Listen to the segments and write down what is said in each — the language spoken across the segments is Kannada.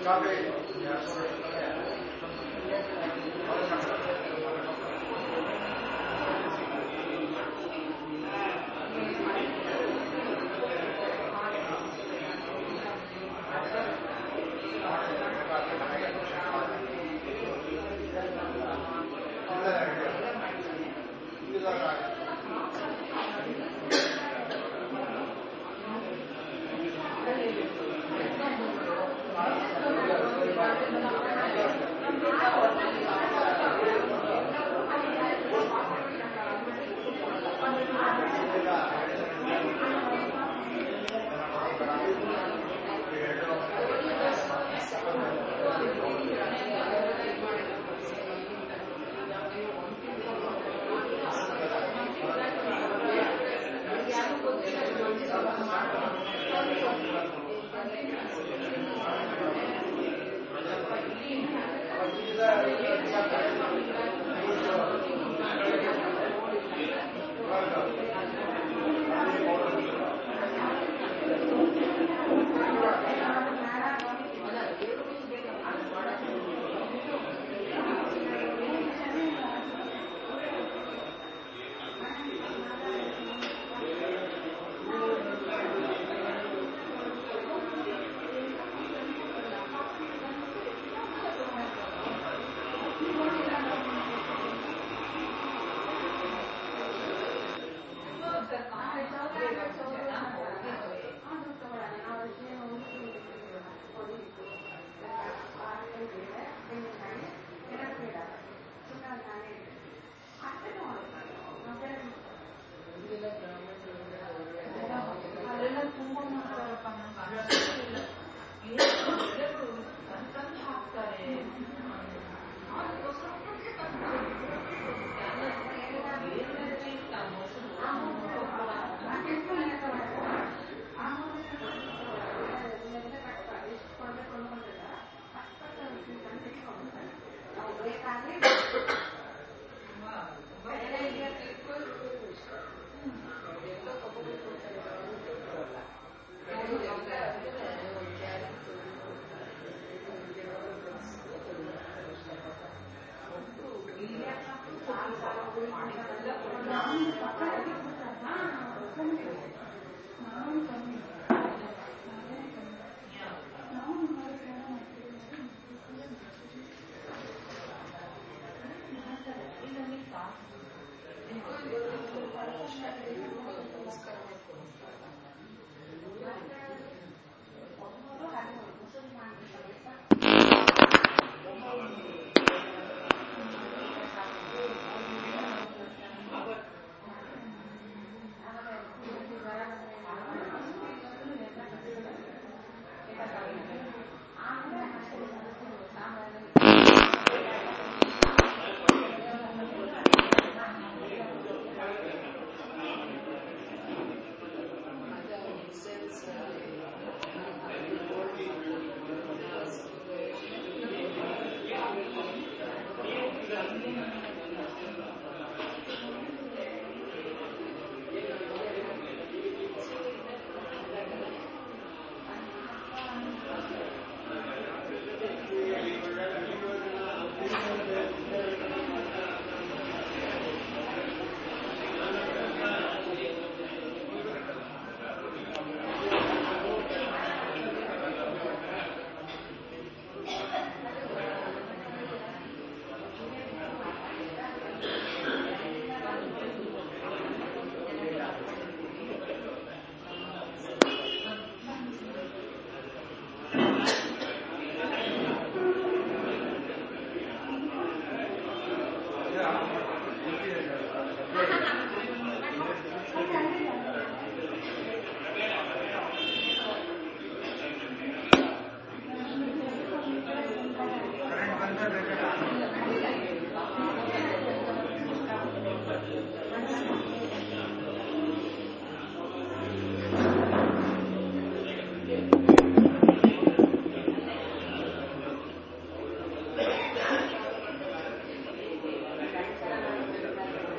Thank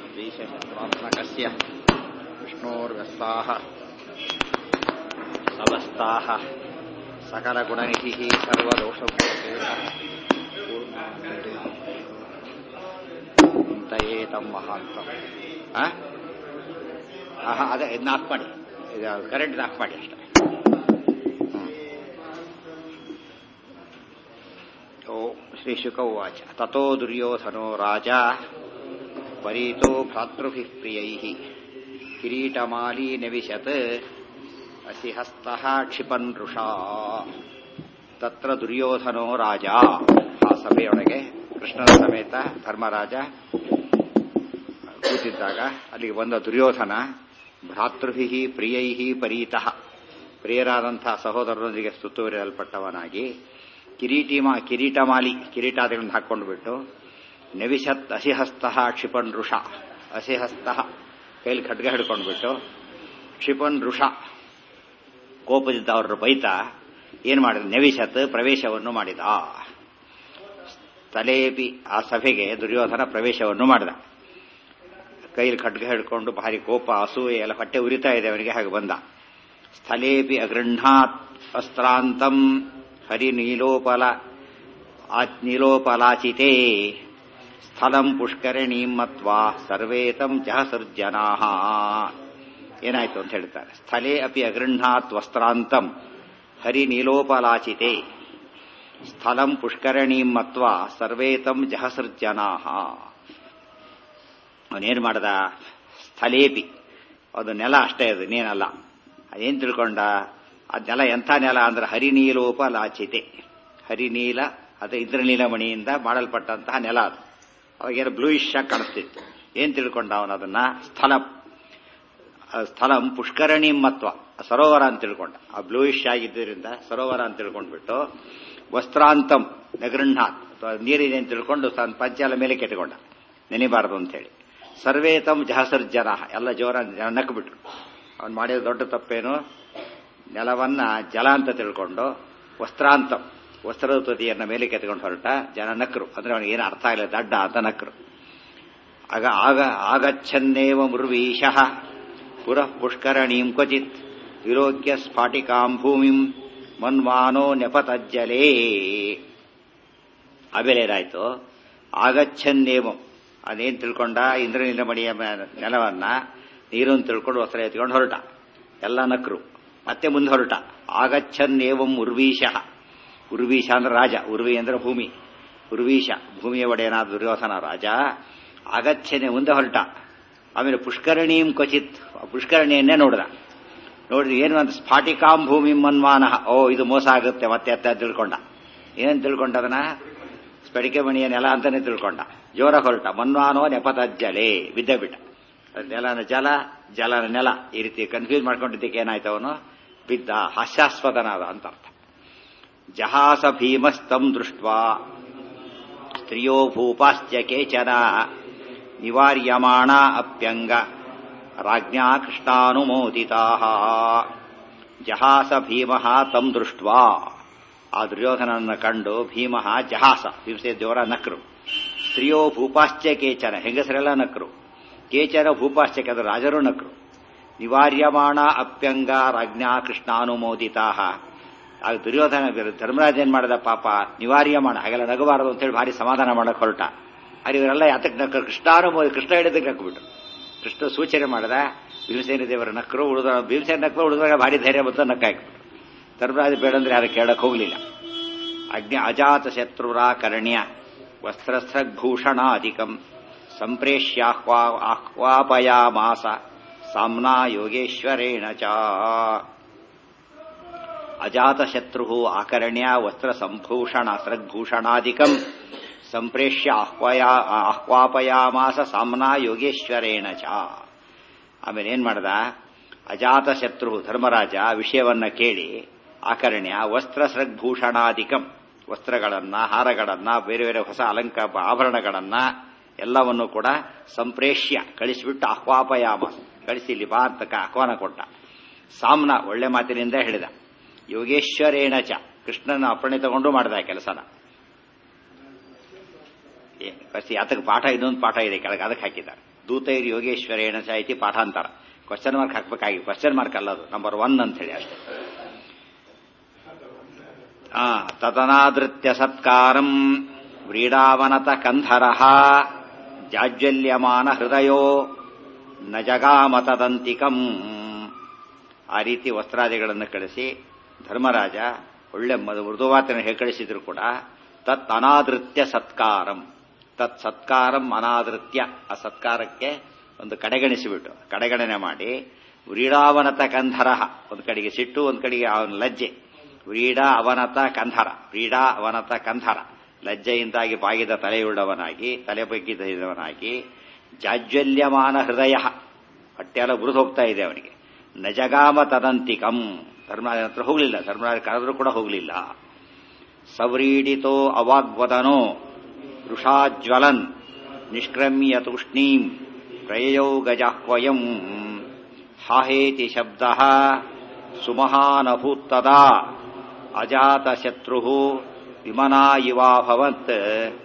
द्वेषशत्रुत्मकस्य विष्णोर्व्यस्ताः समस्ताः सकलगुणनिधिः सर्वदोषभूतेनः ಚಿಂತೆಯೇ ತಮ್ಮ ಮಹಾಂತ ಆಹಾ ಅದೇ ಇದನ್ನ ಆಫ್ ಮಾಡಿ ಇದು ಕರೆಂಟ್ ಆಫ್ ಮಾಡಿ ಅಷ್ಟೇ ಓ ಶ್ರೀ ಶುಕ ಉವಾಚ ತಥೋ ದುರ್ಯೋಧನೋ ರಾಜ ಪರೀತೋ ಭ್ರಾತೃಭಿಃ ಪ್ರಿಯೈಃ ಕಿರೀಟಮಾಲಿ ನವಿಶತ್ ಅಸಿಹಸ್ತಃ ಕ್ಷಿಪನ್ ಋಷಾ ತತ್ರ ದುರ್ಯೋಧನೋ ರಾಜ ಆ ಸಭೆಯೊಳಗೆ ಕೃಷ್ಣನ ಸಮೇತ ಧರ್ಮರಾಜ ಕೂತಿದ್ದಾಗ ಅಲ್ಲಿಗೆ ಬಂದ ದುರ್ಯೋಧನ ಭ್ರಾತೃಭಿ ಪ್ರಿಯೈ ಪರೀತಃ ಪ್ರಿಯರಾದಂತಹ ಸಹೋದರರೊಂದಿಗೆ ಸುತ್ತುವರಿಯಲ್ಪಟ್ಟವನಾಗಿ ಕಿರೀಟಿಮಾ ಕಿರೀಟಮಾಲಿ ಕಿರೀಟಾದಿಗಳನ್ನು ಹಾಕೊಂಡು ಬಿಟ್ಟು ನವಿಶತ್ ಅಸಿಹಸ್ತಃ ಕ್ಷಿಪನ್ ಋಷ ಅಸಿಹಸ್ತಃ ಕೈಲಿ ಖಡ್ಗ ಹಿಡ್ಕೊಂಡ್ಬಿಟ್ಟು ಕ್ಷಿಪನ್ ಋಷ ಕೋಪದಿಂದ ಅವರನ್ನು ಬೈತಾ ಏನು ಮಾಡಿದ ನವಿಶತ್ ಪ್ರವೇಶವನ್ನು ಮಾಡಿದ ತಲೆಪಿ ಆ ಸಭೆಗೆ ದುರ್ಯೋಧನ ಪ್ರವೇಶವನ್ನು ಮಾಡಿದ ಕೈಲಿ ಖಡ್ಗ ಹಿಡ್ಕೊಂಡು ಭಾರಿ ಕೋಪ ಅಸೂಯೆ ಎಲ್ಲ ಹೊಟ್ಟೆ ಉರಿತಾ ಇದೆ ಅವನಿಗೆ ಹಾಗೆ ಬಂದ ಸ್ಥಳೇಪಿ ಅಗೃಹಾತ್ ಅಸ್ತ್ರಾಂತಂ ಹರಿನೀಲೋಪಲ ನೀಲೋಪಲಾಚಿತೆ ಸ್ಥಳಂ ಪುಷ್ಕರಣೀಂ ಮತ್ವಾ ಸರ್ವೇತಂ ಜಹಸರ್ಜನಾ ಏನಾಯ್ತು ಅಂತ ಹೇಳ್ತಾರೆ ಸ್ಥಳೇ ಅಪಿ ಅಗೃಹಾತ್ ವಸ್ತ್ರಾಂತಂ ಹರಿನೀಲೋಪಲಾಚಿತೆ ಸ್ಥಳಂ ಪುಷ್ಕರಣೀಂ ಮತ್ವ ಸರ್ವೇತಂ ಜಹಸರ್ಜನಾ ಅವನೇನು ಮಾಡ್ದ ಸ್ಥಳೇಪಿ ಅದು ನೆಲ ಅಷ್ಟೇ ಅದು ಇನ್ನೇನಲ್ಲ ಅದೇನು ತಿಳ್ಕೊಂಡ ಆ ನೆಲ ಎಂಥ ನೆಲ ಅಂದ್ರೆ ಹರಿನೀಲೋಪ ಲಾಚಿತೆ ಹರಿನೀಲ ಅದು ಇಂದ್ರನೀಲಮಣಿಯಿಂದ ಮಾಡಲ್ಪಟ್ಟಂತಹ ನೆಲ ಅದು ಅವಾಗೇನು ಬ್ಲೂಯಿಶ್ ಆಗಿ ಕಾಣಿಸ್ತಿತ್ತು ಏನ್ ತಿಳ್ಕೊಂಡ ಅವನು ಅದನ್ನ ಸ್ಥಳಂ ಸ್ಥಳಂ ಪುಷ್ಕರಣಿ ಮತ್ವ ಸರೋವರ ಅಂತ ತಿಳ್ಕೊಂಡ ಆ ಬ್ಲೂಯಿಶ್ ಆಗಿದ್ದರಿಂದ ಸರೋವರ ಅಂತ ತಿಳ್ಕೊಂಡ್ಬಿಟ್ಟು ವಸ್ತ್ರಾಂತಂ ನಗೃಹಾತ್ ನೀರಿದೆ ಅಂತ ತಿಳ್ಕೊಂಡು ತನ್ನ ಪಂಚಾಲ ಮೇಲೆ ಕೆಟ್ಟಕೊಂಡ ನೆನಿಬಾರದು ಅಂತ ಹೇಳಿ ಸರ್ವೇತಂ ಜಹಸರ್ಜನ ಎಲ್ಲ ಜೋರ ನಕ್ಬಿಟ್ರು ಅವ್ನು ಮಾಡಿದ ದೊಡ್ಡ ತಪ್ಪೇನು ನೆಲವನ್ನ ಜಲ ಅಂತ ತಿಳ್ಕೊಂಡು ವಸ್ತ್ರಾಂತಂ ವಸ್ತ್ರದ ತುದಿಯನ್ನ ಮೇಲೆ ಕೆತ್ಕೊಂಡು ಹೊರಟ ಜನ ನಕ್ರು ಅಂದ್ರೆ ಅವನಿಗೆ ಏನು ಅರ್ಥ ಆಗಿಲ್ಲ ದಡ್ಡ ಅಂತ ನಕ್ರು ಆಗ ಆಗ ಆಗಚ್ಛನ್ನೇವ ಮುರ್ವೀಶಃ ಪುರಃ ಪುಷ್ಕರಣೀಂ ಕ್ವಚಿತ್ ವಿರೋಗ್ಯ ಸ್ಫಾಟಿಕಾಂ ಭೂಮಿಂ ಮನ್ವಾನೋ ನೆಪತಜ್ಜಲೇ ಆಮೇಲೆ ಏನಾಯ್ತು ಆಗಚ್ಛನ್ನೇವಂ ಅದೇನ್ ತಿಳ್ಕೊಂಡ ಇಂದ್ರನಿಂದ ಮಡಿಯ ನೆಲವನ್ನ ನೀರನ್ನು ತಿಳ್ಕೊಂಡು ವಸ್ತ್ರ ಎತ್ಕೊಂಡು ಹೊರಟ ಎಲ್ಲ ನಕ್ರು ಮತ್ತೆ ಮುಂದೆ ಹೊರಟ ಆಗಚ್ಛನ್ನೇವಂ ಉರ್ವೀಶಃ ಉರ್ವೀಶ ಅಂದ್ರೆ ರಾಜ ಉರ್ವಿ ಅಂದ್ರೆ ಭೂಮಿ ಉರ್ವೀಶ ಭೂಮಿಯ ಒಡೆಯನಾದ ದುರ್ಯೋಧನ ರಾಜ ಆಗಚ್ಛನೆ ಮುಂದೆ ಹೊರಟ ಆಮೇಲೆ ಪುಷ್ಕರಣೀಂ ಕ್ವಚಿತ್ ಪುಷ್ಕರಣಿಯನ್ನೇ ನೋಡ್ದ ನೋಡ್ರಿ ಏನು ಅಂತ ಸ್ಫಾಟಿಕಾಂ ಭೂಮಿ ಮನ್ಮಾನಃ ಓ ಇದು ಮೋಸ ಆಗುತ್ತೆ ಮತ್ತೆ ಅತ್ತ ತಿಳ್ಕೊಂಡ ಏನ್ ತಿಳ್ಕೊಂಡ ಅದನ್ನ ಸ್ಫಟಿಕೆ ಮಣಿಯ ನೆಲ ಅಂತಾನೆ ತಿಳ್ಕೊಂಡ ಜೋರ ಹೊರಟ ಮನ್ವಾನೋ ನೆಪತಜ್ಜಲೆ ಬಿದ್ದ ಬಿಟ್ಟ ನೆಲನ ಜಲ ಜಲನ ನೆಲ ಈ ರೀತಿ ಕನ್ಫ್ಯೂಸ್ ಮಾಡ್ಕೊಂಡಿದ್ದಕ್ಕೆ ಏನಾಯ್ತು ಅವನು ಬಿದ್ದ ಹಾಸ್ಯಾಸ್ಪದನಾದ ಅಂತ ಅರ್ಥ ಜಹಾಸ ಭೀಮಸ್ತಂ ದೃಷ್ಟ ಸ್ತ್ರಿಯೋ ಭೂಪಾಶ್ಚ ಕೇಚನ ನಿವಾರ್ಯಮಾಣ ಅಪ್ಯಂಗ ರಾಜ್ಞಾ ಕೃಷ್ಣಾನುಮೋದಿತಾ ಜಹಾಸ ಭೀಮ ತಂ ದೃಷ್ಟ ಆ ದುರ್ಯೋಧನನ್ನು ಕಂಡು ಭೀಮ ಜಹಾಸ ಭೀಮಸೆ ದೇವರ ನಕ್ರು ಸ್ತ್ರೀಯೋ ಭೂಪಾಶ್ಚ ಕೇಚನ ಹೆಂಗಸರೆಲ್ಲ ನಕ್ರು ಕೇಚನ ಭೂಪಾಶ್ಚಕ್ಕೆ ಅದು ರಾಜರು ನಕ್ರು ನಿವಾರ್ಯಮಾಣ ಅಪ್ಯಂಗ ರಾಜ್ಞಾ ಕೃಷ್ಣಾನುಮೋದಿತಾ ಆಗ ದುರ್ಯೋಧನ ಧರ್ಮರಾಜ ಏನ್ ಮಾಡಿದ ಪಾಪ ನಿವಾರ್ಯಮಾಣ ಹಾಗೆಲ್ಲ ನಗಬಾರದು ಅಂತೇಳಿ ಭಾರಿ ಸಮಾಧಾನ ಮಾಡಕ್ ಹೊರಟ ಅಲ್ಲಿ ಇವರೆಲ್ಲ ಯಾತಕ್ಕೆ ನಕ್ಕರು ಕೃಷ್ಣಾನುಮೋದಿ ಕೃಷ್ಣ ಹಿಡಿದಕ್ಕೆ ನಕ್ಬಿಟ್ರು ಕೃಷ್ಣ ಸೂಚನೆ ಮಾಡಿದ ಭೀಮಸೇನ ದೇವರ ನಕ್ಕರು ಉಳಿದ ಭೀಮಸೇನ ನಕ್ಕರು ಉಳಿದಾಗ ಭಾರಿ ಧೈರ್ಯ ಬಂತ ನಕ್ಕಾಕ್ಬಿಟ್ರು ಧರ್ಮರಾಜ ಬೇಡಂದ್ರೆ ಯಾರು ಕೇಳಕ್ ಹೋಗ್ಲಿಲ್ಲ ಅಗ್ನಿ ಅಜಾತ ಶತ್ರುರಾಕರಣ್ಯ ವಸ್ತ್ರಸ್ತ್ರಭೂಷಣಾಧಿಕಂ ಸಂಪ್ರೇಷ್ಯಾಹ್ವಾ ಆಹ್ವಾಪಯಾಮಾಸ ಸಾಮ್ನಾ ಯೋಗೇಶ್ವರೇಣ ಚ ಅಜಾತಶತ್ರು ಆಕರಣ್ಯ ವಸ್ತ್ರ ಸಂಭೂಷಣ ಸೃಗ್ಭೂಷಣಾಧಿಕಂ ಸಂಪ್ರೇಷ್ಯ ಆಹ್ವಯ ಆಹ್ವಾಪಯಾಮಾಸ ಸಾಮ್ನಾ ಯೋಗೇಶ್ವರೇಣ ಚ ಆಮೇಲೆ ಏನ್ ಮಾಡ್ದ ಅಜಾತಶತ್ರು ಧರ್ಮರಾಜ ವಿಷಯವನ್ನ ಕೇಳಿ ಆಕರಣ್ಯ ವಸ್ತ್ರ ಸೃಗ್ಭೂಷಣಾಧಿಕಂ ವಸ್ತ್ರಗಳನ್ನ ಹಾರಗಳನ್ನ ಬೇರೆ ಬೇರೆ ಹೊಸ ಅಲಂಕ ಆಭರಣಗಳನ್ನ ಎಲ್ಲವನ್ನು ಕೂಡ ಸಂಪ್ರೇಷ್ಯ ಕಳಿಸಿಬಿಟ್ಟು ಆಹ್ವಾಪಯಾಮ ಕಳಿಸಿ ಇಲ್ಲಿ ಬಾ ಅಂತ ಆಹ್ವಾನ ಕೊಟ್ಟ ಸಾಮ್ನ ಒಳ್ಳೆ ಮಾತಿನಿಂದ ಹೇಳಿದ ಯೋಗೇಶ್ವರೇಣ ಚ ಕೃಷ್ಣನ ಅಪ್ಪಣೆ ತಗೊಂಡು ಮಾಡಿದ ಕೆಲಸನ ಕಸಿ ಆತಕ್ಕೆ ಪಾಠ ಇನ್ನೊಂದು ಪಾಠ ಇದೆ ಕೆಳಗೆ ಅದಕ್ಕೆ ಹಾಕಿದ್ದಾರೆ ದೂತೈರ್ ಯೋಗೇಶ್ವರೇಣ ಚ ಇತಿ ಪಾಠಾಂತರ ಕ್ವಶನ್ ಮಾರ್ಕ್ ಹಾಕ್ಬೇಕಾಗಿ ಕ್ವಶನ್ ಮಾರ್ಕ್ ಅಲ್ಲ ಅದು ನಂಬರ್ ಒನ್ ಅಂತ ಹೇಳಿ ಅಷ್ಟೇ ಆ ತದನಾದೃತ್ಯ ಸತ್ಕಾರಂ ವ್ರೀಡಾವನತ ಕಂಧರ ಜಾಜ್ವಲ್ಯಮಾನ ಹೃದಯೋ ನ ಜಗಾಮ ತದಂತಿಕಂ ಆ ರೀತಿ ವಸ್ತ್ರಾದಿಗಳನ್ನು ಕಳಿಸಿ ಧರ್ಮರಾಜ ಒಳ್ಳೆ ಮೃದುವಾತನ ಕಳಿಸಿದ್ರು ಕೂಡ ತತ್ ಅನಾದೃತ್ಯ ಸತ್ಕಾರಂ ತತ್ ಸತ್ಕಾರಂ ಅನಾದೃತ್ಯ ಆ ಸತ್ಕಾರಕ್ಕೆ ಒಂದು ಕಡೆಗಣಿಸಿಬಿಟ್ಟು ಕಡೆಗಣನೆ ಮಾಡಿ ವ್ರೀಡಾವನತ ಕಂಧರ ಒಂದು ಕಡೆಗೆ ಸಿಟ್ಟು ಒಂದು ಕಡೆಗೆ ಅವನ ಲಜ್ಜೆ ವ್ರೀಡ ಅವನತ ಕಂಧರ ವ್ರೀಡ ಅವನತ ಕಂಧರ ಲಜ್ಜೆಯಿಂದಾಗಿ ಬಾಗಿದ ತಲೆಯುಳ್ಳವನಾಗಿ ತಲೆ ಬಗ್ಗಿದವನಾಗಿ ಜಾಜ್ವಲ್ಯಮಾನ ಹೃದಯ ಹೊಟ್ಟೆಲ್ಲ ಉರಿದು ಹೋಗ್ತಾ ಇದೆ ಅವನಿಗೆ ನಜಗಾಮ ತದಂತಿಕಂ ಧರ್ಮರಾಜ ಹತ್ರ ಹೋಗಲಿಲ್ಲ ಧರ್ಮರಾಜ ಕರೆದ್ರೂ ಕೂಡ ಹೋಗಲಿಲ್ಲ ಸವ್ರೀಡಿತೋ ಅವಾಗ್ವದನೋ ವೃಷಾಜ್ವಲನ್ ನಿಷ್ಕ್ರಮ್ಯ ತೂಷ್ಣೀಂ ಪ್ರಯಯೌ ಗಜಾಹ್ವಯಂ ಹಾಹೇತಿ ಶಬ್ದ ಸುಮಹಾನಭೂತ್ತದಾ ಅಜಾತಶತ್ರು ವಿಮನಾ ಇವಾಭವತ್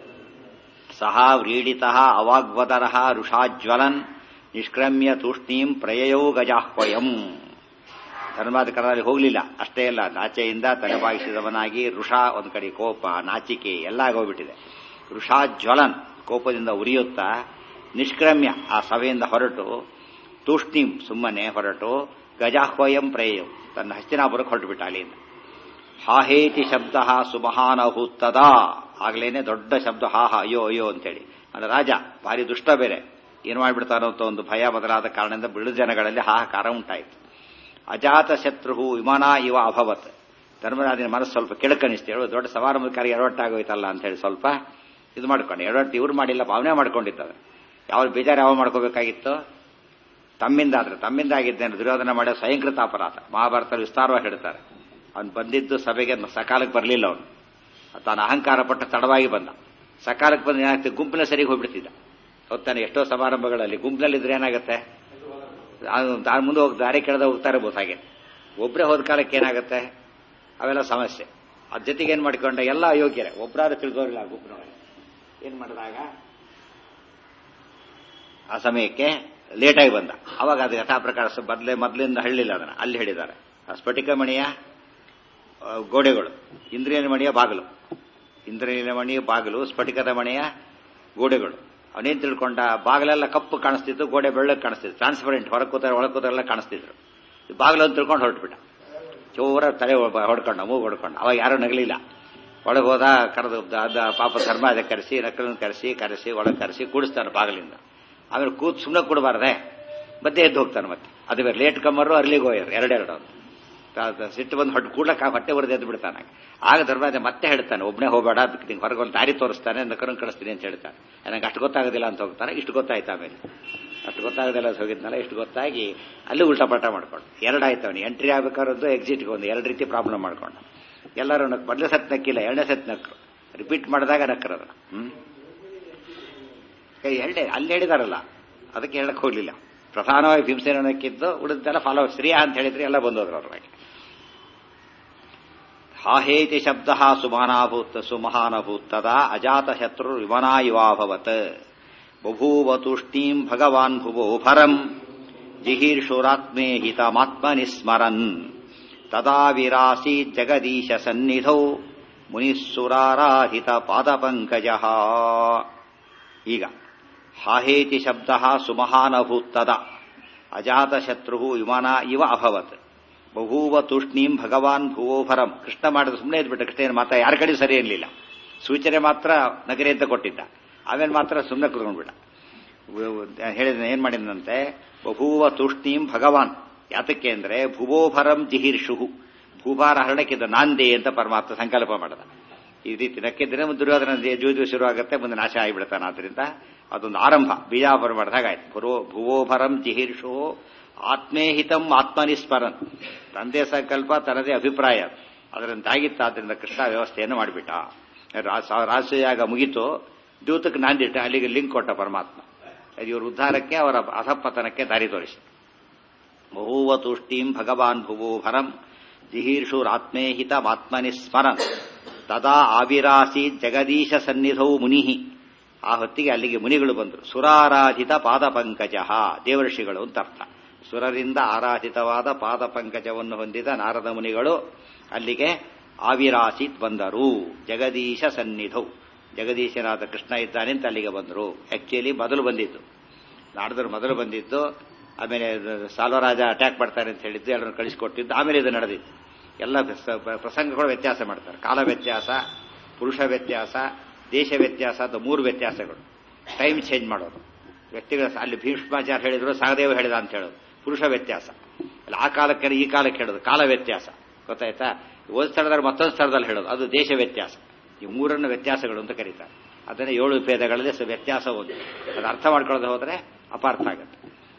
ಸಹ ವ್ರೀಡಿತ ಅವಾಗ್ವದರ ಋಷಾಜ್ವಲನ್ ನಿಷ್ಕ್ರಮ್ಯ ತೂಷ್ಣೀಂ ಪ್ರಯಯೌ ಗಜಾಹ್ವಯಂ ಧರ್ಮಾಧಿಕಾರದಲ್ಲಿ ಹೋಗಲಿಲ್ಲ ಅಷ್ಟೇ ಅಲ್ಲ ನಾಚೆಯಿಂದ ತಲೆಬಾಗಿಸಿದವನಾಗಿ ಋಷ ಒಂದು ಕಡೆ ಕೋಪ ನಾಚಿಕೆ ಎಲ್ಲ ಆಗೋಗ್ಬಿಟ್ಟಿದೆ ಋಷಾಜ್ವಲನ್ ಕೋಪದಿಂದ ಉರಿಯುತ್ತಾ ನಿಷ್ಕ್ರಮ್ಯ ಆ ಸಭೆಯಿಂದ ಹೊರಟು ತೂಷ್ಣೀಂ ಸುಮ್ಮನೆ ಹೊರಟು ಗಜಾಹ್ವಯಂ ಪ್ರಯಯೌ ತನ್ನ ಹಸ್ತಿನಾಪುರಕ್ಕೆ ಹೊರಟುಬಿಟ್ಟ ಅಲ್ಲಿಂದ ಹಾಹೇತಿ ಶಬ್ದ ಸುಮಹಾನಭೂತ್ತದ ಆಗ್ಲೇನೆ ದೊಡ್ಡ ಶಬ್ದ ಹಾ ಹಾ ಅಯ್ಯೋ ಅಯ್ಯೋ ಅಂತೇಳಿ ಅಂದ್ರೆ ರಾಜ ಭಾರಿ ದುಷ್ಟ ಬೇರೆ ಏನು ಮಾಡ್ಬಿಡ್ತಾರೋ ಅಂತ ಒಂದು ಭಯ ಬದಲಾದ ಕಾರಣದಿಂದ ಬಿಡು ಜನಗಳಲ್ಲಿ ಹಾಹಾಕಾರ ಉಂಟಾಯಿತು ಅಜಾತ ಶತ್ರು ವಿಮಾನ ಇವ ಅಭವತ್ ಧರ್ಮರಾಜನ ಮನಸ್ಸು ಸ್ವಲ್ಪ ಕೆಳಕನಿಸ್ತು ಹೇಳು ದೊಡ್ಡ ಸಮಾರಂಭಕಾರಿ ಎಡವಟ್ಟಾಗೋಯ್ತಲ್ಲ ಅಂತ ಹೇಳಿ ಸ್ವಲ್ಪ ಇದು ಮಾಡ್ಕೊಂಡು ಎಡವಟ್ಟು ಇವ್ರು ಮಾಡಿಲ್ಲ ಭಾವನೆ ಮಾಡ್ಕೊಂಡಿದ್ದಾರೆ ಯಾವ ಬೇಜಾರು ಯಾವ ಮಾಡ್ಕೋಬೇಕಾಗಿತ್ತು ತಮ್ಮಿಂದ ಆದ್ರೆ ತಮ್ಮಿಂದ ಆಗಿದ್ದೇನೆ ದುರ್ಯೋಧನ ಮಾಡೋ ಸ್ವಯಂಕೃತ ಅಪರಾಧ ಮಹಾಭಾರತ ವಿಸ್ತಾರವಾಗಿ ಹೇಳ್ತಾರೆ ಅವನು ಬಂದಿದ್ದು ಸಭೆಗೆ ಸಕಾಲಕ್ಕೆ ಬರಲಿಲ್ಲ ಅವನು ತಾನು ಅಹಂಕಾರ ಪಟ್ಟು ತಡವಾಗಿ ಬಂದ ಸಕಾಲಕ್ಕೆ ಬಂದು ಏನಾಗ್ತದೆ ಗುಂಪಿನ ಸರಿಗೆ ಹೋಗ್ಬಿಡ್ತಿದ್ದ ಹೊತ್ತಾನೆ ಎಷ್ಟೋ ಸಮಾರಂಭಗಳಲ್ಲಿ ಗುಂಪಿನಲ್ಲಿದ್ರೆ ಏನಾಗುತ್ತೆ ತಾನು ಮುಂದೆ ಹೋಗಿ ದಾರಿ ಕೆಳದ ಹೋಗ್ತಾ ಇರ್ಬೋದು ಹಾಗೆ ಒಬ್ಬರೇ ಹೋದ ಕಾಲಕ್ಕೆ ಏನಾಗುತ್ತೆ ಅವೆಲ್ಲ ಸಮಸ್ಯೆ ಅದ್ರ ಜೊತೆಗೆ ಏನು ಮಾಡಿಕೊಂಡ ಎಲ್ಲ ಅಯೋಗ್ಯರೇ ಒಬ್ಬರಾದ್ರೂ ತಿಳಿದೋರಿಲ್ಲ ಗುಂಪಿನೊಳಗೆ ಏನು ಮಾಡಿದಾಗ ಆ ಸಮಯಕ್ಕೆ ಲೇಟಾಗಿ ಬಂದ ಅವಾಗ ಅದು ಯಥಾ ಪ್ರಕಾರ ಬದಲೇ ಮೊದಲಿಂದ ಹಳ್ಳಿಲ್ಲ ಅದನ್ನ ಅಲ್ಲಿ ಹೇಳಿದ್ದಾರೆ ಆ ಸ್ಫಟಿಕ ಮಣಿಯ ಗೋಡೆಗಳು ಇಂದ್ರಿಯನ ಮಣಿಯ ಬಾಗಿಲು ಇಂದ್ರಿಯನ ಮಣಿಯ ಬಾಗಿಲು ಸ್ಫಟಿಕದ ಮಣಿಯ ಗೋಡೆಗಳು ಅವನೇನ್ ತಿಳ್ಕೊಂಡ ಬಾಗಿಲೆಲ್ಲ ಕಪ್ಪು ಕಾಣಿಸ್ತಿತ್ತು ಗೋಡೆ ಬೆಳ್ಳಕ್ಕೆ ಕಾಣಿಸ್ತಿತ್ತು ಟ್ರಾನ್ಸ್ಪರೆಂಟ್ ಹೊರ ಕೂತಾರೆ ಒಳ ಕೂತಾರೆಲ್ಲ ಕಾಣಿಸ್ತಿದ್ರು ಬಾಗಿಲು ಅಂತ ತಿಳ್ಕೊಂಡು ಹೊರಟ್ಬಿಟ್ಟ ಚೋರ ತಲೆ ಹೊಡ್ಕೊಂಡ ಮೂಗು ಹೊಡ್ಕೊಂಡ ಅವಾಗ ಯಾರೂ ನಗಲಿಲ್ಲ ಒಳಗೆ ಹೋದ ಕರೆದು ಪಾಪ ಧರ್ಮಾದ ಕರೆಸಿ ನಕಲನ್ನು ಕರೆಸಿ ಕರೆಸಿ ಒಳಗೆ ಕರೆಸಿ ಕೂಡಿಸ್ತಾನೆ ಬಾಗಿಲಿಂದ ಆಮೇಲೆ ಕೂತ್ ಸುಮ್ಮನೆ ಕೊಡಬಾರ್ದೆ ಮತ್ತೆ ಎದ್ದು ಹೋಗ್ತಾನೆ ಮತ್ತೆ ಅದು ಬೇರೆ ಲೇಟ್ ಕಮ್ಮರು ಅರ್ಲಿಗೆ ಹೋಯರ್ ಎರಡೆರಡು ಸಿಟ್ಟು ಬಂದು ಹೊಟ್ಟು ಕೂಡ್ಲಕ್ಕ ಹೊಟ್ಟೆ ಬರೆದು ಎದ್ದು ಬಿಡ್ತಾನೆ ಆಗ ಧರ್ಮರಾಜ ಮತ್ತೆ ಹೇಳ್ತಾನೆ ಒಬ್ಬನೇ ಹೋಗಬೇಡ ಅದಕ್ಕೆ ಹೊರಗೆ ಒಂದು ದಾರಿ ತೋರಿಸ್ತಾನೆ ನಕರನ್ನು ಕಳಿಸ್ತೀನಿ ಅಂತ ಹೇಳ್ತಾನೆ ನನಗೆ ಅಷ್ಟು ಗೊತ್ತಾಗೋದಿಲ್ಲ ಅಂತ ಹೋಗ್ತಾನೆ ಇಷ್ಟು ಗೊತ್ತಾಯ್ತು ಆಮೇಲೆ ಅಷ್ಟು ಗೊತ್ತಾಗೋದಿಲ್ಲ ಅಂತ ಹೋಗಿದ್ನಲ್ಲ ಇಷ್ಟು ಗೊತ್ತಾಗಿ ಅಲ್ಲಿ ಉಲ್ಟಾ ಪಲ್ಟ ಮಾಡ್ಕೊಂಡು ಎರಡಾಯ್ತು ಅವನು ಎಂಟ್ರಿ ಆಗ್ಬೇಕಾರದ್ದು ಎಕ್ಸಿಟ್ಗೆ ಒಂದು ಎರಡು ರೀತಿ ಪ್ರಾಬ್ಲಮ್ ಮಾಡ್ಕೊಂಡು ಎಲ್ಲರೂ ನಕ್ ಮೊದಲೇ ಸತ್ ನಕ್ಕಿಲ್ಲ ಎರಡನೇ ಸತ್ ನಕ್ಕರು ರಿಪೀಟ್ ಮಾಡಿದಾಗ ನಕ್ಕರದು ಹ್ಮ್ ಎರಡೇ ಅಲ್ಲಿ ಹೇಳಿದಾರಲ್ಲ ಅದಕ್ಕೆ ಹೇಳಕ್ ಹೋಗ್ಲಿಲ್ಲ ಪ್ರಧಾನವಾಗಿ ಭೀಮಸೇನಕ್ಕಿದ್ದು ಉಳಿದೆಲ್ಲ ಫಾಲೋ ಶ್ರೀಯ ಅಂತ ಹೇಳಿದ್ರೆ ಎಲ್ಲ ಬಂದೋದ್ರು ಅವ್ರಿಗೆ ಹಾಹೇತಿ ಶಬ್ದ ಸುಮಹಾನಾಭೂತ್ ಸುಮಹಾನಭೂತ್ತದ ಅಜಾತ ಶತ್ರು ವಿಮನಾ ಇವಾಭವತ್ ಬಭೂವ ತುಷ್ಟೀಂ ಭಗವಾನ್ ಭುವೋ ಭರಂ ಜಿಹೀರ್ಷುರಾತ್ಮೇ ಹಿತಮಾತ್ಮನಿಸ್ಮರನ್ ತದಾ ವಿರಾಸಿ ಜಗದೀಶ ಸನ್ನಿಧೌ ಮುನಿಸ್ಸುರಾರಾಹಿತ ಪಾದಪಂಕಜ ಈಗ ಹಾಹೇತಿ ಶಬ್ದ ಸುಮಹಾನಭೂತ್ತದ ಅಜಾತಶತ್ರು ವಿಮಾನ ಇವ ಅಭವತ್ ಬಹೂವ ತೂಷ್ಣೀಂ ಭಗವಾನ್ ಭುವೋಭರಂ ಕೃಷ್ಣ ಮಾಡಿದ ಸುಮ್ಮನೆ ಇದ್ಬಿಟ್ಟ ಕೃಷ್ಣನ ಮಾತ್ರ ಯಾರ ಕಡೆ ಸರಿ ಇರಲಿಲ್ಲ ಸೂಚನೆ ಮಾತ್ರ ನಗರಿ ಅಂತ ಕೊಟ್ಟಿದ್ದ ಆಮೇಲೆ ಮಾತ್ರ ಸುಮ್ಮನೆ ಕುತ್ಕೊಂಡ್ಬಿಟ್ಟ ಹೇಳಿದ ಏನ್ ಮಾಡಿದಂತೆ ಬಹೂವ ತೂಷ್ಣೀಂ ಭಗವಾನ್ ಯಾತಕ್ಕೆ ಅಂದ್ರೆ ಭುವೋಭರಂ ಜಿಹೀರ್ಷುಹು ಭೂಭಾರ ಹರಣಕ್ಕಿದ್ದ ನಾಂದೆ ಅಂತ ಪರಮಾತ್ಮ ಸಂಕಲ್ಪ ಮಾಡಿದ ಈ ರೀತಿ ನಕ್ಕಿದ್ರೆ ದುರ್ಯೋಧನ ಜೂಜು ಶುರು ಆಗುತ್ತೆ ಮುಂದೆ ನಾಶ ಆಗಿಬಿಡ್ತಾನೆ ಆದ್ರಿಂದ ಅದೊಂದು ಆರಂಭ ಬೀಜಾಪುರ ಮಾಡಿದಾಗಾಯ್ತು ಭುರೋ ಭುವೋಭರಂ ಜಿಹೀರ್ಷು ಆತ್ಮೇಹಿತಂ ಆತ್ಮನಿಸ್ಮರನ್ ತಂದೆ ಸಂಕಲ್ಪ ತನ್ನದೇ ಅಭಿಪ್ರಾಯ ಅದರಂತಾಗಿತ್ತು ಆದ್ರಿಂದ ಕೃಷ್ಣ ವ್ಯವಸ್ಥೆಯನ್ನು ಮಾಡಿಬಿಟ್ಟ ರಾಜಯಾಗ ಮುಗಿತು ದ್ಯೂತಕ್ಕೆ ನಾಂದಿಟ್ಟ ಅಲ್ಲಿಗೆ ಲಿಂಕ್ ಕೊಟ್ಟ ಪರಮಾತ್ಮ ಇವರು ಉದ್ಧಾರಕ್ಕೆ ಅವರ ಅಧಪತನಕ್ಕೆ ದಾರಿ ತೋರಿಸಿ ಬಹೂವ ತುಷ್ಟೀಂ ಭಗವಾನ್ ಭುವೋಭರಂ ಜಿಹೀರ್ಷುರಾತ್ಮೇಹಿತಮಾತ್ಮನಿಸ್ಮರನ್ ತದಾ ಆವಿರಾಸಿ ಜಗದೀಶ ಸನ್ನಿಧೌ ಮುನಿ ಆ ಹೊತ್ತಿಗೆ ಅಲ್ಲಿಗೆ ಮುನಿಗಳು ಬಂದರು ಸುರಾರಾಧಿತ ಪಾದ ಪಂಕಜ ದೇವಋಷಿಗಳು ಅಂತ ಅರ್ಥ ಸುರರಿಂದ ಆರಾಧಿತವಾದ ಪಾದ ಪಂಕಜವನ್ನು ಹೊಂದಿದ ನಾರದ ಮುನಿಗಳು ಅಲ್ಲಿಗೆ ಆವಿರಾಸಿತ್ ಬಂದರು ಜಗದೀಶ ಸನ್ನಿಧೌ ಜಗದೀಶನಾದ ಕೃಷ್ಣ ಇದ್ದಾನೆ ಅಂತ ಅಲ್ಲಿಗೆ ಬಂದರು ಆಕ್ಚುಲಿ ಮೊದಲು ಬಂದಿದ್ದು ನಾಡದರು ಮೊದಲು ಬಂದಿದ್ದು ಆಮೇಲೆ ಸಾಲ್ವರಾಜ ಅಟ್ಯಾಕ್ ಮಾಡ್ತಾರೆ ಅಂತ ಹೇಳಿದ್ದು ಎಲ್ಲರನ್ನು ಕಳಿಸಿಕೊಟ್ಟಿದ್ದು ಆಮೇಲೆ ಇದು ನಡೆದಿತ್ತು ಎಲ್ಲ ಪ್ರಸಂಗಗಳು ವ್ಯತ್ಯಾಸ ಮಾಡ್ತಾರೆ ಕಾಲ ವ್ಯತ್ಯಾಸ ಪುರುಷ ವ್ಯತ್ಯಾಸ ದೇಶ ವ್ಯತ್ಯಾಸ ಅಂತ ಮೂರು ವ್ಯತ್ಯಾಸಗಳು ಟೈಮ್ ಚೇಂಜ್ ಮಾಡೋದು ವ್ಯಕ್ತಿಗಳ ಅಲ್ಲಿ ಭೀಷ್ಮಾಚಾರ್ಯ ಹೇಳಿದ್ರು ಸಹದೇವ ಹೇಳಿದ ಅಂತ ಹೇಳೋದು ಪುರುಷ ವ್ಯತ್ಯಾಸ ಅಲ್ಲಿ ಆ ಕಾಲಕ್ಕೆ ಈ ಕಾಲಕ್ಕೆ ಹೇಳೋದು ಕಾಲ ವ್ಯತ್ಯಾಸ ಗೊತ್ತಾಯ್ತಾ ಒಂದು ಸ್ಥಳದಲ್ಲಿ ಮತ್ತೊಂದು ಸ್ಥಳದಲ್ಲಿ ಹೇಳೋದು ಅದು ದೇಶ ವ್ಯತ್ಯಾಸ ಈ ಮೂರನ್ನು ವ್ಯತ್ಯಾಸಗಳು ಅಂತ ಕರೀತಾರೆ ಅದನ್ನೇ ಏಳು ಭೇದಗಳಲ್ಲಿ ವ್ಯತ್ಯಾಸ ಒಂದು ಅದು ಅರ್ಥ ಮಾಡ್ಕೊಳ್ಳೋದು ಹೋದ್ರೆ ಅಪಾರ್ಥ ಆಗುತ್ತೆ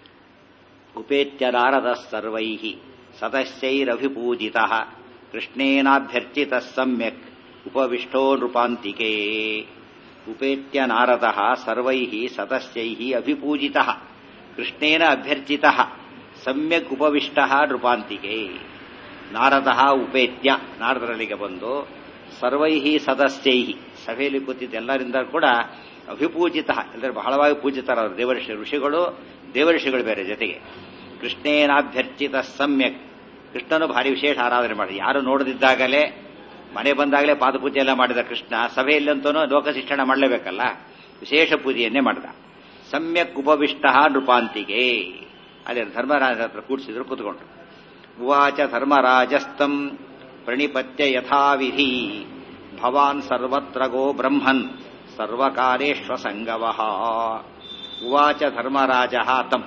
ಉಪೇತ್ಯ ನಾರದ ಸರ್ವೈ ಸದಸ್ಯೈರಭಿಪೂಜಿತ ಕೃಷ್ಣೇನಾಭ್ಯರ್ಚಿತ ಸಮ್ಯಕ್ ಉಪವಿಷ್ಟೋ ನೃಪಾಂತಿಕೆ ಉಪೇತ್ಯ ನಾರದ ಸರ್ವೈ ಸದಸ್ಯೈ ಅಭಿಪೂಜಿತ ಕೃಷ್ಣೇನ ಅಭ್ಯರ್ಚಿತ ಸಮ್ಯಕ್ ಉಪವಿಷ್ಟ ನೃಪಾಂತಿಕೆ ನಾರದ ಉಪೇತ್ಯ ನಾರದರಲ್ಲಿಗೆ ಬಂದು ಸರ್ವೈ ಸದಸ್ಯೈ ಸಭೆಯಲ್ಲಿ ಕೂತಿದ್ದ ಎಲ್ಲರಿಂದ ಕೂಡ ಅಭಿಪೂಜಿತ ಎಲ್ಲರೂ ಬಹಳವಾಗಿ ಪೂಜಿತರಾದ ದೇವಋಷಿ ಋಷಿಗಳು ದೇವಋಷಿಗಳು ಬೇರೆ ಜೊತೆಗೆ ಕೃಷ್ಣೇನಾಭ್ಯರ್ಚಿತ ಸಮ್ಯಕ್ ಕೃಷ್ಣನು ಭಾರಿ ವಿಶೇಷ ಆರಾಧನೆ ಮಾಡಿ ಯಾರು ನೋಡದಿದ್ದಾಗಲೇ ಮನೆ ಬಂದಾಗಲೇ ಪಾದಪೂಜೆ ಎಲ್ಲ ಮಾಡಿದ ಕೃಷ್ಣ ಸಭೆಯಲ್ಲಂತೂ ಲೋಕಶಿಕ್ಷಣ ಮಾಡಲೇಬೇಕಲ್ಲ ವಿಶೇಷ ಪೂಜೆಯನ್ನೇ ಮಾಡಿದ ಸಮ್ಯಕ್ ಉಪವಿಷ್ಟ ನೃಪಾಂತಿಗೆ ಅಲ್ಲಿ ಧರ್ಮರಾಜ ಹತ್ರ ಕೂಡಿಸಿದ್ರು ಕೂತ್ಕೊಂಡ್ರು ಉವಾಚ ಧರ್ಮರಾಜಸ್ತಂ ಪ್ರಣಿಪತ್ಯ ಯಥಾವಿಧಿ ಭವಾನ್ ಸರ್ವತ್ರ ಗೋ ಬ್ರಹ್ಮನ್ ಸರ್ವಕಾಲೇಶ್ವಸಂಗವ ಉವಾಚ ಧರ್ಮರಾಜ ತಂ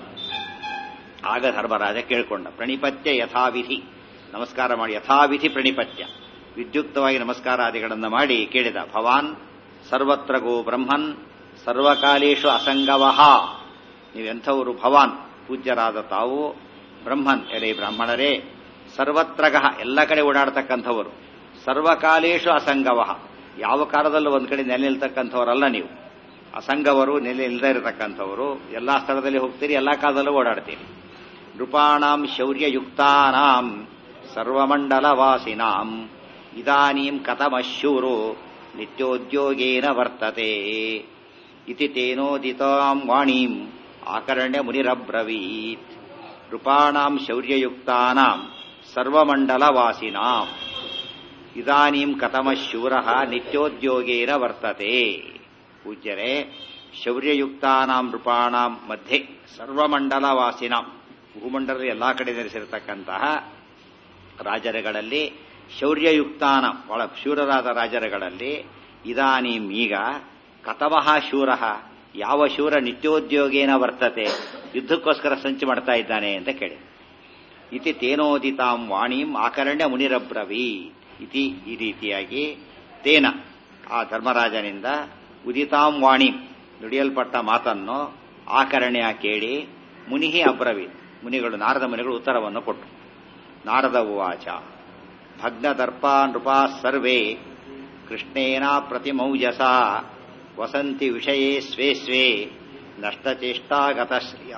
ಆಗ ಧರ್ಮರಾಜ ಕೇಳಿಕೊಂಡ ಪ್ರಣಿಪತ್ಯ ಯಥಾವಿಧಿ ನಮಸ್ಕಾರ ಮಾಡಿ ಯಥಾವಿಧಿ ಪ್ರಣಿಪತ್ಯ ವಿದ್ಯುಕ್ತವಾಗಿ ನಮಸ್ಕಾರಾದಿಗಳನ್ನು ಮಾಡಿ ಕೇಳಿದ ಭವಾನ್ ಸರ್ವತ್ರ ಗೋ ಬ್ರಹ್ಮನ್ ಸರ್ವಕಾಲೇಶು ಅಸಂಗವಹ ನೀವೆಂಥವರು ಭವಾನ್ ಪೂಜ್ಯರಾದ ತಾವು ಬ್ರಹ್ಮನ್ ಎಲೆ ಬ್ರಾಹ್ಮಣರೇ ಸರ್ವತ್ರಗಃ ಎಲ್ಲ ಕಡೆ ಓಡಾಡ್ತಕ್ಕಂಥವರು ಸರ್ವಕಾಲೇಶು ಅಸಂಗವಹ ಯಾವ ಕಾಲದಲ್ಲೂ ಒಂದು ಕಡೆ ನೆಲೆ ನಿಲ್ತಕ್ಕಂಥವರಲ್ಲ ನೀವು ಅಸಂಗವರು ನೆಲೆ ಇಲ್ಲದೆ ಇರತಕ್ಕಂಥವರು ಎಲ್ಲಾ ಸ್ಥಳದಲ್ಲಿ ಹೋಗ್ತೀರಿ ಎಲ್ಲಾ ಕಾಲದಲ್ಲೂ ಓಡಾಡ್ತೀರಿ ನೃಪಾಣಾಂ ಶೌರ್ಯಯುಕ್ತಾನಾಂ ಸರ್ವಮಂಡಲವಾಸಿನಾಂ ಇದಾನೀಂ ಕಥಮಶೂರೋ ನಿತ್ಯೋದ್ಯೋಗೇನ ವರ್ತತೆ ಇತಿ ತೇನೋದಿತಾಂ ವಾಣೀಂ ಆಕರ್ಣ್ಯ ಮುನಿರಬ್ರವೀತ್ ನೃಪಾಣಾಂ ಶೌರ್ಯಯುಕ್ತಾನಾಂ ಸರ್ವಮಂಡಲವಾಸಿನಾಂ ಇದಾನೀಂ ಕಥಮಶೂರ ನಿತ್ಯೋದ್ಯೋಗೇನ ವರ್ತತೆ ಪೂಜ್ಯರೇ ಶೌರ್ಯಯುಕ್ತಾನಾಂ ನೃಪಾಣಾಂ ಮಧ್ಯೆ ಸರ್ವಮಂಡಲವಾಸಿನಾಂ ಭೂಮಂಡಲದ ಎಲ್ಲಾ ಕಡೆ ನೆಲೆಸಿರತಕ್ಕಂತಹ ರಾಜರುಗಳಲ್ಲಿ ಶೌರ್ಯಯುಕ್ತಾನ ಬಹಳ ಶೂರರಾದ ರಾಜರುಗಳಲ್ಲಿ ಇದಾನೀಂ ಈಗ ಕಥಮಃ ಶೂರ ಯಾವ ಶೂರ ನಿತ್ಯೋದ್ಯೋಗೇನ ವರ್ತತೆ ಯುದ್ಧಕ್ಕೋಸ್ಕರ ಸಂಚು ಮಾಡ್ತಾ ಇದ್ದಾನೆ ಅಂತ ಕೇಳಿ ಇತಿ ತೇನೋದಿತಾಂ ವಾಣೀಂ ಆಕರ್ಣ್ಯ ಮುನಿರಬ್ರವಿ ಇತಿ ಈ ರೀತಿಯಾಗಿ ತೇನ ಆ ಧರ್ಮರಾಜನಿಂದ ಉದಿತಾಂ ವಾಣೀಂ ನುಡಿಯಲ್ಪಟ್ಟ ಮಾತನ್ನು ಆಕರ್ಣ್ಯ ಕೇಳಿ ಮುನಿಹಿ ಅಬ್ರವಿ ಮುನಿಗಳು ನಾರದ ಮುನಿಗಳು ಉತ್ತರವನ್ನು ಕೊಟ್ಟರು ನಾರದ ಉವಾಚ ಭಗ್ನದರ್ಪಾ ನೃಪಾ ಸರ್ವೇ ಕೃಷ್ಣೇನ ಪ್ರತಿಮೌಜಸ ವಸಂತಿ ವಿಷಯೇ ಸ್ವೇ ಸ್ವೇ ನಷ್ಟಚೇಷ್ಟಾಗತ ಶ್ರಿಯ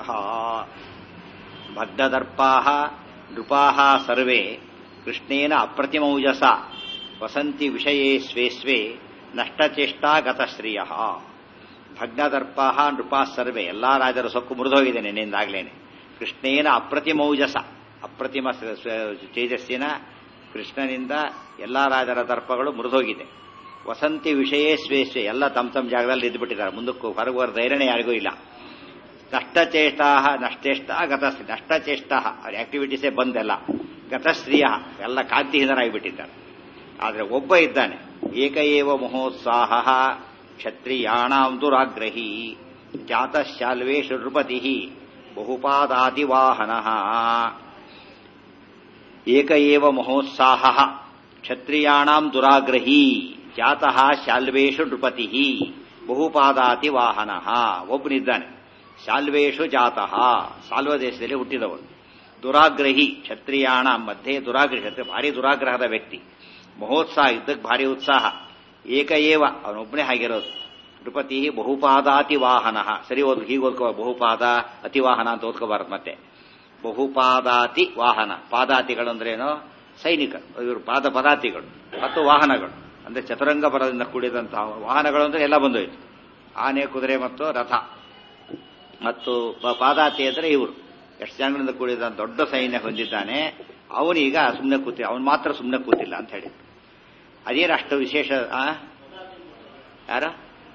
ಭಗ್ನದರ್ಪಾ ನೃಪಾ ಸರ್ವೇ ಕೃಷ್ಣೇನ ಅಪ್ರತಿಮೌಜಸ ವಸಂತಿ ವಿಷಯೇ ಸ್ವೇ ಸ್ವೇ ನಷ್ಟಚೇಷ್ಟಾಗತ ಶ್ರಿಯ ಭಗ್ನದರ್ಪಾ ನೃಪಾ ಸರ್ವೇ ಎಲ್ಲಾ ರಾಜರ ಸೊಕ್ಕು ಮುರಿದೋಗಿದೆ ನಿನ್ನಿಂದಾಗ್ಲೇನೆ ಕೃಷ್ಣೇನ ಅಪ್ರತಿಮೌಜಸ ಅಪ್ರತಿಮ ತೇಜಸ್ಸಿನ ಕೃಷ್ಣನಿಂದ ಎಲ್ಲಾ ರಾಜರ ದರ್ಪಗಳು ಮುರಿದೋಗಿದೆ ವಸಂತಿ ವಿಷಯೇ ಸ್ವೇ ಸ್ವೇ ಎಲ್ಲ ತಮ್ಮ ತಮ್ಮ ಜಾಗದಲ್ಲಿ ಇದ್ದುಬಿಟ್ಟಿದ್ದಾರೆ ಮುಂದಕ್ಕೂ ಹೊರಗೆ ಬರೋ ಧೈರ್ಯ ಯಾರಿಗೂ ಇಲ್ಲ ನಷ್ಟಚೇಷ್ಟಾ ನಷ್ಟೇಷ್ಟ ಗತ ನಷ್ಟಚೇಷ್ಟ ಅವ್ರ ಆಕ್ಟಿವಿಟೀಸೇ ಬಂದೆಲ್ಲ ಗತಶ್ರೀಯ ಎಲ್ಲ ಕಾಂತಿಹೀನರಾಗಿಬಿಟ್ಟಿದ್ದಾರೆ ಆದರೆ ಒಬ್ಬ ಇದ್ದಾನೆ ಏಕಏವ ಮಹೋತ್ಸಾಹ ಕ್ಷತ್ರಿಯಾಣಾಂ ದುರಾಗ್ರಹಿ ಜಾತಶಾಲ್ವೇಶು ನೃಪತಿ ಬಹುಪಾದಾತಿವಾಹನ ಏಕಏವ ಮಹೋತ್ಸಾಹ ಕ್ಷತ್ರಿಯಾಣಾಂ ದುರಾಗ್ರಹಿ ಜಾತಃ ಶಾಲ್ವೇಶು ನೃಪತಿ ಬಹುಪಾದಾತಿ ವಾಹನ ಒಬ್ಬನಿದ್ದಾನೆ ಶಾಲ್ವೇಶು ಜಾತಃ ಸಾಲ್ವ ದೇಶದಲ್ಲಿ ಹುಟ್ಟಿದವನು ದುರಾಗ್ರಹಿ ಕ್ಷತ್ರಿಯಾಣ ಮಧ್ಯೆ ದುರಾಗ್ರಹಿ ಭಾರಿ ದುರಾಗ್ರಹದ ವ್ಯಕ್ತಿ ಮಹೋತ್ಸಾಹ ಯುದ್ಧಕ್ಕೆ ಭಾರಿ ಉತ್ಸಾಹ ಏಕಏವ ಅವನೊಬ್ಬನೇ ಆಗಿರೋದು ನೃಪತಿ ಬಹುಪಾದಾತಿ ವಾಹನ ಸರಿ ಓದ್ ಹೀಗೆ ಓದ್ಕೋ ಬಹುಪಾದ ಅತಿವಾಹನ ಅಂತ ಓದ್ಕೋಬಾರದು ಮತ್ತೆ ಬಹುಪಾದಾತಿ ವಾಹನ ಪಾದಾತಿಗಳು ಅಂದ್ರೇನು ಸೈನಿಕರು ಇವರು ಪಾದ ಪದಾತಿಗಳು ಮತ್ತು ವಾಹನಗಳು ಅಂದ್ರೆ ಚತುರಂಗ ಪದದಿಂದ ಕೂಡಿದಂತಹ ವಾಹನಗಳು ಅಂದ್ರೆ ಎಲ್ಲ ಬಂದೋಯ್ತು ಆನೆ ಕುದುರೆ ಮತ್ತು ರಥ ಮತ್ತು ಪ- ಪಾದಾತಿ ಅಂದರೆ ಇವರು ಎಷ್ಟು ಜನಗಳಿಂದ ಕೂಡಿದ ದೊಡ್ಡ ಸೈನ್ಯ ಹೊಂದಿದ್ದಾನೆ ಅವನೀಗ ಸುಮ್ಮನೆ ಕೂತಿ ಅವನು ಮಾತ್ರ ಸುಮ್ಮನೆ ಕೂತಿಲ್ಲ ಅಂತ ಹೇಳಿ ಅದೇನು ಅಷ್ಟು ವಿಶೇಷ ಆ? ಯಾರ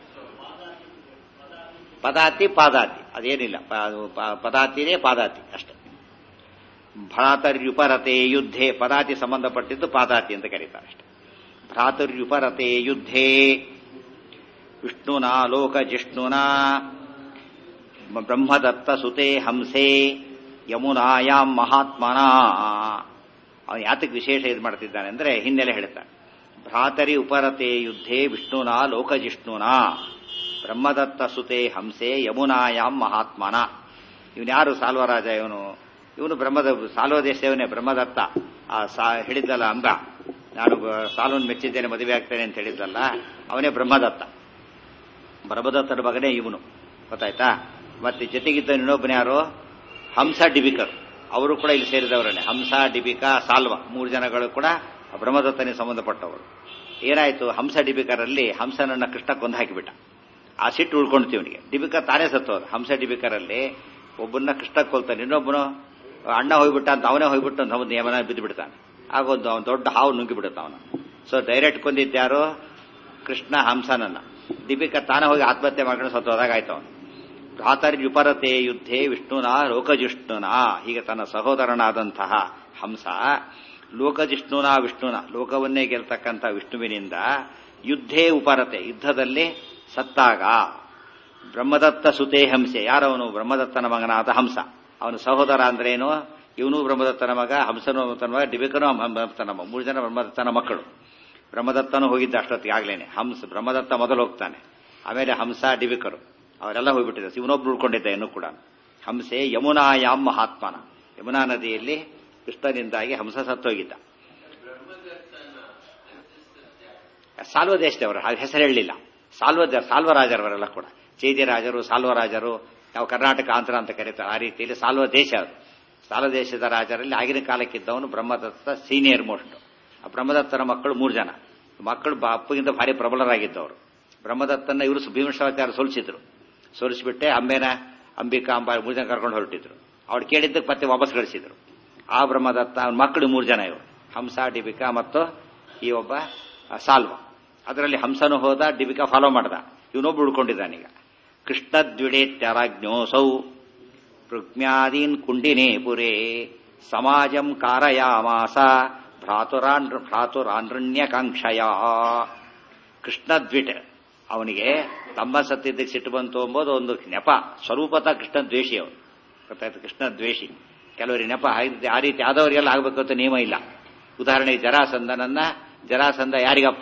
ಪದಾತಿ ಪಾದಾತಿ ಅದೇನಿಲ್ಲ ಪ- ಅದು ಪ- ಪದಾತಿನೇ ಪಾದಾತಿ ಅಷ್ಟೇ ಭ್ರಾತರ್ಯುಪರತೆ ಯುದ್ಧೆ ಪದಾತಿ ಸಂಬಂಧಪಟ್ಟಿದ್ದು ಪಾದಾತಿ ಅಂತ ಕರೀತಾರೆ ಅಷ್ಟೇ ಭ್ರಾತರ್ಯುಪರತೆ ಯುದ್ಧೇ ವಿಷ್ಣುನಾ ಲೋಕಜಿಷ್ಣುನಾ ಬ್ರಹ್ಮದತ್ತ ಸುತೆ ಹಂಸೆ ಯಮುನಾಯಾಮ್ ಮಹಾತ್ಮನ ಅವನು ಯಾತಕ್ಕೆ ವಿಶೇಷ ಇದು ಮಾಡ್ತಿದ್ದಾನೆ ಅಂದ್ರೆ ಹಿನ್ನೆಲೆ ಹೇಳ್ತಾನೆ ಭ್ರಾತರಿ ಉಪರತೆ ಯುದ್ಧೇ ವಿಷ್ಣುನಾ ಲೋಕಜಿಷ್ಣುನಾ ಬ್ರಹ್ಮದತ್ತ ಸುತೆ ಹಂಸೆ ಯಮುನಾಯಾಮ್ ಮಹಾತ್ಮನ ಇವನು ಯಾರು ಸಾಲ್ವರಾಜ ಇವನು ಇವನು ಬ್ರಹ್ಮದ ಸಾಲ್ವ ದೇಶವನೇ ಬ್ರಹ್ಮದತ್ತ ಆ ಸಾ ಹೇಳಿದ್ದಲ್ಲ ಅಂಬ ನಾನು ಬ- ಸಾಲ್ವನ್ ಮೆಚ್ಚಿದ್ದೇನೆ ಮದುವೆ ಆಗ್ತೇನೆ ಅಂತ ಹೇಳಿದ್ದಲ್ಲ ಅವನೇ ಬ್ರಹ್ಮದತ್ತ ಬ್ರಹ್ಮದತ್ತನ ಮಗನೇ ಇವನು ಗೊತ್ತಾಯ್ತಾ ಮತ್ತೆ ಜೊತೆಗಿದ್ದ ಇನ್ನೊಬ್ಬನ ಯಾರು ಹಂಸ ಡಿಬಿಕರ್ ಅವರು ಕೂಡ ಇಲ್ಲಿ ಸೇರಿದವರನ್ನೇ ಹಂಸ ಡಿಬಿಕಾ ಸಾಲ್ವ ಮೂರು ಜನಗಳು ಕೂಡ ಬ್ರಹ್ಮದತ್ತನಿಗೆ ಸಂಬಂಧಪಟ್ಟವರು ಏನಾಯ್ತು ಹಂಸ ಡಿಬಿಕರಲ್ಲಿ ಹಂಸನನ್ನ ಕೃಷ್ಣ ಕೊಂದು ಹಾಕಿಬಿಟ್ಟ ಆ ಸಿಟ್ಟು ಉಳ್ಕೊಂಡ್ತೀವಿ ಅವನಿಗೆ ಡಿಬಿಕಾ ತಾನೇ ಸತ್ತೋದು ಹಂಸ ಡಿಬಿಕರಲ್ಲಿ ಒಬ್ಬನ್ನ ಕೃಷ್ಣ ಕೊಲ್ತಾನೆ ಇನ್ನೊಬ್ಬನು ಅಣ್ಣ ಹೋಗ್ಬಿಟ್ಟ ಅಂತ ಅವನೇ ಹೋಗ್ಬಿಟ್ಟು ಅಂತ ಅವನು ಯಮನ ಬಿದ್ದು ಬಿಡ್ತಾನೆ ಆಗೊಂದು ಅವನು ದೊಡ್ಡ ಹಾವು ನುಗ್ಗಿ ಬಿಡುತ್ತೆ ಅವನು ಸೊ ಡೈರೆಕ್ಟ್ ಕೊಂದಿದ್ದ್ಯಾರು ಕೃಷ್ಣ ಹಂಸನನ್ನ ದೀಪಿಕಾ ತಾನೇ ಹೋಗಿ ಆತ್ಮಹತ್ಯೆ ಮಾಡ್ಕೊಂಡು ಸತ್ತೋದಾಗ ಆಯ್ತು ಅವನು ಭ್ರಾತರ್ಯುಪರತೆ ಯುದ್ಧೇ ವಿಷ್ಣುನ ಲೋಕಜಿಷ್ಣುನ ಹೀಗೆ ತನ್ನ ಸಹೋದರನಾದಂತಹ ಹಂಸ ಲೋಕಜಿಷ್ಣುನ ವಿಷ್ಣುನ ಲೋಕವನ್ನೇ ಗೆಲ್ತಕ್ಕಂಥ ವಿಷ್ಣುವಿನಿಂದ ಯುದ್ಧೇ ಉಪರತೆ ಯುದ್ಧದಲ್ಲಿ ಸತ್ತಾಗ ಬ್ರಹ್ಮದತ್ತ ಸುತೇ ಹಂಸೆ ಯಾರವನು ಬ್ರಹ್ಮದತ್ತನ ಮಗನಾದ ಹಂಸ ಅವನ ಸಹೋದರ ಅಂದ್ರೇನು ಇವನು ಬ್ರಹ್ಮದತ್ತನ ಮಗ ಹಂಸನು ಬ್ರಹ್ಮದತ್ತನ ಮಗ ಡಿಬಿಕನು ಬ್ರಹ್ಮದತ್ತನ ಮಗ ಮೂರು ಜನ ಬ್ರಹ್ಮದತ್ತನ ಮಕ್ಕಳು ಬ್ರಹ್ಮದತ್ತನು ಹೋಗಿದ್ದ ಅಷ್ಟೊತ್ತಿಗೆ ಆಗ್ಲೇನೆ ಹಂಸ ಬ್ರಹ್ಮದತ್ತ ಮೊದಲು ಹೋಗ್ತಾನೆ ಆಮೇಲೆ ಹಂಸ ಡಿಬಿಕರು ಅವರೆಲ್ಲ ಹೋಗ್ಬಿಟ್ಟಿದ್ದಾರೆ ಇವನೊಬ್ರು ಉಳ್ಕೊಂಡಿದ್ದ ಇನ್ನೂ ಕೂಡ ಹಂಸೆ ಯಮುನಾಯಾಮ್ ಮಹಾತ್ಮನ ಯಮುನಾ ನದಿಯಲ್ಲಿ ಕೃಷ್ಣನಿಂದಾಗಿ ಹಂಸ ಸತ್ತೋಗಿದ್ದ ಸಾಲ್ವ ದೇಶದವರು ಹಾಗೆ ಹೆಸರು ಹೇಳಲಿಲ್ಲ ಸಾಲ್ವ ಸಾಲ್ವರಾಜರವರೆಲ್ಲ ಕೂಡ ಚೇದಿರಾಜರು ಸಾಲ್ವರಾಜರು ನಾವು ಕರ್ನಾಟಕ ಆಂಧ್ರ ಅಂತ ಕರೀತಾರೆ ಆ ರೀತಿಯಲ್ಲಿ ಸಾಲ್ವ ದೇಶ ಅದು ಸಾಲ್ವ ದೇಶದ ರಾಜರಲ್ಲಿ ಆಗಿನ ಕಾಲಕ್ಕಿದ್ದವನು ಬ್ರಹ್ಮದತ್ತ ಸೀನಿಯರ್ ಮೋಸ್ಟ್ ಆ ಬ್ರಹ್ಮದತ್ತನ ಮಕ್ಕಳು ಮೂರು ಜನ ಮಕ್ಕಳು ಬ- ಅಪ್ಪಗಿಂತ ಭಾರಿ ಪ್ರಬಲರಾಗಿದ್ದವರು ಬ್ರಹ್ಮದತ್ತನ ಇವರು ಭೀಮಶ್ವಾಚಾರ್ಯ ಸೋಲಿಸಿದ್ರು ಸೋಲಿಸಿಬಿಟ್ಟೆ ಅಂಬೇನ ಅಂಬಿಕಾ ಅಂಬ ಮೂರು ಜನ ಕರ್ಕೊಂಡು ಹೊರಟಿದ್ರು ಅವ್ರು ಕೇಳಿದ್ದಕ್ಕೆ ಮತ್ತೆ ವಾಪಸ್ ಕಳಿಸಿದ್ರು ಆ ಬ್ರಹ್ಮದತ್ತ ಅವನ ಮಕ್ಕಳು ಮೂರು ಜನ ಇವರು ಹಂಸ ಡಿಬಿಕಾ ಮತ್ತು ಈ ಒಬ್ಬ ಆ, ಸಾಲ್ವ ಅದರಲ್ಲಿ ಹಂಸನು ಹೋದ ಡಿಬಿಕಾ ಫಾಲೋ ಮಾಡ್ದ ಇವನೊಬ್ಬ ಉಳ್ಕೊಂಡಿದ್ದಾನೀಗ ಕೃಷ್ಣದ್ವಿಡೇತ್ಯರಾಜ್ಞೋಸೌ ಪ್ರಜ್ಞಾದೀನ್ ಕುಂಡಿನೇ ಪುರೇ ಸಮಾಜಂ ಕಾರಯಾಮಾಸ ಭ್ರಾತುರಾನ್ ಭ್ರಾತುರಾನ್ರಣ್ಯಕಾಂಕ್ಷಯ ಕೃಷ್ಣದ್ವಿಟ್ ಅವನಿಗೆ ತಮ್ಮ ಸತ್ತಿದ್ದಕ್ಕೆ ಸಿಟ್ಟು ಬಂತು ಎಂಬುದು ಒಂದು ನೆಪ ಸ್ವರೂಪತಃ ಕೃಷ್ಣ ದ್ವೇಷಿ ಅವನು ಗೊತ್ತಾಯ್ತು ಕೃಷ್ಣ ದ್ವೇಷಿ ಕೆಲವರಿಗೆ ನೆಪ ಆ ರೀತಿ ಆದವರಿಗೆಲ್ಲ ಆಗಬೇಕು ಅಂತ ನಿಯಮ ಇಲ್ಲ ಉದಾಹರಣೆಗೆ ಜರಾಸಂದನನ್ನ ಜರಾಸಂದ ಯಾರಿಗಪ್ಪ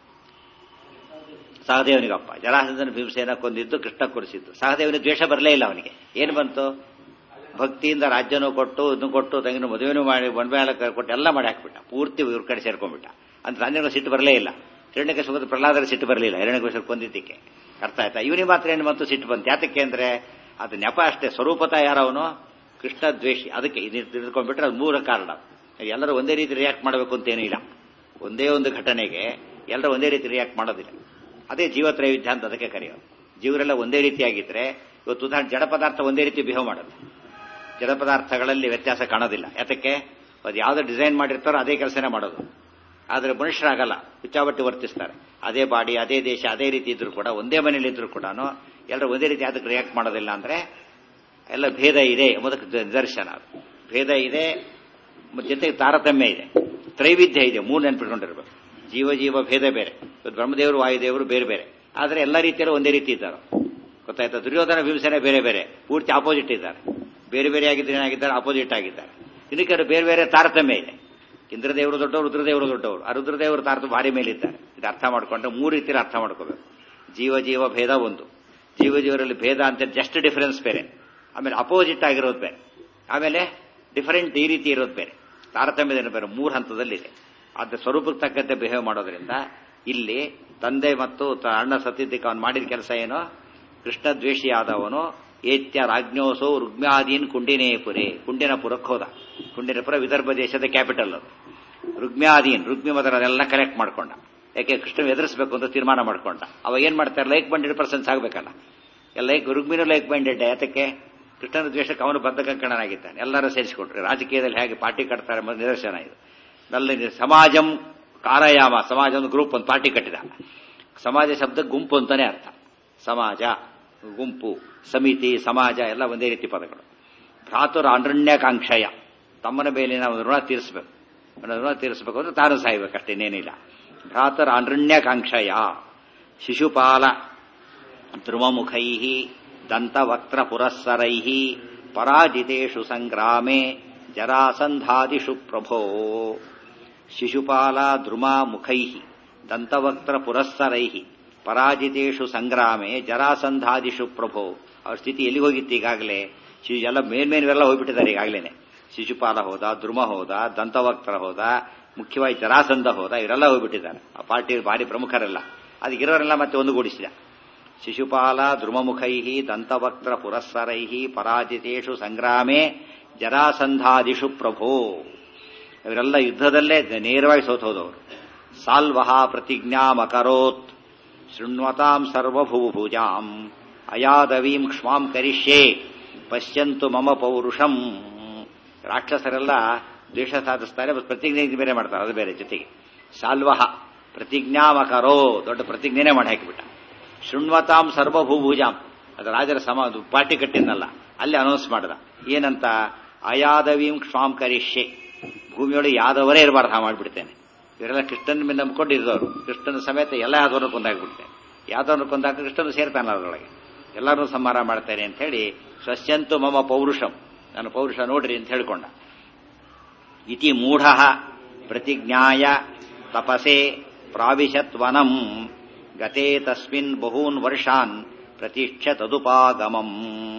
ಸಹದೇವನಿಗಪ್ಪ ಜರಾಸಂದನ ಭೀಮಸೇನ ಕೊಂದಿದ್ದು ಕೃಷ್ಣ ಕೊಡಿಸಿದ್ದು ಸಹದೇವನಿಗೆ ದ್ವೇಷ ಬರಲೇ ಇಲ್ಲ ಅವನಿಗೆ ಏನು ಬಂತು ಭಕ್ತಿಯಿಂದ ರಾಜ್ಯನೂ ಕೊಟ್ಟು ಇದನ್ನು ಕೊಟ್ಟು ತಂಗಿನ ಮದುವೆನೂ ಮಾಡಿ ಬಂಡ್ಮೇಳ ಕೊಟ್ಟು ಎಲ್ಲ ಮಾಡಿ ಹಾಕ್ಬಿಟ್ಟ ಪೂರ್ತಿ ಇವ್ರ ಕಡೆ ಸೇರ್ಕೊಂಡ್ಬಿಟ್ಟ ಅಂತ ರಾಜ್ಯನ ಸಿಟ್ಟು ಬರಲೇ ಇಲ್ಲ ಹಿರಣ್ಯಕ್ಕೆ ಸುಖದ ಪ್ರಹ್ಲಾದರ ಸಿಟ್ಟು ಬರಲಿಲ್ಲ ಹಿರಣ್ಯಕೋಶ ಕೊಂದಿದ್ದಕ್ಕೆ ಅರ್ಥ ಆಯ್ತಾ ಇವನಿಗೆ ಮಾತ್ರ ಏನು ಬಂತು ಸಿಟ್ಟು ಬಂತು ಯಾತಕ್ಕೆ ಅಂದ್ರೆ ಅದು ನೆಪ ಅಷ್ಟೇ ಸ್ವರೂಪತಃ ಯಾರವನು ಕೃಷ್ಣ ದ್ವೇಷಿ ಅದಕ್ಕೆ ಇದು ತಿಳ್ಕೊಂಡ್ಬಿಟ್ರೆ ಅದು ಮೂಲ ಕಾರಣ ಎಲ್ಲರೂ ಒಂದೇ ರೀತಿ ರಿಯಾಕ್ಟ್ ಮಾಡಬೇಕು ಅಂತ ಏನೂ ಇಲ್ಲ ಒಂದೇ ಒಂದು ಘಟನೆಗೆ ಎಲ್ಲರೂ ಒಂದೇ ರೀತಿ ರಿಯಾಕ್ಟ್ ಮಾಡೋದಿಲ್ಲ ಅದೇ ಜೀವತ್ರೈವಿಧ್ಯ ಅಂತ ಅದಕ್ಕೆ ಕರೆಯೋದು ಜೀವರೆಲ್ಲ ಒಂದೇ ರೀತಿಯಾಗಿದ್ರೆ ಇವತ್ತು ಉದಾಹರಣೆ ಜಡ ಪದಾರ್ಥ ಒಂದೇ ರೀತಿ ಬಿಹೇವ್ ಮಾಡೋದು ಜಡ ಪದಾರ್ಥಗಳಲ್ಲಿ ವ್ಯತ್ಯಾಸ ಕಾಣೋದಿಲ್ಲ ಯಾತಕ್ಕೆ ಅದು ಯಾವ್ದು ಡಿಸೈನ್ ಮಾಡಿರ್ತಾರೋ ಅದೇ ಕೆಲಸನೇ ಮಾಡೋದು ಆದರೆ ಮನುಷ್ಯರಾಗಲ್ಲ ಹುಚ್ಚಾಬಟ್ಟಿ ವರ್ತಿಸ್ತಾರೆ ಅದೇ ಬಾಡಿ ಅದೇ ದೇಶ ಅದೇ ರೀತಿ ಇದ್ರು ಕೂಡ ಒಂದೇ ಮನೇಲಿ ಇದ್ರು ಕೂಡ ಎಲ್ಲರೂ ಒಂದೇ ರೀತಿ ಅದಕ್ಕೆ ರಿಯಾಕ್ಟ್ ಮಾಡೋದಿಲ್ಲ ಅಂದ್ರೆ ಎಲ್ಲ ಭೇದ ಇದೆ ಎಂಬುದಕ್ಕೆ ನಿದರ್ಶನ ಅದು ಭೇದ ಇದೆ ಮತ್ತೆ ಜೊತೆಗೆ ತಾರತಮ್ಯ ಇದೆ ತ್ರೈವಿಧ್ಯ ಇದೆ ಮೂರು ನೆನ್ಪಿಟ್ಕೊಂಡಿರ್ಬೇಕು ಜೀವ ಜೀವ ಭೇದ ಬೇರೆ ಇವತ್ತು ಬ್ರಹ್ಮದೇವರು ವಾಯುದೇವರು ಬೇರೆ ಬೇರೆ ಆದರೆ ಎಲ್ಲ ರೀತಿಯಲ್ಲೂ ಒಂದೇ ರೀತಿ ಇದ್ದಾರೆ ಗೊತ್ತಾಯ್ತಾ ದುರ್ಯೋಧನ ಭೀಮಸೇನೆ ಬೇರೆ ಬೇರೆ ಪೂರ್ತಿ ಆಪೋಸಿಟ್ ಇದ್ದಾರೆ ಬೇರೆ ಬೇರೆ ಆಗಿದ್ರೆ ಏನಾಗಿದ್ದಾರೆ ಆಪೋಸಿಟ್ ಆಗಿದ್ದಾರೆ ಇದಕ್ಕೆ ಬೇರೆ ಬೇರೆ ತಾರತಮ್ಯ ಇದೆ ಇಂದ್ರದೇವರು ದೊಡ್ಡವರು ರುದ್ರದೇವರು ದೊಡ್ಡವರು ಆ ರುದ್ರದೇವರು ತಾರತ ಭಾರಿ ಮೇಲಿದ್ದಾರೆ ಇದು ಅರ್ಥ ಮಾಡ್ಕೊಂಡ್ರೆ ಮೂರು ರೀತಿಯಲ್ಲಿ ಅರ್ಥ ಮಾಡ್ಕೋಬೇಕು ಜೀವ ಜೀವ ಭೇದ ಒಂದು ಜೀವ ಜೀವರಲ್ಲಿ ಭೇದ ಅಂತ ಜಸ್ಟ್ ಡಿಫರೆನ್ಸ್ ಬೇರೆ ಆಮೇಲೆ ಅಪೋಸಿಟ್ ಆಗಿರೋದು ಬೇರೆ ಆಮೇಲೆ ಡಿಫರೆಂಟ್ ಈ ರೀತಿ ಇರೋದು ಬೇರೆ ತಾರತಮ್ಯದೇನು ಬೇರೆ ಮೂರು ಹಂತದಲ್ಲಿದೆ ಅದ್ರ ಸ್ವರೂಪಕ್ಕೆ ತಕ್ಕಂತೆ ಬಿಹೇವ್ ಮಾಡೋದ್ರಿಂದ ಇಲ್ಲಿ ತಂದೆ ಮತ್ತು ತ- ಅಣ್ಣ ಸತ್ಯದಕ್ಕೆ ಅವನು ಮಾಡಿದ ಕೆಲಸ ಏನು ಕೃಷ್ಣ ದ್ವೇಷಿಯಾದವನು ಏತ್ಯ ರಾಜ್ಞೋಸೋ ರುಗ್ಮ್ಯಾದೀನ್ ಕುಂಡಿನೇಪುರೆ ಕುಂಡಿನಪುರಕ್ಕೆ ಹೋದ ಕುಂಡಿನಪುರ ವಿದರ್ಭ ದೇಶದ ಕ್ಯಾಪಿಟಲ್ ಅದು ರುಗ್ಮ್ಯಾದೀನ್ ರುಗ್ಮಿ ಮೊದಲನೆಲ್ಲ ಕಲೆಕ್ಟ್ ಮಾಡ್ಕೊಂಡ ಯಾಕೆ ಕೃಷ್ಣ ಎದುರಿಸಬೇಕು ಅಂತ ತೀರ್ಮಾನ ಮಾಡ್ಕೊಂಡ ಅವಾಗ ಏನ್ ಮಾಡ್ತಾರೆ ಲೈಕ್ ಬಂಡೆಡ್ ಪರ್ಸನ್ಸ್ ಆಗಬೇಕಲ್ಲ ಎಲ್ಲ ಲೈಕ್ ರುಗ್ಮಿನೂ ಲೈಕ್ ಬಂಡೆಡ್ ಯಾತಕ್ಕೆ ಕೃಷ್ಣನ ದ್ವೇಷಕ್ಕೆ ಅವನು ಬದ್ಧ ಕಂಕಣನಾಗಿದ್ದಾನೆ ಎಲ್ಲರೂ ಸೇರಿಸಿಕೊಟ್ರೆ ರಾಜಕೀಯದಲ್ಲಿ ಹೇಗೆ ಪಾರ್ಟಿ ಕಟ್ತಾರೆ ಎಂಬ ನಿದರ್ಶನ ಇದು ನಲ್ಲಿ ಸಮಾಜಂ ಕಾರಯಾಮ ಸಮಾಜ ಒಂದು ಗ್ರೂಪ್ ಒಂದು ಪಾರ್ಟಿ ಕಟ್ಟಿದ ಸಮಾಜ ಶಬ್ದ ಗುಂಪು ಅಂತಾನೆ ಅರ್ಥ ಸಮಾಜ ಗುಂಪು ಸಮಿತಿ ಸಮಾಜ ಎಲ್ಲ ಒಂದೇ ರೀತಿ ಪದಗಳು ಭ್ರಾತುರ ಅನರಣ್ಯಕಾಂಕ್ಷಯ ತಮ್ಮನ ಮೇಲಿನ ಒಂದು ಋಣ ತೀರಿಸಬೇಕು ಋಣ ತೀರಿಸಬೇಕು ಅಂದ್ರೆ ತಾನು ಸಾಯ್ಬೇಕಷ್ಟೇ ಇನ್ನೇನಿಲ್ಲ ಭ್ರಾತರ ಅನರಣ್ಯಕಾಂಕ್ಷಯ ಶಿಶುಪಾಲ ಧ್ರುವಮುಖೈ ದಂತವಕ್ತ್ರ ಪುರಸ್ಸರೈ ಪರಾಜಿತೇಷು ಸಂಗ್ರಾಮೆ ಜರಾಸಂಧಾದಿಷು ಪ್ರಭೋ ಶಿಶುಪಾಲ ಧ್ರುಮಾಮುಖೈ ದಂತವಕ್ತ್ರ ಪುರಸ್ಸರೈ ಪರಾಜಿತೇಷು ಸಂಗ್ರಾಮೆ ಜರಾಸಂಧಾದಿಷು ಪ್ರಭೋ ಅವ್ರ ಸ್ಥಿತಿ ಎಲ್ಲಿಗೆ ಹೋಗಿತ್ತು ಈಗಾಗಲೇ ಶಿಶು ಎಲ್ಲ ಮೇಲ್ಮೇಲೆಲ್ಲ ಹೋಗ್ಬಿಟ್ಟಿದ್ದಾರೆ ಈಗಾಗಲೇ ಶಿಶುಪಾಲ ಹೋದ ಧ್ರುವ ಹೋದ ದಂತವಕ್ತರ ಹೋದ ಮುಖ್ಯವಾಗಿ ಜರಾಸಂಧ ಹೋದ ಇವರೆಲ್ಲ ಹೋಗ್ಬಿಟ್ಟಿದ್ದಾರೆ ಆ ಪಾರ್ಟಿ ಭಾರಿ ಪ್ರಮುಖರೆಲ್ಲ ಅದಕ್ಕಿರೋರೆಲ್ಲ ಮತ್ತೆ ಒಂದುಗೂಡಿಸಿದ ಶಿಶುಪಾಲ ಧ್ರುಮಮುಖೈ ದಂತವಕ್ತ್ರ ಪುರಸ್ಸರೈ ಪರಾಜಿತೇಷು ಸಂಗ್ರಾಮೆ ಜರಾಸಂಧಾದಿಷು ಪ್ರಭೋ ಇವರೆಲ್ಲ ಯುದ್ಧದಲ್ಲೇ ನೇರವಾಗಿ ಸೋತು ಹೋದವರು ಸಾಲ್ವಹ ಪ್ರತಿಜ್ಞಾಮಕರೋತ್ ಶೃಣ್ವತಾಂ ಸರ್ವಭೂಭುಜಾಂ ಅಯಾದವೀಂ ಕ್ಷ್ಮಾಂ ಕರಿಷ್ಯೆ ಪಶ್ಯಂತು ಮಮ ಪೌರುಷಂ ರಾಕ್ಷಸರೆಲ್ಲ ದ್ವೇಷ ಸಾಧಿಸ್ತಾರೆ ಪ್ರತಿಜ್ಞೆ ಬೇರೆ ಮಾಡ್ತಾರೆ ಅದು ಬೇರೆ ಜೊತೆಗೆ ಸಾಲ್ವಹ ಪ್ರತಿಜ್ಞಾಮಕರೋ ದೊಡ್ಡ ಪ್ರತಿಜ್ಞೆನೇ ಮಾಡಿ ಹಾಕಿಬಿಟ್ಟ ಶೃಣ್ವತಾಂ ಸರ್ವಭೂಭುಜಾಂ ಅದು ರಾಜರ ಸಮ ಅದು ಪಾರ್ಟಿ ಕಟ್ಟಿದ್ನಲ್ಲ ಅಲ್ಲಿ ಅನೌನ್ಸ್ ಮಾಡ್ದ ಏನಂತ ಅಯಾದವೀಂ ಕ್ಷಾಂ ಕರಿಷ್ಯೆ ಭೂಮಿಯೊಳಗೆ ಯಾದವರೇ ಇರಬಾರ್ದು ಹಾ ಮಾಡಿಬಿಡ್ತೇನೆ ಇವರೆಲ್ಲ ಕೃಷ್ಣನ ಮೇಲೆ ನಂಬ್ಕೊಂಡಿದ್ದವರು ಕೃಷ್ಣನ ಸಮೇತ ಎಲ್ಲ ಯಾದವರನ್ನು ಕೊಂದಾಗ್ಬಿಡ್ತೇನೆ ಯಾದವರನ್ನು ಕೊಂದಾಗ ಕೃಷ್ಣನು ಸೇರ್ತಾನ ಅದರೊಳಗೆ ಎಲ್ಲರನ್ನೂ ಸಂಹಾರ ಮಾಡ್ತೇನೆ ಅಂತ ಹೇಳಿ ಸ್ವಸ್ಯಂತು ಮಮ ಪೌರುಷಂ ನಾನು ಪೌರುಷ ನೋಡ್ರಿ ಅಂತ ಹೇಳ್ಕೊಂಡ ಇತಿ ಮೂಢ ಪ್ರತಿಜ್ಞಾಯ ತಪಸೆ ಪ್ರಾವಿಶತ್ವನಂ ಗತೆ ತಸ್ಮಿನ್ ಬಹೂನ್ ವರ್ಷಾನ್ ಪ್ರತಿಷ್ಠ ತದುಪಾಗಮಂ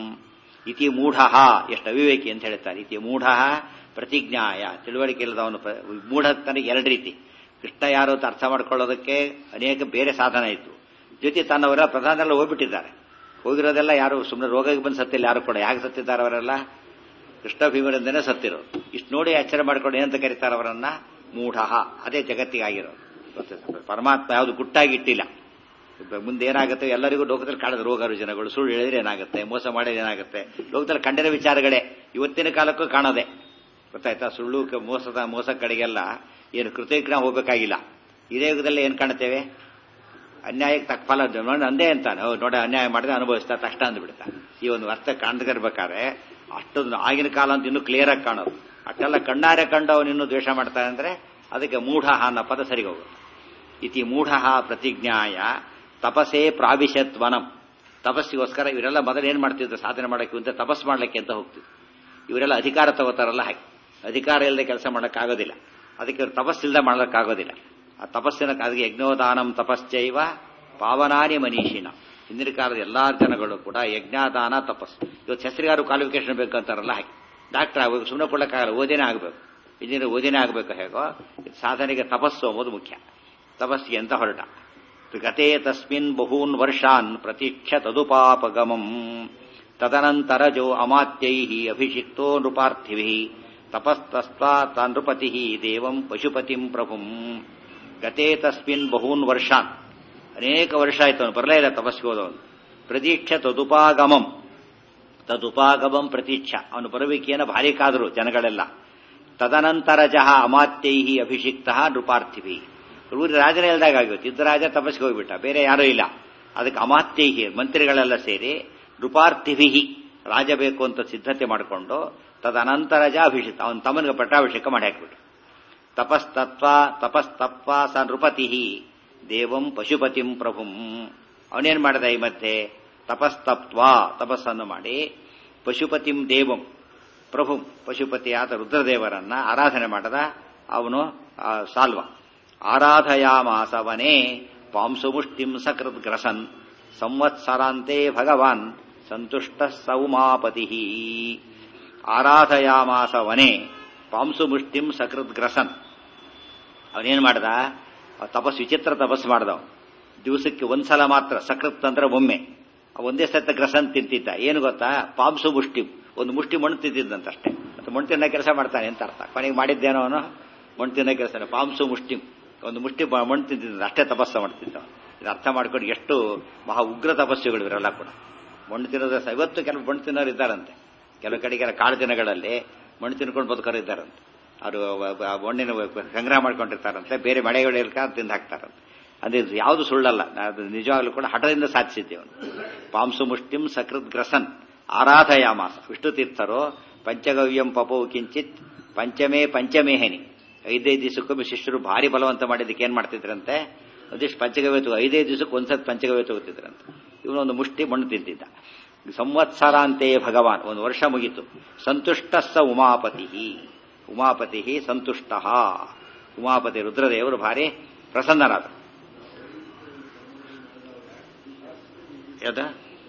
ಇತಿ ಮೂಢ ಎಷ್ಟು ಅವಿವೇಕಿ ಅಂತ ಹೇಳ್ತಾರೆ ಇತಿ ಮೂಢ ಪ್ರತಿಜ್ಞಾಯ ತಿಳುವಳಿಕೆ ಇಲ್ಲದವನು ಮೂಢ ತನಗೆ ಎರಡು ರೀತಿ ಕೃಷ್ಣ ಯಾರು ಅಂತ ಅರ್ಥ ಮಾಡ್ಕೊಳ್ಳೋದಕ್ಕೆ ಅನೇಕ ಬೇರೆ ಸಾಧನ ಇತ್ತು ಜೊತೆ ತನ್ನವರ ಪ್ರಧಾನೆಲ್ಲ ಹೋಗ್ಬಿಟ್ಟಿದ್ದಾರೆ ಹೋಗಿರೋದೆಲ್ಲ ಯಾರು ಸುಮ್ಮನೆ ರೋಗಕ್ಕೆ ಬಂದು ಸತ್ತಿಲ್ಲ ಯಾರು ಕೂಡ ಯಾಕೆ ಸತ್ತಿದ್ದಾರೆ ಅವರೆಲ್ಲ ಕೃಷ್ಣ ಭೀಮರಿಂದನೇ ಸತ್ತಿರೋದು ಇಷ್ಟು ನೋಡಿ ಆಶ್ಚರ್ಯ ಮಾಡ್ಕೊಂಡು ಏನಂತ ಕರೀತಾರೆ ಅವರನ್ನ ಮೂಢ ಅದೇ ಜಗತ್ತಿಗಾಗಿರೋದು ಪರಮಾತ್ಮ ಯಾವುದು ಗುಟ್ಟಾಗಿ ಇಟ್ಟಿಲ್ಲ ಮುಂದೆ ಏನಾಗುತ್ತೆ ಎಲ್ಲರಿಗೂ ಲೋಕದಲ್ಲಿ ಕಾಣದ ರೋಗ ರುಜಿನಗಳು ಸುಳ್ಳು ಹೇಳಿದ್ರೆ ಏನಾಗುತ್ತೆ ಮೋಸ ಮಾಡಿದ್ರೆ ಏನಾಗುತ್ತೆ ಲೋಕದಲ್ಲಿ ಕಂಡಿರೋ ವಿಚಾರಗಳೇ ಇವತ್ತಿನ ಕಾಲಕ್ಕೂ ಕಾಣೋದೆ ಗೊತ್ತಾಯ್ತಾ ಸುಳ್ಳು ಮೋಸದ ಮೋಸ ಕಡೆಗೆಲ್ಲ ಏನು ಕೃತಜ್ಞ ಹೋಗಬೇಕಾಗಿಲ್ಲ ಇದೇ ಯುಗದಲ್ಲಿ ಏನು ಕಾಣುತ್ತೇವೆ ಅನ್ಯಾಯಕ್ಕೆ ತಕ್ಕ ಫಲ ಅಂದೇ ಅಂತಾನೆ ನೋಡ ಅನ್ಯಾಯ ಮಾಡಿದ್ರೆ ಅನುಭವಿಸ್ತಾ ತಕ್ಷಣ ಅಂದ್ಬಿಡ್ತಾ ಈ ಒಂದು ಅರ್ಥ ಕಾಣ್ದಿರ್ಬೇಕಾದ್ರೆ ಅಷ್ಟೊಂದು ಆಗಿನ ಕಾಲ ಅಂತ ಇನ್ನೂ ಕ್ಲಿಯರ್ ಆಗಿ ಕಾಣೋದು ಅಷ್ಟೆಲ್ಲ ಕಣ್ಣಾರೆ ಕಂಡು ಅವನು ಇನ್ನೂ ದ್ವೇಷ ಮಾಡ್ತಾನೆ ಅಂದ್ರೆ ಅದಕ್ಕೆ ಮೂಢ ಅನ್ನೋ ಪದ ಸರಿಗೆ ಹೋಗುತ್ತೆ ಇತಿ ಮೂಢ ಪ್ರತಿಜ್ಞಾಯ ತಪಸೇ ಪ್ರಾವಿಶತ್ವನಂ ತಪಸ್ಸಿಗೋಸ್ಕರ ಇವರೆಲ್ಲ ಮೊದಲು ಏನ್ ಮಾಡ್ತಿದ್ರು ಸಾಧನೆ ಮಾಡಕ್ಕೆ ಅಂತ ತಪಸ್ ಮಾಡ್ಲಿಕ್ಕೆ ಅಂತ ಹೋಗ್ತಿದ್ರು ಇವರೆಲ್ಲ ಅಧಿಕಾರ ತಗೋತಾರಲ್ಲ ಹಾಗೆ ಅಧಿಕಾರ ಇಲ್ಲದೆ ಕೆಲಸ ಮಾಡೋಕ್ಕಾಗೋದಿಲ್ಲ ಅದಕ್ಕೆ ಇವ್ರು ತಪಸ್ಸಿಲ್ಲದೆ ಮಾಡೋಕ್ಕಾಗೋದಿಲ್ಲ ಆ ತಪಸ್ಸಿನ ಅದಕ್ಕೆ ಯಜ್ಞೋದಾನಂ ತಪಶ್ಚೈವ ಪಾವನಾನಿ ಮನೀಷಿನ ಹಿಂದಿನ ಕಾಲದ ಎಲ್ಲಾ ಜನಗಳು ಕೂಡ ಯಜ್ಞಾದಾನ ತಪಸ್ಸು ಇವತ್ತು ಹೆಸರಿಗಾರು ಕ್ವಾಲಿಫಿಕೇಶನ್ ಬೇಕಂತಾರಲ್ಲ ಹಾಗೆ ಡಾಕ್ಟರ್ ಆಗಬೇಕು ಸುಮ್ಮನೆ ಕೊಡಕ್ಕಾಗಲ್ಲ ಓದಿನೇ ಆಗಬೇಕು ಇಂಜಿನಿಯರ್ ಓದಿನೇ ಆಗಬೇಕು ಹೇಗೋ ಸಾಧನೆಗೆ ತಪಸ್ಸು ಎಂಬುದು ಮುಖ್ಯ ತಪಸ್ಸಿಗೆ ಅಂತ ಹೊರಟ ಗತೆ ತಸ್ಮಿನ್ ಬಹೂನ್ ವರ್ಷಾನ್ ಪ್ರತೀಕ್ಷ ತದುಪಾಪಗಮಂ ತದನಂತರ ಜೋ ಅಮಾತ್ಯೈ ಅಭಿಷಿಕ್ತೋ ನೃಪಾರ್ಥಿಭಿ ತಪಸ್ತಸ್ತಾ ನೃಪತಿ ದೇವಂ ಪಶುಪತಿಂ ಪ್ರಭುಂ ಗತೆ ತಸ್ಮಿನ್ ಬಹೂನ್ ವರ್ಷಾನ್ ಅನೇಕ ವರ್ಷ ಆಯ್ತು ಅವನು ಬರಲೇ ಇಲ್ಲ ತಪಸ್ಸಿಗೆ ಹೋದವನು ಪ್ರತೀಕ್ಷ ತದುಪಾಗಮಂ ತದುಪಾಗಮಂ ಪ್ರತೀಕ್ಷ ಅವನು ಬರಬೇಕೇನ ಭಾರಿ ಕಾದರು ಜನಗಳೆಲ್ಲ ತದನಂತರ ಜಹ ಅಮಾತ್ಯೈ ಅಭಿಷಿಕ್ತ ನೃಪಾರ್ಥಿಭಿ ಊರಿ ರಾಜನೇ ಇಲ್ದಾಗ ಆಗಿತ್ತು ಇದ್ದ ರಾಜ ತಪಸ್ಸಿಗೆ ಹೋಗ್ಬಿಟ್ಟ ಬೇರೆ ಯಾರೂ ಇಲ್ಲ ಅದಕ್ಕೆ ಅಮಾತ್ಯೈಹಿ ಮಂತ್ರಿಗಳೆಲ್ಲ ಸೇರಿ ನೃಪಾರ್ಥಿಭಿ ರಾಜ ಬೇಕು ಅಂತ ಸಿದ್ಧತೆ ಮಾಡಿಕೊಂಡು ತದನಂತರ ಜ ಅಭಿಷಿಕ್ತ ಅವನ ತಮ್ಮನಿಗೆ ಪಟ್ಟಾಭಿಷೇಕ ಮಾಡಿ ಹಾಕ್ಬಿಟ್ಟು ತಪಸ್ತತ್ವ ತಪಸ್ತತ್ವ ಸ ನೃಪತಿ ದೇವಂ ಪಶುಪತಿಂ ಪ್ರಭುಂ ಅವನೇನ್ ಮಾಡಿದ ಈ ಮಧ್ಯೆ ತಪಸ್ತತ್ವ ತಪಸ್ಸನ್ನು ಮಾಡಿ ಪಶುಪತಿಂ ದೇವಂ ಪ್ರಭು ಪಶುಪತಿಯಾದ ರುದ್ರದೇವರನ್ನ ಆರಾಧನೆ ಮಾಡದ ಅವನು ಸಾಲ್ವ ಆರಾಧಯಾಮಾಸವನೇ ಪಾಂಸುಮುಷ್ಟಿಂ ಸಕೃತ್ ಗ್ರಸನ್ ಸಂವತ್ಸರಾಂತೆ ಭಗವಾನ್ ಸಂತುಷ್ಟ ಸೌಮಾಪತಿ ಆರಾಧಯಾಮಾಸವನೇ ಪಾಂಸುಮುಷ್ಟಿಂ ಸಕೃತ್ ಗ್ರಸನ್ ಅವನೇನ್ ಮಾಡ್ದ ತಪಸ್ ವಿಚಿತ್ರ ತಪಸ್ಸು ಮಾಡ್ದವ ದಿವಸಕ್ಕೆ ಒಂದ್ಸಲ ಮಾತ್ರ ಸಕೃತ್ ಅಂದ್ರೆ ಒಮ್ಮೆ ಒಂದೇ ಸತ್ತ ಗ್ರಸನ್ ತಿಂತಿದ್ದ ಏನು ಗೊತ್ತಾ ಪಾಂಸು ಮುಷ್ಟಿ ಒಂದು ಮುಷ್ಟಿ ಮಣ್ಣು ತಿಂತಿದ್ದಂತಷ್ಟೇ ಮತ್ತು ಮಣ್ಣು ತಿನ್ನೋ ಕೆಲಸ ಮಾಡ್ತಾನೆ ಅಂತ ಅರ್ಥ ಕೊನೆಗೆ ಮಾಡಿದ್ದೇನೋ ಅವನು ಮಣ್ಣು ತಿನ್ನೋ ಕೆಲಸ ಪಾಂಸು ಮುಷ್ಟಿ ಒಂದು ಮುಷ್ಟಿ ಬ- ಮಣ್ಣು ತಿಂತಿದ್ದ ಅಷ್ಟೇ ತಪಸ್ಸು ಮಾಡ್ತಿದ್ದ ಇದು ಅರ್ಥ ಮಾಡ್ಕೊಂಡು ಎಷ್ಟು ಮಹಾ ಉಗ್ರ ತಪಸ್ಸುಗಳು ಇವರೆಲ್ಲ ಕೂಡ ಮಣ್ಣು ತಿನ್ನೋದು ಸ- ಇವತ್ತು ಕೆಲವು ಮಣ್ಣು ತಿನ್ನೋರು ಇದ್ದಾರಂತೆ ಕೆಲವು ಕಡೆಗೆಲ್ಲ ಕಾಡು ದಿನಗಳಲ್ಲಿ ಮಣ್ಣು ತಿನ್ಕೊಂಡು ಬದುಕೋರು ಇದ್ದಾರಂತೆ ಅವರು ಆ ಮಣ್ಣಿನ ಸಂಗ್ರಹ ಮಾಡ್ಕೊಂಡಿರ್ತಾರಂತೆ ಬೇರೆ ಮಳೆಗಳು ಇರ್ಕ ತಿಂದು ಹಾಕ್ತಾರಂತೆ ಅದೇ ಯಾವುದು ಸುಳ್ಳಲ್ಲ ಅದು ನಿಜವಾಗ್ಲೂ ಕೂಡ ಹಠದಿಂದ ಸಾಧಿಸಿದ್ದೇವೆ ಪಾಂಸು ಮುಷ್ಟಿಂ ಸಕೃತ್ ಗ್ರಸನ್ ಆರಾಧಯಾಮಾಸ ವಿಷ್ಣು ತೀರ್ಥರು ಪಂಚಗವ್ಯಂ ಪಪವು ಕಿಂಚಿತ್ ಪಂಚಮೇ ಪಂಚಮೇಹನಿ ಐದೈದು ದಿವಸಕ್ಕೊಮ್ಮೆ ಶಿಷ್ಯರು ಭಾರಿ ಬಲವಂತ ಮಾಡಿದ್ದಕ್ಕೆ ಏನ್ ಮಾಡ್ತಿದ್ರಂತೆ ಅದಿಷ್ಟು ಪಂಚಗವ್ಯ ತಗೋ ಐದೈದು ದಿವಸಕ್ಕೆ ಒಂದ್ಸತ್ ಪಂಚಗವ್ಯ ತಗೋತಿದ್ರಂತೆ ಇವನು ಒಂದು ಮುಷ್ಟಿ ಮಣ್ಣು ತಿಂತಿದ್ದ ಸಂವತ್ಸರಾಂತೆಯೇ ಭಗವಾನ್ ಒಂದು ವರ್ಷ ಮುಗೀತು ಸಂತುಷ್ಟ ಸ ಉಮಾಪತಿ ಉಮಾಪತಿ ಸಂತುಷ್ಟ ಉಮಾಪತಿ ರುದ್ರದೇವರು ಭಾರಿ ಪ್ರಸನ್ನರಾದರು ಯಾವ್ದ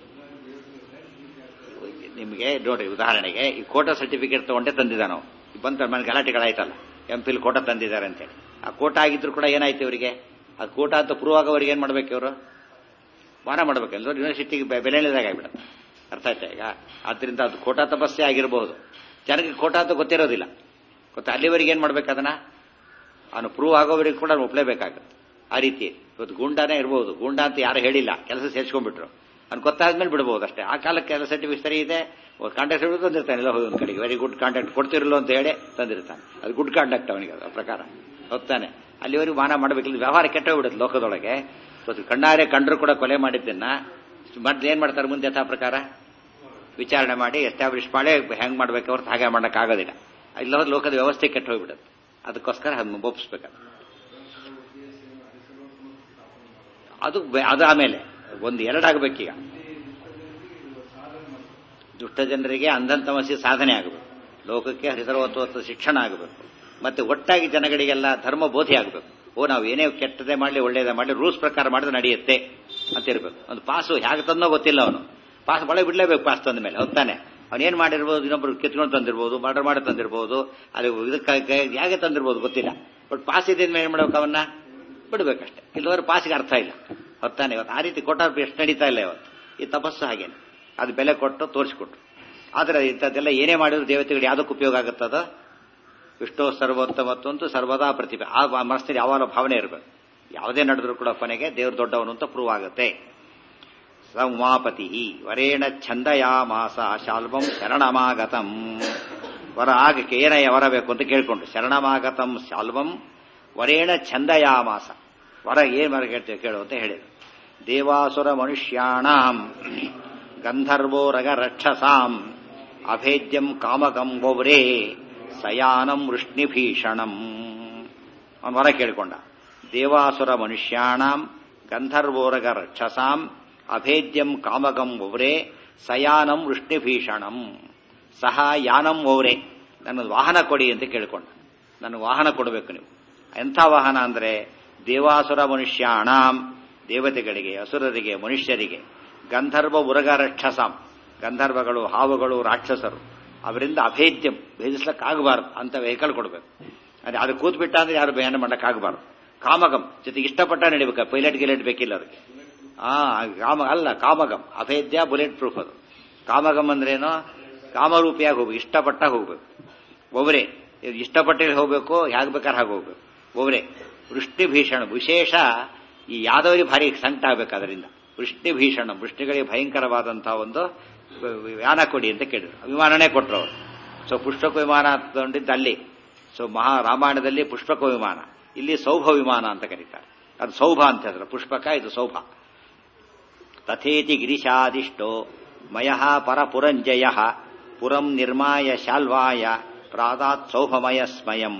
ನಿಮಗೆ ನೋಡಿ ಉದಾಹರಣೆಗೆ ಈ ಕೋಟಾ ಸರ್ಟಿಫಿಕೇಟ್ ತಗೊಂಡೆ ತಂದಿದ್ದ ನಾವು ಬಂತ ಮನೆ ಗಲಾಟೆಗಳಾಯ್ತಲ್ಲ ಎಂ ಪಿಲ್ ಕೋಟಾ ತಂದಿದ್ದಾರೆ ಅಂತೇಳಿ ಆ ಕೋಟಾ ಆಗಿದ್ರು ಕೂಡ ಏನಾಯ್ತು ಇವರಿಗೆ ಆ ಕೋಟಾ ಅಂತ ಪ್ರೂವ್ ಆಗೋವರಿಗೆ ಏನ್ ಮಾಡ್ಬೇಕು ಇವರು ಮಾನ ಮಾಡ್ಬೇಕು ಎಲ್ಲರೂ ಯೂನಿವರ್ಸಿಟಿಗೆ ಬೆ- ಬೆಲೆ ಇಲ್ಲದಾಗ ಆಗ್ಬಿಡುತ್ತೆ ಅರ್ಥ ಆಯ್ತಾ ಈಗ ಆದ್ರಿಂದ ಅದು ಕೋಟಾ ತಪಸ್ಸೆ ಆಗಿರಬಹುದು ಜನಕ್ಕೆ ಕೋಟಾ ಅಂತ ಗೊತ್ತಿರೋದಿಲ್ಲ ಗೊತ್ತಾ ಅಲ್ಲಿವರೆಗೆ ಏನ್ ಮಾಡ್ಬೇಕು ಅದನ್ನ ಅವನು ಪ್ರೂವ್ ಆಗೋವರೆಗೆ ಕೂಡ ಅವ್ನು ಒಪ್ಲೇಬೇಕಾಗುತ್ತೆ ಆ ರೀತಿ ಇವತ್ತು ಗೂಂಡಾನೇ ಇರಬಹುದು ಗೂಂಡಾ ಅಂತ ಯಾರು ಹೇಳಿಲ್ಲ ಕೆಲಸ ಸೇರ್ಸ್ಕೊಂಡ್ಬಿಟ್ರು ಅವ್ನು ಗೊತ್ತಾದ್ಮೇಲೆ ಬಿಡಬಹುದು ಅಷ್ಟೇ ಆ ಕಾಲಕ್ಕೆ ಕೆಲಸ ಸರ್ಟಿಫಿಕೇಟ್ ಸರಿ ಇದೆ ಕಾಂಟ್ಯಾಕ್ಟ್ ಹಿಡಿದು ತಂದಿರ್ತಾನೆ ಎಲ್ಲ ಹೋಗಿ ಒಂದು ಕಡೆಗೆ ವೆರಿ ಗುಡ್ ಕಾಂಟ್ಯಾಕ್ಟ್ ಕೊಡ್ತಿರಲ್ಲ ಅಂತ ಹೇಳಿ ತಂದಿರ್ತಾನೆ ಅದು ಗುಡ್ ಕಾಂಟ್ಯಾಕ್ಟ್ ಅವನಿಗೆ ಅದು ಆ ಪ್ರಕಾರ ಹೋಗ್ತಾನೆ ಅಲ್ಲಿವರೆಗೂ ಮಾನ ಮಾಡಬೇಕಿಲ್ಲ ವ್ಯವಹಾರ ಕೆಟ್ಟೋಗ್ಬಿಡುತ್ತೆ ಲೋಕದೊಳಗೆ ಇವತ್ತು ಕಣ್ಣಾರೆ ಕಂಡ್ರು ಕೂಡ ಕೊಲೆ ಮಾಡಿದ್ದನ್ನ ಮತ್ತೆ ಏನ್ ಮಾಡ್ತಾರೆ ಮುಂದೆ ಯಥಾ ಪ್ರಕಾರ ವಿಚಾರಣೆ ಮಾಡಿ ಎಸ್ಟಾಬ್ಲಿಷ್ ಮಾಡಿ ಹೆಂಗ್ ಮಾಡ್ಬೇಕು ಹೊರತು ಹಾಗೆ ಮಾಡೋಕ್ಕಾಗೋದಿಲ್ಲ ಇಲ್ಲ ಲೋಕದ ವ್ಯವಸ್ಥೆ ಕೆಟ್ಟು ಹೋಗ್ಬಿಡುತ್ತೆ ಅದಕ್ಕೋಸ್ಕರ ಹಂಗೆ ಒಪ್ಪಿಸ್ಬೇಕು ಅದು ಬೆ- ಅದು ಆಮೇಲೆ ಒಂದು ಎರಡಾಗಬೇಕೀಗ ದುಷ್ಟ ಜನರಿಗೆ ಅಂಧನ್ ತಮಸ್ಸೆ ಸಾಧನೆ ಆಗಬೇಕು ಲೋಕಕ್ಕೆ ಹರಿಸರ್ವತ್ವತ್ವ ಶಿಕ್ಷಣ ಆಗಬೇಕು ಮತ್ತೆ ಒಟ್ಟಾಗಿ ಜನಗಳಿಗೆಲ್ಲ ಧರ್ಮ ಬೋಧಿ ಆಗಬೇಕು ಓ ನಾವು ಏನೇ ಕೆಟ್ಟದೇ ಮಾಡಲಿ ಒಳ್ಳೇದೇ ಮಾಡಲಿ ರೂಲ್ಸ್ ಪ್ರಕಾರ ಮಾಡಿದ್ರೆ ನಡೆಯುತ್ತೆ ಅಂತ ಇರಬೇಕು ಒಂದು ಪಾಸು ಹೇಗೆ ತಂದೋ ಗೊತ್ತಿಲ್ಲ ಅವನು ಪಾಸ್ ಒಳಗೆ ಬಿಡಲೇಬೇಕು ಪಾಸ್ ತಂದ ಮೇಲೆ ಹೊತ್ತಾನೆ ಅವನೇನ್ ಮಾಡಿರ್ಬೋದು ಇನ್ನೊಬ್ರು ಕಿತ್ಕೊಂಡು ತಂದಿರ್ಬೋದು ಮರ್ಡರ್ ಮಾಡಿ ತಂದಿರ್ಬೋದು ಅಲ್ಲಿ ಇದಕ್ಕೆ ಹೇಗೆ ತಂದಿರ್ಬೋದು ಗೊತ್ತಿಲ್ಲ ಬಟ್ ಪಾಸ್ ಇದೆ ಮೇಲೆ ಏನ್ ಮಾಡ್ಬೇಕು ಅವನ್ನ ಬಿಡ್ಬೇಕಷ್ಟೇ ಇಲ್ಲವರೆ ಪಾಸಿಗೆ ಅರ್ಥ ಇಲ್ಲ ಹೊತ್ತಾನೆ ಇವತ್ತು ಆ ರೀತಿ ಕೊಟ್ಟಾರ ಎಷ್ಟು ನಡೀತಾ ಇಲ್ಲ ಇವತ್ತು ಈ ತಪಸ್ಸು ಹಾಗೇನೆ ಅದು ಬೆಲೆ ಕೊಟ್ಟು ತೋರಿಸ್ಕೊಟ್ರು ಆದ್ರೆ ಇಂಥದ್ದೆಲ್ಲ ಏನೇ ಮಾಡಿದ್ರು ದೇವತೆಗಳು ಯಾವುದಕ್ಕೆ ಉಪಯೋಗ ಆಗುತ್ತದ ವಿಷ್ಣು ಸರ್ವೋತ್ತಮತ್ವ ಅಂತೂ ಸರ್ವದಾ ಪ್ರತಿಭೆ ಆ ಮನಸ್ಸಿನಲ್ಲಿ ಯಾವಾಗ ಭಾವನೆ ಇರಬೇಕು ಯಾವುದೇ ನಡೆದ್ರು ಕೂಡ ಕೊನೆಗೆ ದೇವ್ರು ದೊಡ್ಡವನು ಅಂತ ಪ್ರೂವ್ ಆಗುತ್ತೆ ಸ ಉಮಾಪತಿ ವರೇಣ ಛಂದಯಾಮಾಸ ಶಾಲ್ವಂ ಶರಣಮಾಗತಂ ವರ ಆಗಕ್ಕೆ ಏನಯ್ಯ ವರ ಬೇಕು ಅಂತ ಕೇಳ್ಕೊಂಡು ಶರಣಮಾಗತಂ ಶಾಲ್ವಂ ವರೇಣ ಛಂದಯಾಮಾಸ ವರ ಏನ್ ವರ ಕೇಳ್ತೇವೆ ಕೇಳು ಅಂತ ಹೇಳಿದ್ರು ದೇವಾಸುರ ಮನುಷ್ಯಾಣಾಂ ಗಂಧರ್ವೋ ರಗ ರಕ್ಷಸಾಂ ಅಭೇದ್ಯಂ ಕಾಮಕಂ ಬೊವ್ರೇ ಸಯಾನಂ ವೃಷ್ಣಿಭೀಷಣಂ ಅವನು ವರ ಕೇಳಿಕೊಂಡ ದೇವಾಸುರ ಮನುಷ್ಯಾಣಾಂ ಗಂಧರ್ವೋರಗ ರಕ್ಷಸಾಂ ಅಭೇದ್ಯಂ ಕಾಮಗಂ ಒವ್ರೆ ಸಯಾನಂ ವೃಷ್ಣಿಭೀಷಣಂ ಸಹ ಯಾನಂ ಒವ್ರೆ ನನ್ನ ವಾಹನ ಕೊಡಿ ಅಂತ ಕೇಳಿಕೊಂಡ ನನ್ನ ವಾಹನ ಕೊಡಬೇಕು ನೀವು ಎಂಥ ವಾಹನ ಅಂದ್ರೆ ದೇವಾಸುರ ಮನುಷ್ಯಾಣಾಂ ದೇವತೆಗಳಿಗೆ ಅಸುರರಿಗೆ ಮನುಷ್ಯರಿಗೆ ಗಂಧರ್ವ ಉರಗ ರಕ್ಷಸಾಂ ಗಂಧರ್ವಗಳು ಹಾವುಗಳು ರಾಕ್ಷಸರು ಅವರಿಂದ ಅಭೇದ್ಯಂ ಭೇದಿಸ್ಲಕ್ಕಾಗಬಾರ್ದು ಅಂತ ವೆಹಿಕಲ್ ಕೊಡಬೇಕು ಅದೇ ಅದು ಕೂತ್ಬಿಟ್ಟ ಅಂದ್ರೆ ಯಾರು ಭಯಾನ ಮಾಡಕ್ಕಾಗಬಾರ್ದು ಕಾಮಗಂ ಜೊತೆಗೆ ಇಷ್ಟಪಟ್ಟ ನಡಿಬೇಕು ಪೈಲಟ್ ಗಿಲೆಟ್ ಬೇಕಿಲ್ಲ ಅದಕ್ಕೆ ಆ ಕಾಮ ಅಲ್ಲ ಕಾಮಗಂ ಅಭೇದ್ಯ ಬುಲೆಟ್ ಪ್ರೂಫ್ ಅದು ಕಾಮಗಂ ಅಂದ್ರೇನು ಕಾಮರೂಪಿಯಾಗಿ ಹೋಗ್ಬೇಕು ಇಷ್ಟಪಟ್ಟ ಹೋಗ್ಬೇಕು ಒಬ್ಬರೇ ಇಷ್ಟಪಟ್ಟಲ್ಲಿ ಹೋಗ್ಬೇಕು ಹೇಗೆ ಬೇಕಾದ್ರೆ ಹಾಗೆ ಹೋಗ್ಬೇಕು ಒಬ್ಬರೇ ವೃಷ್ಟಿ ಭೀಷಣ ವಿಶೇಷ ಈ ಯಾದವರಿಗೆ ಭಾರಿ ಸಂಕಟ ಆಗ್ಬೇಕು ಅದರಿಂದ ವೃಷ್ಟಿ ಭೀಷಣ ವೃಷ್ಟಿಗಳಿಗೆ ಭಯಂಕರವಾದಂತಹ ಒಂದು ಯಾನ ಕೊಡಿ ಅಂತ ಕೇಳಿದ್ರು ವಿಮಾನನೇ ಕೊಟ್ಟರು ಅವರು ಸೊ ಪುಷ್ಪಕ ವಿಮಾನ ತಗೊಂಡಿದ್ದು ಅಲ್ಲಿ ಸೊ ಮಹಾ ರಾಮಾಯಣದಲ್ಲಿ ಪುಷ್ಪಕ ವಿಮಾನ ಇಲ್ಲಿ ಸೌಭ ವಿಮಾನ ಅಂತ ಕರೀತಾರೆ ಅದು ಸೌಭ ಅಂತ ಹೇಳಿದ್ರು ಪುಷ್ಪಕ ಇದು ಸೌಭ ತಥೇತಿ ಗಿರಿಶಾದಿಷ್ಟೋ ಮಯ ಪರಪುರಂಜಯ ಪುರಂ ನಿರ್ಮಾಯ ಶಾಲ್ವಾಯ ಪ್ರಾದಾತ್ ಸೌಭಮಯ ಸ್ಮಯಂ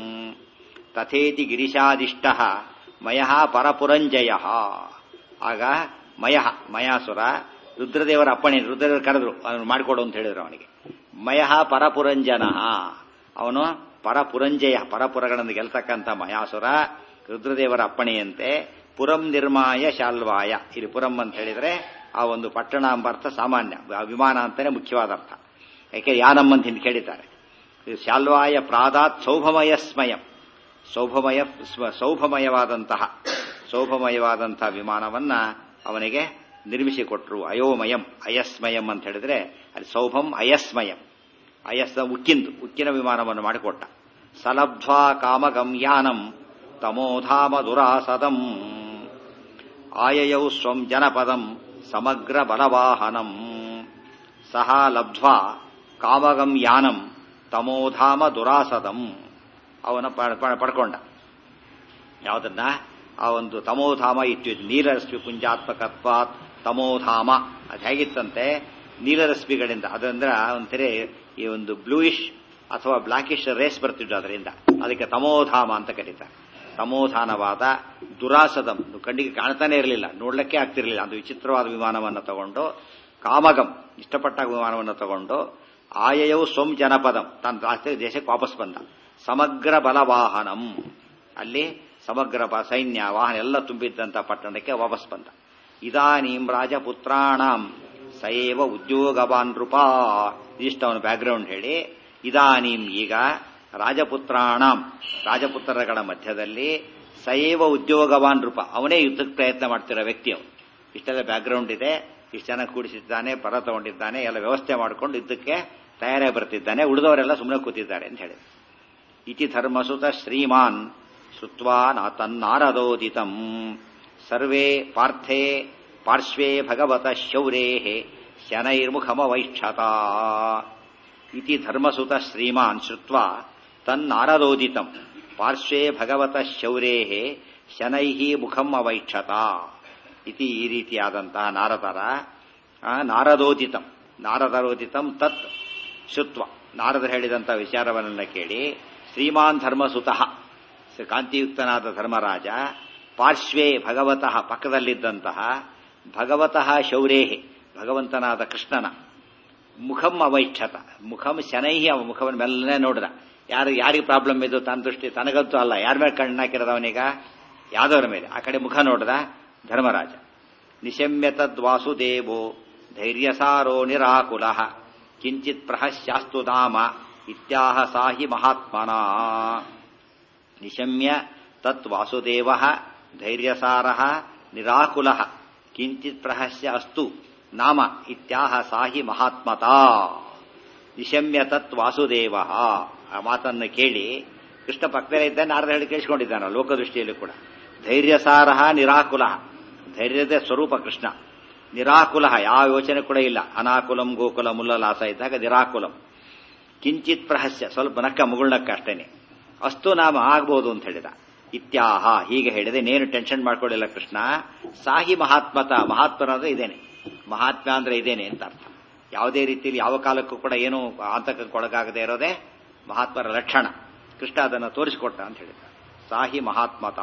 ತಥೇತಿ ಗಿರಿಶಾದಿಷ್ಟ ಮಯ ಪರಪುರಂಜಯ ಆಗ ಮಯ ಮಯಾಸುರ ರುದ್ರದೇವರ ಅಪ್ಪಣೆ ರುದ್ರದೇವರು ಕರೆದ್ರು ಅವನು ಮಾಡಿಕೊಡು ಅಂತ ಹೇಳಿದ್ರು ಅವನಿಗೆ ಮಯ ಪರಪುರಂಜನ ಅವನು ಪರಪುರಂಜಯ ಪರಪುರಗಳನ್ನು ಗೆಲ್ತಕ್ಕಂಥ ಮಯಾಸುರ ರುದ್ರದೇವರ ಅಪ್ಪಣೆಯಂತೆ ಪುರಂ ನಿರ್ಮಾಯ ಶಾಲ್ವಾಯ ಇಲ್ಲಿ ಪುರಂ ಅಂತ ಹೇಳಿದ್ರೆ ಆ ಒಂದು ಪಟ್ಟಣ ಎಂಬ ಅರ್ಥ ಸಾಮಾನ್ಯ ಆ ವಿಮಾನ ಅಂತಾನೆ ಮುಖ್ಯವಾದ ಅರ್ಥ ಯಾಕೆ ಯಾನಂ ಅಂತ ಹಿಂದೆ ಕೇಳಿದ್ದಾರೆ ಇದು ಶಾಲ್ವಾಯ ಪ್ರಾದಾತ್ ಸೌಭಮಯ ಸ್ಮಯಂ ಸೌಭಮಯ ಸೌಭಮಯವಾದಂತಹ ಸೌಭಮಯವಾದಂತಹ ವಿಮಾನವನ್ನ ಅವನಿಗೆ ನಿರ್ಮಿಸಿಕೊಟ್ರು ಅಯೋಮಯಂ ಅಯಸ್ಮಯಂ ಅಂತ ಹೇಳಿದ್ರೆ ಅಲ್ಲಿ ಸೌಭಂ ಅಯಸ್ಮಯಂ ಅಯಸ್ನ ಉಕ್ಕಿಂದು ಉಕ್ಕಿನ ವಿಮಾನವನ್ನು ಮಾಡಿಕೊಟ್ಟ ಸಲಬ್ಧ್ವಾ ಕಾಮಗಂ ಯಾನಂ ತಮೋಧಾಮ ದುರಾಸದಂ ಆಯಯೌ ಸ್ವಂ ಜನಪದಂ ಸಮಗ್ರ ಬಲವಾಹನಂ ಸಹ ಲಬ್ಧ್ವಾ ಕಾಮಗಂ ಯಾನಂ ತಮೋಧಾಮ ದುರಾಸದಂ ಅವನ ಪ- ಪ- ಪಡ್ಕೊಂಡ ಯಾವುದನ್ನ ಆ ಒಂದು ತಮೋಧಾಮ ಇತ್ತು ನೀಲರಶ್ಮಿ ಪುಂಜಾತ್ಮಕತ್ವಾತ್ ತಮೋಧಾಮ ಅದು ಹೇಗಿತ್ತಂತೆ ನೀಲರಶ್ಮಿಗಳಿಂದ ಅದಂದ್ರೆ ಒಂಥರ ಈ ಒಂದು ಬ್ಲೂಯಿಶ್ ಅಥವಾ ಬ್ಲಾಕಿಶ್ ರೇಸ್ ಬರ್ತಿದ್ದು ಅದರಿಂದ ಅದಕ್ಕೆ ತಮೋಧಾಮ ಅಂತ ಕರೀತಾರೆ ತಮೋಧಾನವಾದ ದುರಾಸದಂ ಕಣ್ಣಿಗೆ ಕಾಣ್ತಾನೆ ಇರಲಿಲ್ಲ ನೋಡ್ಲಿಕ್ಕೆ ಆಗ್ತಿರ್ಲಿಲ್ಲ ಒಂದು ವಿಚಿತ್ರವಾದ ವಿಮಾನವನ್ನು ತಗೊಂಡು ಕಾಮಗಂ ಇಷ್ಟಪಟ್ಟ ವಿಮಾನವನ್ನು ತಗೊಂಡು ಆಯಯವು ಸ್ವಂ ಜನಪದಂ ತನ್ನ ರಾಷ್ಟ್ರೀಯ ದೇಶಕ್ಕೆ ವಾಪಸ್ ಬಂದ ಸಮಗ್ರ ಬಲವಾಹನಂ ಅಲ್ಲಿ ಸಮಗ್ರ ಬ- ಸೈನ್ಯ ವಾಹನ ಎಲ್ಲ ತುಂಬಿದ್ದಂತ ಪಟ್ಟಣಕ್ಕೆ ವಾಪಸ್ ಬಂದ ಇದಾನೀಂ ರಾಜಪುತ್ರಾಣಂ ಸಯೇವ ಉದ್ಯೋಗವಾನ್ ನೃಪಾ ಇದಿಷ್ಟು ಅವನ ಬ್ಯಾಕ್ಗ್ರೌಂಡ್ ಹೇಳಿ ಇದಾನೀಂ ಈಗ ರಾಜಪುತ್ರಾಣಂ ರಾಜಪುತ್ರಗಳ ಮಧ್ಯದಲ್ಲಿ ಸಯೇವ ಉದ್ಯೋಗವಾನ್ ರೂಪ ಅವನೇ ಯುದ್ಧಕ್ಕೆ ಪ್ರಯತ್ನ ಮಾಡ್ತಿರೋ ವ್ಯಕ್ತಿ ಅವನು ಇಷ್ಟೆಲ್ಲ ಬ್ಯಾಕ್ಗ್ರೌಂಡ್ ಇದೆ ಇಷ್ಟು ಜನ ಕೂಡಿಸಿದ್ದಾನೆ ಪರ ತಗೊಂಡಿದ್ದಾನೆ ಎಲ್ಲ ವ್ಯವಸ್ಥೆ ಮಾಡಿಕೊಂಡು ಯುದ್ಧಕ್ಕೆ ತಯಾರಾಗಿ ಬರ್ತಿದ್ದಾನೆ ಉಳಿದವರೆಲ್ಲ ಸುಮ್ಮನೆ ಕೂತಿದ್ದಾರೆ ಅಂತ ಹೇಳಿ ಇತಿ ಧರ್ಮಸುತ ಶ್ರೀಮಾನ್ ಶ್ರುತ್ವಾ ನಾ ತನ್ನಾರದೋದಿತಂ ಸರ್ವೇ ಪಾರ್ಥೇ ಪಾರ್ಶ್ವೇ ಭಗವತ ಶೌರೇ ಶನೈರ್ಮುಖಮವೈಕ್ಷತಾ ಇತಿ ಧರ್ಮಸುತ ಶ್ರೀಮಾನ್ ಶ್ರುತ್ವಾ ತನ್ನಾರದೋದಿತಂ ಪಾರ್ಶ್ವೇ ಭಗವತ ಶೌರೇ ಶನೈ ಮುಖಂ ಅವೈಕ್ಷತ ಇತಿ ಈ ರೀತಿಯಾದಂತಹ ನಾರದರ ಆ, ನಾರದೋದಿತಂ ನಾರದರೋದಿತಂ ತತ್ ಶುತ್ವ ನಾರದರು ಹೇಳಿದಂಥ ವಿಚಾರವನ್ನ ಕೇಳಿ ಶ್ರೀಮಾನ್ ಧರ್ಮಸುತಃ ಸ- ಕಾಂತಿಯುಕ್ತನಾದ ಧರ್ಮರಾಜ ಪಾರ್ಶ್ವೇ ಭಗವತಃ ಪಕ್ಕದಲ್ಲಿದ್ದಂತಹ ಭಗವತಃ ಶೌರೇಹೆ ಭಗವಂತನಾದ ಕೃಷ್ಣನ ಮುಖಂ ಅವೈಕ್ಷತ ಮುಖಂ ಶನೈಹಿ ಅವ ಮುಖವನ್ನು ಮೆಲ್ಲನೆ ನೋಡಿದ ಯಾರು ಯಾರಿಗೆ ಪ್ರಾಬ್ಲಮ್ ಇದು ತನ್ನ ದೃಷ್ಟಿ ತನಗಂತೂ ಅಲ್ಲ ಯಾರ ಮೇಲೆ ಕಣ್ಣಾಕಿರೋದು ಅವನೀಗ ಯಾದವರ ಮೇಲೆ ಆ ಕಡೆ ಮುಖ ನೋಡಿದ ಧರ್ಮರಾಜ ನಿಶಮ್ಯ ತದ್ವಾಸುದೇವೋ ಧೈರ್ಯಸಾರೋ ನಿರಾಕುಲ ಕಿಂಚಿತ್ ಪ್ರಹಸ್ಯಾಸ್ತು ಧಾಮ ಇತ್ಯಾಹ ಸಾಹಿ ಮಹಾತ್ಮನ ನಿಶಮ್ಯ ತತ್ ವಾಸುದೇವ ಧೈರ್ಯಸಾರ ನಿರಾಕುಲ ಕಿಂಚಿತ್ ಪ್ರಹಸ್ಯ ಅಸ್ತು ನಾಮ ಇತ್ಯಾಹ ಸಾಹಿ ಮಹಾತ್ಮತಾ ನಿಶಮ್ಯ ತತ್ ವಾಸುದೇವ ಆ ಮಾತನ್ನು ಕೇಳಿ ಕೃಷ್ಣ ಪಕ್ಕದಲ್ಲೇ ಇದ್ದಾನೆ ನಾರದ ಹೇಳಿ ಕೇಳಿಸ್ಕೊಂಡಿದ್ದಾನ ಲೋಕದೃಷ್ಟಿಯಲ್ಲೂ ಕೂಡ ಧೈರ್ಯಸಾರ ನಿರಾಕುಲ ಧೈರ್ಯದ ಸ್ವರೂಪ ಕೃಷ್ಣ ನಿರಾಕುಲ ಯಾವ ಯೋಚನೆ ಕೂಡ ಇಲ್ಲ ಅನಾಕುಲಂ ಗೋಕುಲ ಮುಲ್ಲಲಾಸ ಇದ್ದಾಗ ನಿರಾಕುಲಂ ಕಿಂಚಿತ್ ಪ್ರಹಸ್ಯ ಸ್ವಲ್ಪ ನಕ್ಕ ಮುಗುಳ್ನಕ್ಕ ಅಷ್ಟೇನೆ ಅಸ್ತು ನಾಮ ಆಗ್ಬೋದು ಅಂತ ಹೇಳಿದ ಇತ್ಯಾಹ ಹೀಗೆ ಹೇಳಿದೆ ನೇನು ಟೆನ್ಷನ್ ಮಾಡ್ಕೊಳ್ಳಿಲ್ಲ ಕೃಷ್ಣ ಸಾಹಿ ಮಹಾತ್ಮತ ಮಹಾತ್ಮರ ಅಂದ್ರೆ ಇದೇನೆ ಮಹಾತ್ಮ ಅಂದ್ರೆ ಇದೇನೆ ಅಂತ ಅರ್ಥ ಯಾವುದೇ ರೀತಿಯಲ್ಲಿ ಯಾವ ಕಾಲಕ್ಕೂ ಕೂಡ ಏನು ಆತಂಕಕ್ಕೊಳಗಾಗದೆ ಇರೋದೇ ಮಹಾತ್ಮರ ಲಕ್ಷಣ ಕೃಷ್ಣ ಅದನ್ನು ತೋರಿಸಿಕೊಟ್ಟ ಅಂತ ಹೇಳಿದ ಸಾಹಿ ಮಹಾತ್ಮತ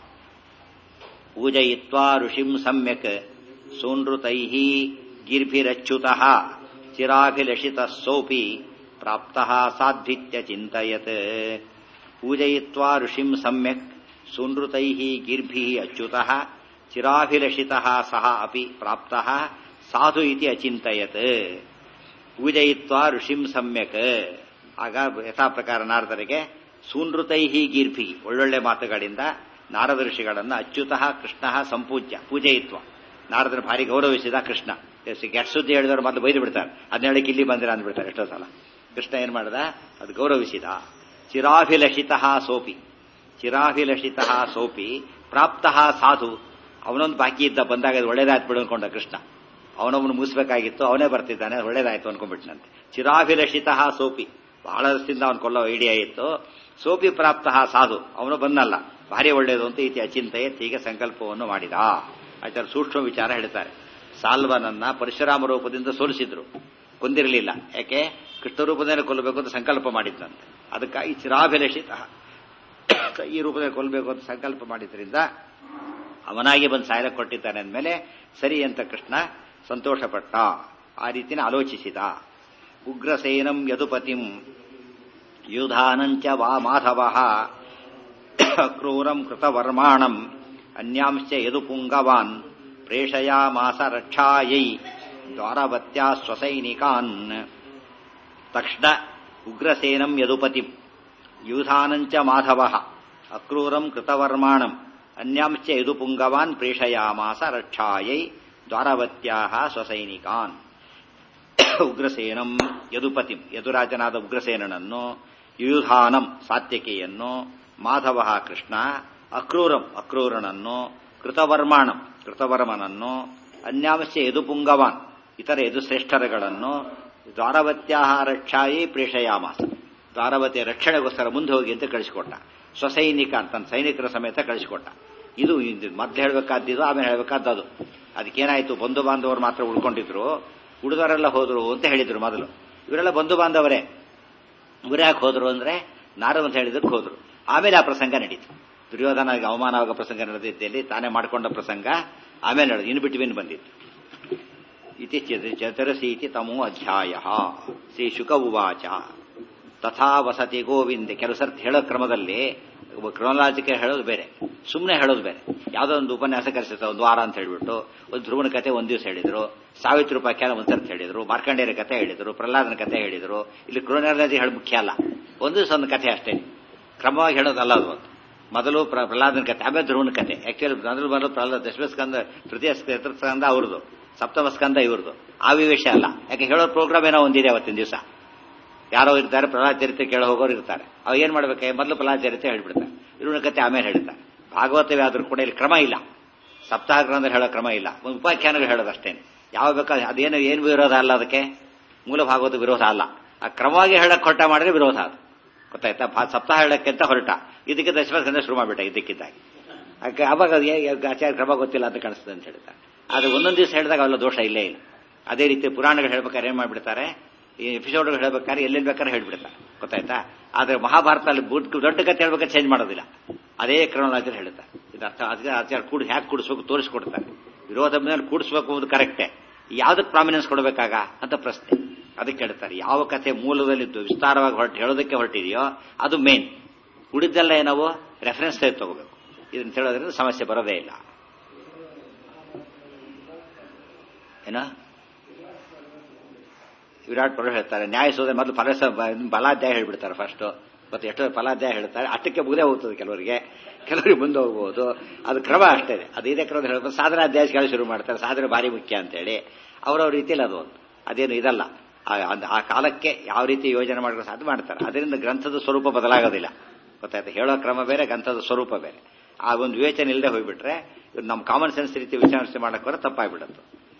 ಪೂಜಯಿತ್ವಾ ಋಷಿಂ ಸಮ್ಯಕ್ ಸೂನೃತೈ ಗಿರ್ಭಿರಚ್ಯುತ ಚಿರಾಭಿಲಷಿತ ಸೋಪಿ ಪ್ರಾಪ್ತ ಸಾಧ್ವಿತ್ಯ ಚಿಂತಯತ್ ಪೂಜಯಿತ್ವಾ ಋಷಿಂ ಸಮ್ಯಕ್ ಸೂನೃತೈ ಗಿರ್ಭಿ ಅಚ್ಯುತ ಚಿರಾಭಿಲಷಿತ ಸಹ ಅಪಿ ಪ್ರಾಪ್ತ ಸಾಧು ಇತಿ ಅಚಿಂತಯತ್ ಪೂಜಯಿತ್ವಾ ಋಷಿಂ ಸಮ್ಯಕ್ ಆಗ ಯಥಾ ಪ್ರಕಾರ ನಾರದರಿಗೆ ಸೂನೃತೈ ಗೀರ್ಭಿ ಒಳ್ಳೊಳ್ಳೆ ಮಾತುಗಳಿಂದ ನಾರದ ಋಷಿಗಳನ್ನು ಅಚ್ಯುತಃ ಕೃಷ್ಣ ಸಂಪೂಜ್ಯ ಪೂಜಯಿತ್ವ ನಾರದನ ಭಾರಿ ಗೌರವಿಸಿದ ಕೃಷ್ಣ ಗೆಟ್ ಸುದ್ದಿ ಹೇಳಿದವರು ಮೊದಲು ಬೈದು ಬಿಡ್ತಾರೆ ಅದನ್ನ ಹೇಳಕ್ಕೆ ಇಲ್ಲಿ ಬಂದಿರ ಅಂದ್ಬಿಡ್ತಾರೆ ಎಷ್ಟೋ ಸಲ ಕೃಷ್ಣ ಏನ್ ಮಾಡ್ದ ಅದು ಗೌರವಿಸಿದ ಚಿರಾಭಿಲಷಿತ ಸೋಪಿ ಚಿರಾಭಿಲಷಿತ ಸೋಪಿ ಪ್ರಾಪ್ತ ಸಾಧು ಅವನೊಂದು ಬಾಕಿ ಇದ್ದ ಬಂದಾಗ ಅದು ಒಳ್ಳೇದಾಯ್ತು ಬಿಡು ಅನ್ಕೊಂಡ ಕೃಷ್ಣ ಅವನವನು ಮುಗಿಸ್ಬೇಕಾಗಿತ್ತು ಅವನೇ ಬರ್ತಿದ್ದಾನೆ ಒಳ್ಳೇದಾಯ್ತು ಅನ್ಕೊಂಡ್ಬಿಟ್ನಂತೆ ಚಿರಾಭಿಲಷಿತ ಸೋಪಿ ಬಹಳ ದಿವಸದಿಂದ ಅವನು ಕೊಲ್ಲೋ ಐಡಿಯಾ ಇತ್ತು ಸೋಪಿ ಪ್ರಾಪ್ತ ಸಾಧು ಅವನು ಬಂದಲ್ಲ ಭಾರಿ ಒಳ್ಳೆಯದು ಅಂತ ಇತಿ ಅಚಿಂತೆಯ ಹೀಗೆ ಸಂಕಲ್ಪವನ್ನು ಮಾಡಿದ ಆಚಾರ ಸೂಕ್ಷ್ಮ ವಿಚಾರ ಹೇಳ್ತಾರೆ ಸಾಲ್ವನನ್ನ ಪರಶುರಾಮ ರೂಪದಿಂದ ಸೋಲಿಸಿದ್ರು ಕೊಂದಿರಲಿಲ್ಲ ಯಾಕೆ ಕೃಷ್ಣ ರೂಪದಲ್ಲಿ ಕೊಲ್ಲಬೇಕು ಅಂತ ಸಂಕಲ್ಪ ಮಾಡಿದ್ದಂತೆ ಅದಕ್ಕಾಗಿ ಚಿರಾಭಿಲಷಿತ ಈ ರೂಪದಲ್ಲಿ ಕೊಲ್ಲಬೇಕು ಅಂತ ಸಂಕಲ್ಪ ಮಾಡಿದ್ರಿಂದ ಅವನಾಗಿ ಬಂದು ಸಾಯಲ ಕೊಟ್ಟಿದ್ದಾನೆ ಅಂದಮೇಲೆ ಸರಿ ಅಂತ ಕೃಷ್ಣ ಸಂತೋಷಪಟ್ಟ ಆ ರೀತಿನ ಆಲೋಚಿಸಿದ ಉಗ್ರಸೇನಂ ಯದುಪತಿಂ ಯುಧಾನಂಚ ವಾ ಮಾಧವ ಕ್ರೂರಂ ಕೃತವರ್ಮಾಣಂ ಅನ್ಯಾಂಶ್ಚ ಯದು ಪುಂಗವಾನ್ ಪ್ರೇಷಯಾಮಾಸ ರಕ್ಷಾಯೈ ದ್ವಾರವತ್ಯಾ ಸ್ವಸೈನಿಕಾನ್ ತಕ್ಷಣ ಉಗ್ರಸೇನಂ ಯದುಪತಿಂ ಯೂಧಾನಂಚ ಮಾಧವ ಅಕ್ರೂರಂ ಕೃತವರ್ಮಾಣಂ ಅನ್ಯಾಂಶ್ಚ ಯದು ಪುಂಗವಾನ್ ಪ್ರೇಷಯಾಮಾಸ ರಕ್ಷಾಯೈ ದ್ವಾರವತ್ಯಾ ಸ್ವಸೈನಿಕಾನ್ ಉಗ್ರಸೇನಂ ಯದುಪತಿಂ ಯದುರಾಜನಾದ ಉಗ್ರಸೇನನನ್ನು ಯುಧಾನಂ ಸಾತ್ಯಕೆಯನ್ನು ಮಾಧವ ಕೃಷ್ಣ ಅಕ್ರೂರಂ ಅಕ್ರೂರನನ್ನು ಕೃತವರ್ಮಾಣಂ ಕೃತವರ್ಮನನ್ನು ಅನ್ಯಾವಶ್ಯ ಯದುಪುಂಗವಾನ್ ಇತರ ಯದುಶ್ರೇಷ್ಠರುಗಳನ್ನು ದ್ವಾರವತ್ಯಾಹ ರಕ್ಷಾಯಿ ಪ್ರೇಷಯಾಮಾಸ ದ್ವಾರವತಿಯ ರಕ್ಷಣೆಗೋಸ್ಕರ ಮುಂದೆ ಹೋಗಿ ಅಂತ ಕಳಿಸಿಕೊಟ್ಟ ಸ್ವಸೈನಿಕ ಅಂತ ತನ್ನ ಸೈನಿಕರ ಸಮೇತ ಕಳಿಸಿಕೊಟ್ಟ ಇದು ಮೊದ್ಲು ಹೇಳಬೇಕಾದ್ದು ಆಮೇಲೆ ಹೇಳಬೇಕಾದ್ದು ಅದಕ್ಕೇನಾಯ್ತು ಬಂಧು ಬಾಂಧವರು ಮಾತ್ರ ಉಳ್ಕೊಂಡಿದ್ರು ಉಳಿದವರೆಲ್ಲ ಹೋದ್ರು ಅಂತ ಹೇಳಿದ್ರು ಮೊದಲು ಇವರೆಲ್ಲ ಬಂಧು ಬಾಂಧವರೇ ಇವ್ರು ಯಾಕೆ ಹೋದ್ರು ಅಂದ್ರೆ ನಾರು ಅಂತ ಹೇಳಿದಕ್ಕೆ ಹೋದ್ರು ಆಮೇಲೆ ಆ ಪ್ರಸಂಗ ನಡೀತು ದುರ್ಯೋಧನಿಗೆ ಅವಮಾನವಾಗ ಪ್ರಸಂಗ ನಡೆದಿದ್ದಲ್ಲಿ ತಾನೇ ಮಾಡಿಕೊಂಡ ಪ್ರಸಂಗ ಆಮೇಲೆ ನಡೆದು ಇನ್ ಬಿಟ್ವೀನ್ ಬಂದಿತ್ತು ಇತಿ ಚತುರಸೀತಿ ತಮೋ ಅಧ್ಯಾಯ ಶ್ರೀ ಶುಕ ಉವಾಚ ತಥಾ ವಸತಿ ಗೋವಿಂದ ಕೆಲವು ಸರ್ತಿ ಹೇಳೋ ಕ್ರಮದಲ್ಲಿ ಕ್ರೊನಾಲಜಿಕ ಹೇಳೋದು ಬೇರೆ ಸುಮ್ಮನೆ ಹೇಳೋದು ಬೇರೆ ಯಾವುದೋ ಒಂದು ಉಪನ್ಯಾಸ ಕರೆಸಿರ್ತಾರೆ ಒಂದು ವಾರ ಅಂತ ಹೇಳ್ಬಿಟ್ಟು ಒಂದು ಧ್ರುವನ ಕತೆ ಒಂದು ದಿವಸ ಹೇಳಿದ್ರು ಸಾವಿತ್ರ ಉಪಾಖ್ಯಾನ ಒಂದು ಸರ್ತಿ ಹೇಳಿದ್ರು ಮಾರ್ಕಂಡೇಯರ ಕತೆ ಹೇಳಿದ್ರು ಪ್ರಹ್ಲಾದನ ಕತೆ ಹೇಳಿದ್ರು ಇಲ್ಲಿ ಕ್ರೊನಾಲಜಿ ಹೇಳ ಮುಖ್ಯ ಅಲ್ಲ ಒಂದು ದಿವಸ ಒಂದು ಕಥೆ ಅಷ್ಟೇ ಕ್ರಮವಾಗಿ ಹೇಳೋದಲ್ಲ ಅದು ಒಂದು ಮೊದಲು ಪ್ರಹ್ಲಾದನ ಕತೆ ಆಮೇಲೆ ಧ್ರುವನ ಕತೆ ಆಕ್ಚುಲಿ ಮೊದಲು ಮೊದಲು ಪ್ರಹ್ಲಾದ ದಶಮ ಸ್ಕಂದ ತೃತೀಯ ಸ್ಕಂದ ಅವ್ರದ್ದು ಸಪ್ತಮ ಸ್ಕಂದ ಇವ್ರದ್ದು ಆ ವಿವೇಶ ಅಲ್ಲ ಯಾಕೆ ಹೇಳೋ ಪ್ರೋಗ್ರಾಮ್ ಏನೋ ಒಂದಿದೆ ಅವತ್ತಿನ ದಿವಸ ಯಾರೋ ಇರ್ತಾರೆ ಪ್ರಹ್ಲಾದ ಚರಿತ್ರೆ ಕೇಳೋ ಹೋಗೋರು ಇರ್ತಾರೆ ಅವ್ ಏನ್ ಮಾಡ್ಬೇಕು ಮೊದಲು ಪ್ರಹ್ಲಾದ ಚರಿತ್ರೆ ಹೇಳ್ಬಿಡ್ತಾರೆ ಇರುವಿನ ಕತೆ ಆಮೇಲೆ ಹೇಳ್ತಾರೆ ಭಾಗವತವೇ ಆದ್ರೂ ಕೂಡ ಇಲ್ಲಿ ಕ್ರಮ ಇಲ್ಲ ಸಪ್ತಾಹ ಗ್ರಂಥ ಹೇಳೋ ಕ್ರಮ ಇಲ್ಲ ಒಂದು ಉಪಾಖ್ಯಾನಗಳು ಹೇಳೋದಷ್ಟೇನೆ ಯಾವ ಬೇಕಾದ್ರೆ ಅದೇನು ಏನು ವಿರೋಧ ಅಲ್ಲ ಅದಕ್ಕೆ ಮೂಲ ಭಾಗವತ ವಿರೋಧ ಅಲ್ಲ ಆ ಕ್ರಮವಾಗಿ ಹೇಳಕ್ ಹೊರಟ ಮಾಡಿದ್ರೆ ವಿರೋಧ ಅದು ಗೊತ್ತಾಯ್ತಾ ಸಪ್ತಾಹ ಹೇಳಕ್ಕೆ ಅಂತ ಹೊರಟ ಇದಕ್ಕೆ ದಶಮಸ್ಕಂದ ಶುರು ಮಾಡ್ಬಿಟ್ಟ ಇದಕ್ಕಿದ್ದಾಗಿ ಅವಾಗ ಆಚಾರ್ಯ ಕ್ರಮ ಗೊತ್ತಿಲ್ಲ ಅಂತ ಕಾಣಿಸ್ತದೆ ಅಂತ ಹೇಳ್ತಾರೆ ಆದ್ರೆ ಒಂದೊಂದು ದಿವಸ ಹೇಳಿದಾಗ ಅವೆಲ್ಲ ದೋಷ ಇಲ್ಲೇ ಇಲ್ಲ ಅದೇ ರೀತಿ ಪುರಾಣಗಳು ಹೇಳ್ಬೇಕಾದ್ರೆ ಏನ್ ಮಾಡ್ಬಿಡ್ತಾರೆ ಈ ಎಪಿಸೋಡ್ಗಳು ಹೇಳ್ಬೇಕಾದ್ರೆ ಎಲ್ಲೆಲ್ಲಿ ಬೇಕಾದ್ರೆ ಹೇಳ್ಬಿಡ್ತಾರೆ ಗೊತ್ತಾಯ್ತಾ ಆದ್ರೆ ಮಹಾಭಾರತದಲ್ಲಿ ದೊಡ್ಡ ಕತೆ ಹೇಳ್ಬೇಕಾದ್ರೆ ಚೇಂಜ್ ಮಾಡೋದಿಲ್ಲ ಅದೇ ಕ್ರಮರಾಜರು ಹೇಳ್ತಾರೆ ಇದು ಅರ್ಥ ಅದಕ್ಕೆ ಆಚಾರ ಕೂಡ ಹ್ಯಾಕ್ ಕೂಡಿಸ್ಬೇಕು ತೋರಿಸ್ಕೊಡ್ತಾರೆ ವಿರೋಧ ಮೇಲೆ ಕೂಡಿಸ್ಬೇಕು ಅನ್ನೋದು ಕರೆಕ್ಟೇ ಯಾವ್ದಕ್ಕೆ ಪ್ರಾಮಿನೆನ್ಸ್ ಕೊಡಬೇಕಾಗ ಅಂತ ಪ್ರಶ್ನೆ ಅದಕ್ಕೆ ಹೇಳ್ತಾರೆ ಯಾವ ಕಥೆ ಮೂಲದಲ್ಲಿ ವಿಸ್ತಾರವಾಗಿ ಹೊರಟು ಹೇಳೋದಕ್ಕೆ ಹೊರಟಿದೆಯೋ ಅದು ಮೇನ್ ಉಳಿದೆಲ್ಲ ಏನವು ರೆಫರೆನ್ಸ್ ತಗೋಬೇಕು ಇದನ್ನ ಹೇಳೋದ್ರಿಂದ ಸಮಸ್ಯೆ ಬರೋದೇ ಇಲ್ಲ ಏನ ವಿರಾಟ್ ಪರ್ವ ಹೇಳ್ತಾರೆ ನ್ಯಾಯ ಸೋದ ಮೊದಲು ಫಲಸ ಬಲಾಧ್ಯಾಯ ಹೇಳ್ಬಿಡ್ತಾರೆ ಫಸ್ಟ್ ಮತ್ತೆ ಎಷ್ಟೋ ಫಲಾಧ್ಯಾಯ ಹೇಳ್ತಾರೆ ಅಷ್ಟಕ್ಕೆ ಮುಗದೆ ಹೋಗ್ತದೆ ಕೆಲವರಿಗೆ ಕೆಲವರಿಗೆ ಮುಂದೆ ಹೋಗ್ಬೋದು ಅದು ಕ್ರಮ ಅಷ್ಟೇ ಅದು ಇದೇ ಕ್ರಮ ಹೇಳ್ಬೋದು ಸಾಧನ ಅಧ್ಯಾಯ ಕೇಳಿ ಶುರು ಮಾಡ್ತಾರೆ ಸಾಧನೆ ಭಾರಿ ಮುಖ್ಯ ಅಂತೇಳಿ ಅವರವ್ರ ರೀತಿಯಲ್ಲಿ ಅದು ಒಂದು ಅದೇನು ಇದಲ್ಲ ಆ ಕಾಲಕ್ಕೆ ಯಾವ ರೀತಿ ಯೋಜನೆ ಮಾಡ್ಕೊಂಡು ಅದು ಮಾಡ್ತಾರೆ ಅದರಿಂದ ಗ್ರಂಥದ ಸ್ವರೂಪ ಬದಲಾಗೋದಿಲ್ಲ ಗೊತ್ತಾಯ್ತು ಹೇಳೋ ಕ್ರಮ ಬೇರೆ ಗ್ರಂಥದ ಸ್ವರೂಪ ಬೇರೆ ಆ ಒಂದು ವಿವೇಚನೆ ಇಲ್ಲದೆ ಹೋಗ್ಬಿಟ್ರೆ ನಮ್ಮ ಕಾಮನ್ ಸೆನ್ಸ್ ರೀತಿ ವಿಚಾರಣೆ ಮಾಡಕ್ಕೆ ತಪ್ಪಾಗ್ಬಿಡತ್ತು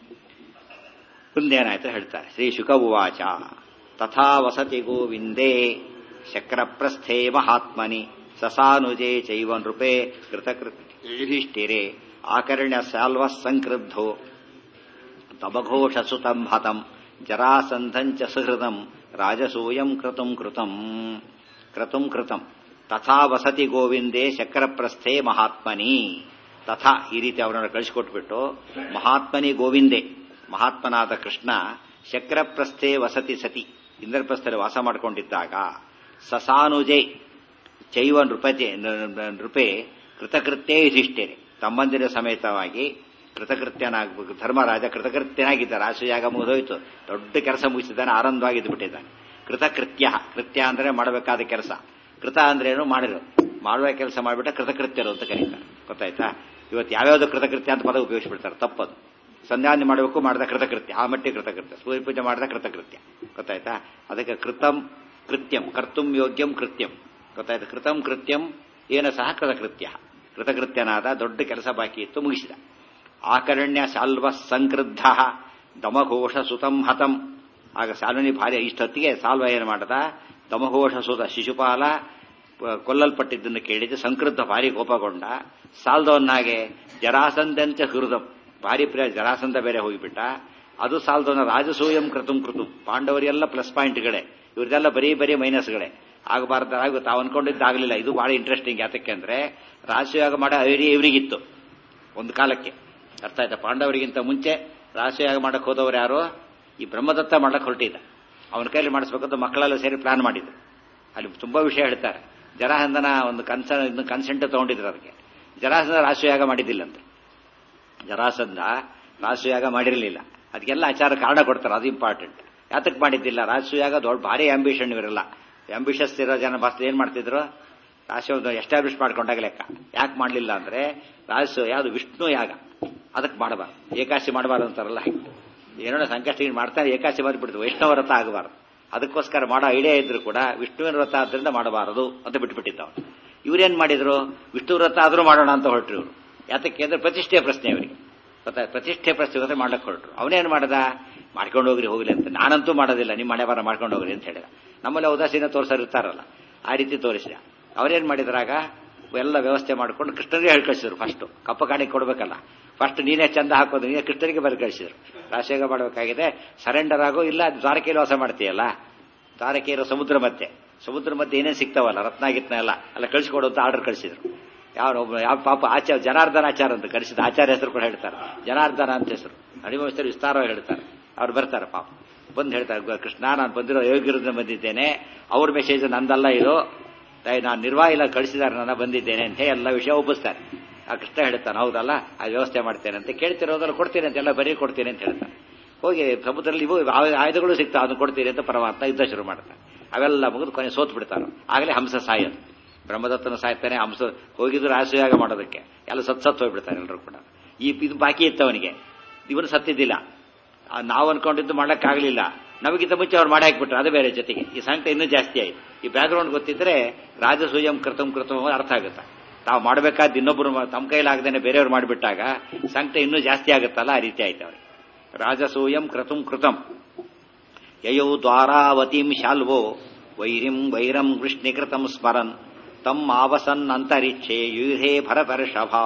ಮುಂದೇನಾಯ್ತು ಹೇಳ್ತಾರೆ ಶ್ರೀ ಶುಕ ಉವಾಚ ತಥಾ ವಸತಿ ಗೋವಿಂದೇ ಶಕ್ರಪ್ರಸ್ಥೇ ಮಹಾತ್ಮನಿ ಸಸಾನುಜೇ ಚೈವ ನೃಪೇ ಕೃತಕೃತಿಷ್ಠಿರೆ ಆಕರ್ಣ್ಯ ಸಾಲ್ವ ಸಂಕ್ರುದ್ಧೋ ತಮಘೋಷ ಸುತಂ ಹತಂ ಜರಾಸಂಧಂಚ ಸುಹೃದಂ ರಾಜಸೂಯಂ ಕೃತಂ ಕೃತಂ ಕೃತಂ ಕೃತಂ ತಥಾ ವಸತಿ ಗೋವಿಂದೇ ಶಕ್ರಪ್ರಸ್ಥೆ ಮಹಾತ್ಮನಿ ತಥಾ ಈ ರೀತಿ ಅವರನ್ನು ಕಳಿಸಿಕೊಟ್ಬಿಟ್ಟು ಮಹಾತ್ಮನಿ ಗೋವಿಂದೇ ಮಹಾತ್ಮನಾದ ಕೃಷ್ಣ ಶಕ್ರಪ್ರಸ್ಥೆ ವಸತಿ ಸತಿ ಇಂದ್ರಪ್ರಸ್ಥರಲ್ಲಿ ವಾಸ ಮಾಡಿಕೊಂಡಿದ್ದಾಗ ಸಸಾನುಜೆ ಚೈವ ನೃಪತೆ ನೃಪೆ ಕೃತಕೃತ್ಯೇ ಯುಧಿಷ್ಠಿರೆ ತಮ್ಮಂದಿರ ಸಮೇತವಾಗಿ ಕೃತಕೃತ್ಯನಾಗಬೇಕು ಧರ್ಮರಾಜ ಕೃತಕೃತ್ಯನಾಗಿದ್ದ ರಾಶಿಯಾಗ ಮುಗಿದೋಯ್ತು ದೊಡ್ಡ ಕೆಲಸ ಮುಗಿಸಿದ್ದಾನೆ ಆನಂದವಾಗಿ ಇದ್ದು ಬಿಟ್ಟಿದ್ದಾನೆ ಕೃತಕೃತ್ಯ ಕೃತ್ಯ ಅಂದ್ರೆ ಮಾಡಬೇಕಾದ ಕೆಲಸ ಕೃತ ಅಂದ್ರೆ ಏನು ಮಾಡಿರೋ ಮಾಡುವ ಕೆಲಸ ಮಾಡಿಬಿಟ್ಟ ಕೃತಕೃತ್ಯರು ಅಂತ ಕರೀತಾರೆ ಗೊತ್ತಾಯ್ತಾ ಇವತ್ತು ಯಾವ್ಯಾವ್ದು ಕೃತಕೃತ್ಯ ಅಂತ ಪದ ಉಪಯೋಗಿಸ್ಬಿಡ್ತಾರೆ ತಪ್ಪದು ಸಂಧ್ಯಾನೆ ಮಾಡಬೇಕು ಮಾಡಿದ ಕೃತಕೃತ್ಯ ಆ ಮಟ್ಟಿಗೆ ಕೃತಕೃತ್ಯ ಸೂರ್ಯ ಪೂಜೆ ಮಾಡಿದ ಕೃತಕೃತ್ಯ ಗೊತ್ತಾಯ್ತಾ ಅದಕ್ಕೆ ಕೃತಂ ಕೃತ್ಯಂ ಕರ್ತುಂ ಯೋಗ್ಯಂ ಕೃತ್ಯಂ ಗೊತ್ತಾಯ್ತು ಕೃತಂ ಕೃತ್ಯಂ ಏನ ಸಹ ಕೃತಕೃತ್ಯ ಕೃತಕೃತ್ಯನಾದ ದೊಡ್ಡ ಕೆಲಸ ಬಾಕಿ ಇತ್ತು ಮುಗಿಸಿದ ಆಕರ್ಣ್ಯ ಸಾಲ್ವ ಸಂಕ್ರುದ್ಧ ದಮಘೋಷ ಸುತಂ ಹತಂ ಆಗ ಸಾಲ್ವನಿ ಭಾರ್ಯ ಇಷ್ಟೊತ್ತಿಗೆ ಸಾಲ್ವ ಏನು ಮಾಡದ ದಮಘೋಷ ಸುತ ಶಿಶುಪಾಲ ಕೊಲ್ಲಲ್ಪಟ್ಟಿದ್ದನ್ನು ಕೇಳಿದ್ದು ಸಂಕ್ರುದ್ಧ ಭಾರಿ ಕೋಪಗೊಂಡ ಸಾಲ್ದವನ್ನಾಗೆ ಜರಾಸಂದಂತೆ ಹೃದಂ ಭಾರಿ ಪ್ರಿಯ ಜರಾಸಂಧ ಬೇರೆ ಹೋಗಿಬಿಟ್ಟ ಅದು ಸಾಲದವನ ರಾಜಸೂಯಂ ಕೃತಂ ಕೃತಂ ಪಾಂಡವರೆಲ್ಲ ಪ್ಲಸ್ ಪಾಯಿಂಟ್ಗಳೇ ಇವ್ರದೆಲ್ಲ ಬರೀ ಬರೀ ಮೈನಸ್ಗಳೇ ಆಗಬಾರ್ದಾಗ ತಾವು ಅನ್ಕೊಂಡಿದ್ದಾಗಲಿಲ್ಲ ಇದು ಬಹಳ ಇಂಟ್ರೆಸ್ಟಿಂಗ್ ಯಾತಕ್ಕೆ ಅಂದ್ರೆ ರಾಜಸೂಯಾಗ ಮಾಡೋ ಐಡಿಯಾ ಇವರಿಗಿತ್ತು ಒಂದು ಕಾಲಕ್ಕೆ ಅರ್ಥ ಆಯ್ತಾ ಪಾಂಡವರಿಗಿಂತ ಮುಂಚೆ ರಾಜಸೂಯಾಗ ಮಾಡಕ್ ಹೋದವರು ಯಾರು ಈ ಬ್ರಹ್ಮದತ್ತ ಮಾಡಕ್ ಹೊರಟಿದ್ದ ಅವನ ಕೈಲಿ ಮಾಡಿಸ್ಬೇಕಂತ ಮಕ್ಕಳೆಲ್ಲ ಸೇರಿ ಪ್ಲಾನ್ ಮಾಡಿದ್ರು ಅಲ್ಲಿ ತುಂಬಾ ವಿಷಯ ಹೇಳ್ತಾರೆ ಜರಾಸಂಧನ ಒಂದು ಕನ್ಸ ಕನ್ಸೆಂಟ್ ತಗೊಂಡಿದ್ರು ಅದಕ್ಕೆ ಜರಾಸಂಧ ರಾಜಸೂಯಾಗ ಮಾಡಿದ್ದಿಲ್ಲಂತೆ ಜರಾಸಂಧ ರಾಜಸೂಯಾಗ ಮಾಡಿರಲಿಲ್ಲ ಅದಕ್ಕೆಲ್ಲ ಆಚಾರ ಕಾರಣ ಕೊಡ್ತಾರೆ ಅದು ಇಂಪಾರ್ಟೆಂಟ್ ಯಾತಕ್ಕೆ ಮಾಡಿದ್ದಿಲ್ಲ ರಾಜಸೂಯಾಗ ದೊಡ್ಡ ಭಾರಿ ಆಂಬಿಷನ್ ಇವರೆಲ್ಲ ಆಂಬಿಷಸ್ ಇರೋ ಜನ ಬಸ್ ಏನ್ ಮಾಡ್ತಿದ್ರು ರಾಜಸೂಯ ಎಸ್ಟಾಬ್ಲಿಷ್ ಮಾಡ್ಕೊಂಡಾಗ ಲೆಕ್ಕ ಯಾಕೆ ಮಾಡಲಿಲ್ಲ ಅಂದ್ರೆ ರಾಜಸೂ ಯಾವುದು ವಿಷ್ಣು ಯಾಗ ಅದಕ್ಕೆ ಮಾಡಬಾರ್ದು ಏಕಾಶಿ ಮಾಡಬಾರ್ದು ಅಂತಾರಲ್ಲ ಹಾಗೆ ಏನೋ ಸಂಕಷ್ಟ ಮಾಡ್ತಾರೆ ಏಕಾಶಿ ಬಂದ್ಬಿಡ್ತು ವೈಷ್ಣವ ವ್ರತ ಆಗಬಾರ್ದು ಅದಕ್ಕೋಸ್ಕರ ಮಾಡೋ ಐಡಿಯಾ ಇದ್ರು ಕೂಡ ವಿಷ್ಣುವಿನ ವ್ರತ ಆದ್ರಿಂದ ಮಾಡಬಾರದು ಅಂತ ಬಿಟ್ಬಿಟ್ಟಿದ್ದವ ಇವ್ರೇನ್ ಮಾಡಿದ್ರು ವಿಷ್ಣು ವ್ರತ ಆದ್ರೂ ಮಾಡೋಣ ಅಂತ ಹೊರಟ್ರು ಇವರು ಯಾತಕ್ಕೆ ಅಂದ್ರೆ ಪ್ರತಿಷ್ಠೆಯ ಪ್ರಶ್ನೆ ಅವರಿಗೆ ಗೊತ್ತಾ ಪ್ರತಿಷ್ಠೆ ಪ್ರಶ್ನೆ ಗೊತ್ತಾ ಮಾಡಕ್ಕೆ ಹೊರಟ್ರು ಅವನೇನ್ ಮಾಡ್ದ ಮಾಡ್ಕೊಂಡು ಹೋಗ್ರಿ ಹೋಗ್ಲಿ ಅಂತ ನಾನಂತೂ ಮಾಡೋದಿಲ್ಲ ನಿಮ್ಮ ಮನೆ ಬರ ಮಾಡ್ಕೊಂಡು ಹೋಗ್ರಿ ಅಂತ ಹೇಳಿದ ನಮ್ಮಲ್ಲಿ ಉದಾಸೀನ ತೋರ್ಸೋರು ಇರ್ತಾರಲ್ಲ ಆ ರೀತಿ ತೋರಿಸಿದ ಅವ್ರೇನ್ ಮಾಡಿದ್ರಾಗ ಎಲ್ಲ ವ್ಯವಸ್ಥೆ ಮಾಡ್ಕೊಂಡು ಕೃಷ್ಣನಿಗೆ ಹೇಳಿ ಕಳಿಸಿದ್ರು ಫಸ್ಟ್ ಕಪ್ಪ ಕಾಣಿಗೆ ಕೊಡ್ಬೇಕಲ್ಲ ಫಸ್ಟ್ ನೀನೇ ಚಂದ ಹಾಕೋದು ನೀನೇ ಕೃಷ್ಣನಿಗೆ ಬರೆದು ಕಳಿಸಿದ್ರು ರಾಶಿಯಾಗ ಮಾಡಬೇಕಾಗಿದೆ ಸರೆಂಡರ್ ಆಗೋ ಇಲ್ಲ ದ್ವಾರಕೆಯಲ್ಲಿ ವಾಸ ಮಾಡ್ತೀಯಲ್ಲ ದ್ವಾರಕೆ ಇರೋ ಸಮುದ್ರ ಮಧ್ಯೆ ಸಮುದ್ರ ಮಧ್ಯೆ ಏನೇನು ಸಿಗ್ತಾವಲ್ಲ ರತ್ನ ಗಿತ್ನ ಎಲ್ಲ ಎಲ್ಲ ಕಳಿಸ್ಕೊಡು ಅಂತ ಆರ್ಡರ್ ಕಳಿಸಿದ್ರು ಯಾವ ಒಬ್ಬ ಯಾವ ಪಾಪ ಆಚಾರ ಜನಾರ್ದನ ಆಚಾರ ಅಂತ ಕರೆಸಿದ ಆಚಾರ್ಯ ಹೆಸರು ಕೂಡ ಹೇಳ್ತಾರೆ ಜನಾರ್ದನ ಅಂತ ಹೆಸರು ಅಡಿಮಸ್ತರು ವಿಸ್ತಾರವಾಗಿ ಹೇಳ್ತಾರೆ ಅವ್ರು ಬರ್ತಾರೆ ಪಾಪ ಬಂದು ಹೇಳ್ತಾರೆ ಗ- ಕೃಷ್ಣ ನಾನು ಬಂದಿರೋ ಯೋಗಿರಿಂದ ಬಂದಿದ್ದೇನೆ ಅವ್ರ ಮೆಸೇಜ್ ನಂದಲ್ಲ ಇದು ದಯ ನಾನು ನಿರ್ವಾಹಿಲ ಕಳಿಸಿದ್ದಾರೆ ನನ್ನ ಬಂದಿದ್ದೇನೆ ಅಂತ ಹೇಳಿ ಎಲ್ಲ ವಿಷಯ ಒಪ್ಪಿಸ್ತಾರೆ ಆ ಕೃಷ್ಣ ಹೇಳ್ತಾನೆ ಹೌದಲ್ಲ ಆ ವ್ಯವಸ್ಥೆ ಮಾಡ್ತೇನೆ ಅಂತ ಕೇಳ್ತಿರೋದ್ರಲ್ಲಿ ಕೊಡ್ತೀನಿ ಅಂತ ಎಲ್ಲ ಬರೀ ಕೊಡ್ತೀನಿ ಅಂತ ಹೇಳ್ತಾನೆ ಹೋಗಿ ಸಮುದ್ರದಲ್ಲಿ ಇವು ಆಯು- ಆಯುಧಗಳು ಸಿಗ್ತಾವೆ ಅದನ್ನು ಕೊಡ್ತೀನಿ ಅಂತ ಪರಮಾತ್ಮ ಯುದ್ಧ ಶುರು ಮಾಡ್ತಾನೆ ಅವೆಲ್ಲ ಮುಗಿದು ಕೊನೆ ಸೋತ್ ಬಿಡ್ತಾನೆ ಆಗಲೇ ಹಂಸ ಸಾಯೋದು ಬ್ರಹ್ಮದತ್ತನ ಸಾಯ್ತಾನೆ ಹಂಸ ಹೋಗಿದ್ರು ರಾಸಯಾಗ ಮಾಡೋದಕ್ಕೆ ಎಲ್ಲ ಸತ್ ಸತ್ ಹೋಗ್ಬಿಡ್ತಾರೆ ಎಲ್ಲರೂ ಕೂಡ ಈ ಇದು ಬಾಕಿ ಇತ್ತು ಅವನಿಗೆ ಇವನು ಸತ್ತಿದ್ದಿಲ್ಲ ಆ, ನಾವು ಅನ್ಕೊಂಡಿದ್ದು ಮಾಡಕ್ಕಾಗಲಿಲ್ಲ ನಮಗಿಂತ ಮುಂಚೆ ಅವ್ರು ಮಾಡಿ ಹಾಕ್ಬಿಟ್ರು ಅದು ಬೇರೆ ಜೊತೆಗೆ ಈ ಸಂಕಟ ಇನ್ನೂ ಜಾಸ್ತಿ ಆಯ್ತು ಈ ಬ್ಯಾಕ್ಗ್ರೌಂಡ್ ಗೊತ್ತಿದ್ರೆ ರಾಜಸೂಯಂ ಕೃತಂ ಕೃತಂ ಅನ್ನೋದು ಅರ್ಥ ಆಗುತ್ತೆ ತಾವು ಮಾಡಬೇಕಾದ ಇನ್ನೊಬ್ಬರು ಮಾ- ತಮ್ಮ ಕೈಲಾಗದೇನೆ ಬೇರೆಯವ್ರು ಮಾಡಿಬಿಟ್ಟಾಗ ಸಂಕಟ ಇನ್ನೂ ಜಾಸ್ತಿ ಆಗುತ್ತಲ್ಲ ಆ ರೀತಿ ಆಯ್ತು ಅವ್ರಿಗೆ ರಾಜಸೂಯಂ ಕೃತಂ ಕೃತಂ ಯಯೌ ದ್ವಾರಾವತೀಂ ಶಾಲ್ವೋ ವೈರಿಂ ವೈರಂ ವೃಷ್ಣಿಕೃತಂ ಸ್ಮರನ್ ತಮ್ ಆವಸನ್ ಅಂತರಿಕ್ಷೆ ಯುಧೇ ಭರತರ್ಷಭಾ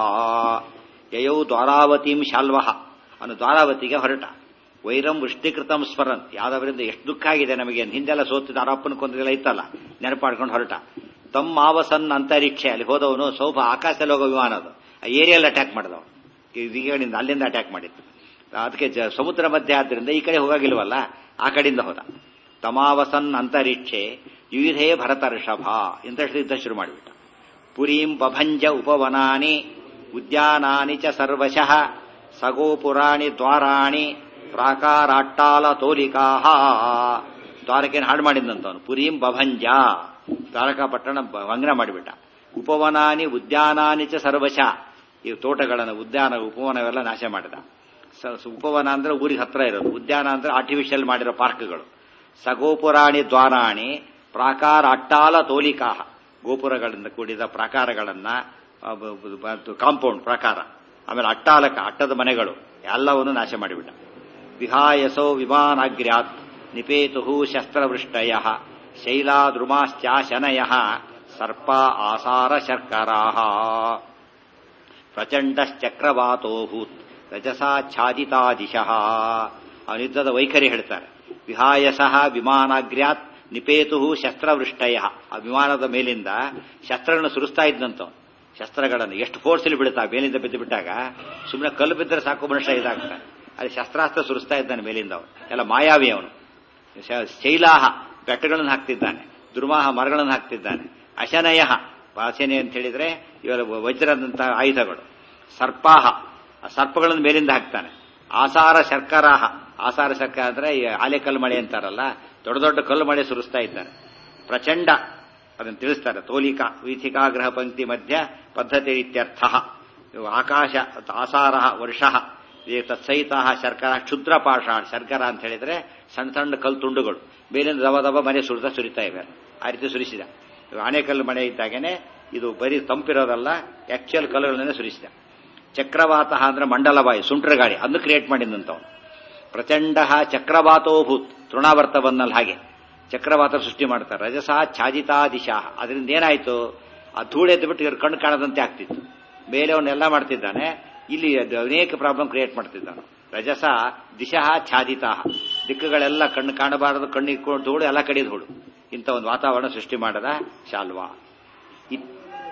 ಯಯೌ ದ್ವಾರಾವತೀಂ ಶಾಲ್ವಃ ಅವನು ದ್ವಾರಾವತಿಗೆ ಹೊರಟ ವೈರಂ ವೃಷ್ಟಿಕೃತಂ ಸ್ಮರನ್ ಯಾವ್ದವರಿಂದ ಎಷ್ಟು ದುಃಖ ಆಗಿದೆ ನಮಗೆ ಹಿಂದೆಲ್ಲ ಸೋತಿದ್ದ ಅರಪ್ಪನ ಕೊಂದೆಲ್ಲ ಇತ್ತಲ್ಲ ನೆನಪಾಡ್ಕೊಂಡು ಹೊರಟ ತಮ್ಮ ಆವಸನ್ ಅಂತರಿಕ್ಷೆ ಅಲ್ಲಿ ಹೋದವನು ಸೌಭ ಆಕಾಶದಲ್ಲಿ ಹೋಗೋ ವಿಮಾನ ಅದು ಆ ಏರಿಯಲ್ಲಿ ಅಟ್ಯಾಕ್ ಮಾಡಿದವ ದಿಗಣಿಂದ ಅಲ್ಲಿಂದ ಅಟ್ಯಾಕ್ ಮಾಡಿತ್ತು ಅದಕ್ಕೆ ಜ- ಸಮುದ್ರ ಮಧ್ಯೆ ಆದ್ರಿಂದ ಈ ಕಡೆ ಹೋಗಾಗಿಲ್ವಲ್ಲ ಆ ಕಡೆಯಿಂದ ಹೋದ ತಮಾವಸನ್ ಅಂತರಿಕ್ಷೆ ಯುಧೇ ಭರತರ್ಷಭ ಇಂಥ ಯುದ್ಧ ಶುರು ಮಾಡಿಬಿಟ್ಟ ಪುರೀಂ ಬಭಂಜ ಉಪವನಾನಿ ಉದ್ಯಾನಾನಿ ಚ ಸರ್ವಶಃ ಸಗೋಪುರಾಣಿ ದ್ವಾರಾಣಿ ಪ್ರಾಕಾರಾಟ್ಟಾಲ ತೋಲಿಕಾ ದ್ವಾರಕೆಯನ್ನು ಹಾಳು ಮಾಡಿದಂತವನು ಪುರೀಂ ಬಭಂಜ ದ್ವಾರಕಾ ಪಟ್ಟಣ ಬ- ಭಂಗನ ಮಾಡಿಬಿಟ್ಟ ಉಪವನಾನಿ ಉದ್ಯಾನಾನಿ ಚ ಸರ್ವಶಃ ಈ ತೋಟಗಳನ್ನು ಉದ್ಯಾನ ಉಪವನವೆಲ್ಲ ನಾಶ ಮಾಡಿದ ಸ- ಸ- ಉಪವನ ಅಂದ್ರೆ ಊರಿಗೆ ಹತ್ರ ಇರೋದು ಉದ್ಯಾನ ಅಂದ್ರೆ ಆರ್ಟಿಫಿಷಿಯಲ್ ಮಾಡಿರೋ ಪಾರ್ಕ್ಗಳು ಸಗೋಪುರಾಣಿ ದ್ವಾರಾಣಿ ಪ್ರಾಕಾರ ಅಟ್ಟಾಲ ತೋಲಿಕಾ ಗೋಪುರಗಳಿಂದ ಕೂಡಿದ ಪ್ರಾಕಾರಗಳನ್ನ ಕಾಂಪೌಂಡ್ ಪ್ರಾಕಾರ ಆಮೇಲೆ ಅಟ್ಟಾಲಕ ಅಟ್ಟದ ಮನೆಗಳು ಎಲ್ಲವನ್ನು ನಾಶ ಮಾಡಿಬಿಟ್ಟ ವಿಹಾಯಸೋ ವಿಮಾನಾಗ್ರ್ಯಾತ್ ನಿಪೇತು ಶಸ್ತ್ರವೃಷ್ಟಯ ಶೈಲಾದ್ರುಮಾಶ್ಚಾಶನಯ ಸರ್ಪ ಆಸಾರ ಶರ್ಕರಾ ಪ್ರಚಂಡಶ್ಚಕ್ರವಾತೋಭೂತ್ ರಜಸಾಚ್ಛಾದಿತಾದಿಶಃ ಅವನ ಯುದ್ಧದ ವೈಖರಿ ಹೇಳ್ತಾರೆ ವಿಹಾಯಸಃ ವಿಮಾನಾಗ್ರ್ಯಾತ್ ನಿಪೇತು ಶಸ್ತ್ರವೃಷ್ಟಯ ಆ ವಿಮಾನದ ಮೇಲಿಂದ ಶಸ್ತ್ರಗಳನ್ನು ಸುರಿಸ್ತಾ ಇದ್ದಂತವನು ಶಸ್ತ್ರಗಳನ್ನು ಎಷ್ಟು ಫೋರ್ಸಲ್ಲಿ ಬೀಳುತ್ತಾ ಮೇಲಿಂದ ಬಿದ್ದು ಬಿಟ್ಟಾಗ ಸುಮ್ಮನೆ ಕಲ್ಲು ಬಿದ್ದರೆ ಸಾಕು ಮನುಷ್ಯ ಇದಾಗ್ತಾನೆ ಅಲ್ಲಿ ಶಸ್ತ್ರಾಸ್ತ್ರ ಸುರಿಸ್ತಾ ಇದ್ದಾನೆ ಮೇಲಿಂದ ಅವನು ಎಲ್ಲ ಮಾಯಾವಿ ಅವನು ಶ- ಶೈಲಾಹ ಬೆಟ್ಟಗಳನ್ನು ಹಾಕ್ತಿದ್ದಾನೆ ದುರ್ಮಾಹ ಮರಗಳನ್ನು ಹಾಕ್ತಿದ್ದಾನೆ ಅಶನಯ ವಾಸನೆ ಅಂತ ಹೇಳಿದ್ರೆ ಇವರ ವಜ್ರದಂತಹ ಆಯುಧಗಳು ಸರ್ಪಾಹ ಆ ಸರ್ಪಗಳನ್ನು ಮೇಲಿಂದ ಹಾಕ್ತಾನೆ ಆಸಾರ ಶರ್ಕರಾಹ ಆಸಾರ ಶರ್ಕರ ಅಂದ್ರೆ ಈ ಆಲೆಕಲ್ಲು ಮಳೆ ಅಂತಾರಲ್ಲ ದೊಡ್ಡ ದೊಡ್ಡ ಕಲ್ಲು ಮಳೆ ಸುರಿಸ್ತಾ ಇದ್ದಾನೆ ಪ್ರಚಂಡ ಅದನ್ನು ತಿಳಿಸ್ತಾರೆ ತೋಲಿಕಾ ವೀಥಿಕಾಗ್ರಹ ಪಂಕ್ತಿ ಮಧ್ಯ ಪದ್ಧತಿ ಇತ್ಯರ್ಥ ಇವು ಆಕಾಶ ಆಸಾರ ವರ್ಷ ತತ್ಸಹಿತ ಶರ್ಕರ ಕ್ಷುದ್ರ ಪಾಷಾಣ ಶರ್ಕರ ಅಂತ ಹೇಳಿದ್ರೆ ಸಣ್ಣ ಸಣ್ಣ ಕಲ್ಲು ತುಂಡುಗಳು ಮೇಲಿಂದ ದವ ದವ ಮನೆ ಸುರಿದ ಸುರಿತಾ ಇವೆ ಆ ರೀತಿ ಸುರಿಸಿದ ಇವು ಆನೆಕಲ್ಲು ಮನೆ ಇದ್ದಾಗೇನೆ ಇದು ಬರೀ ತಂಪಿರೋದಲ್ಲ ಆಕ್ಚುಯಲ್ ಕಲ್ಲುಗಳನ್ನೇ ಸುರಿಸಿದ ಚಕ್ರವಾತ ಅಂದ್ರೆ ಮಂಡಲವಾಯು ಸುಂಟ್ರ ಗಾಳಿ ಅದನ್ನು ಕ್ರಿಯೇಟ್ ಮಾಡಿದಂತವನು ಪ್ರಚಂಡ ಚಕ್ರವಾತೋಭೂತ್ ತೃಣಾವರ್ತ ಬಂದಲ್ಲಿ ಹಾಗೆ ಚಕ್ರವಾತ ಸೃಷ್ಟಿ ಮಾಡ್ತಾರೆ ರಜಸ ಛಾಜಿತಾ ದಿಶಾ ಅದರಿಂದ ಏನಾಯ್ತು ಆ ಧೂಳು ಎದ್ದು ಬಿಟ್ಟು ಇವ್ರ ಕಣ್ಣು ಕಾಣದಂತೆ ಆಗ್ತಿತ್ತು ಮೇಲೆ ಅವನ್ನೆಲ್ಲ ಮಾಡ್ತಿದ್ದಾನೆ ಇಲ್ಲಿ ಅದು ಅನೇಕ ಪ್ರಾಬ್ಲಮ್ ಕ್ರಿಯೇಟ್ ಮಾಡ್ತಿದ್ದಾನೆ ರಜಸ ದಿಶಾ ಛಾದಿತಾ ದಿಕ್ಕುಗಳೆಲ್ಲ ಕಣ್ಣು ಕಾಣಬಾರದು ಕಣ್ಣು ಇಟ್ಕೊಂಡು ಧೂಳು ಎಲ್ಲ ಕಡೆ ಧೂಳು ಇಂಥ ಒಂದು ವಾತಾವರಣ ಸೃಷ್ಟಿ ಮಾಡದ ಶಾಲ್ವಾ ಇತ್-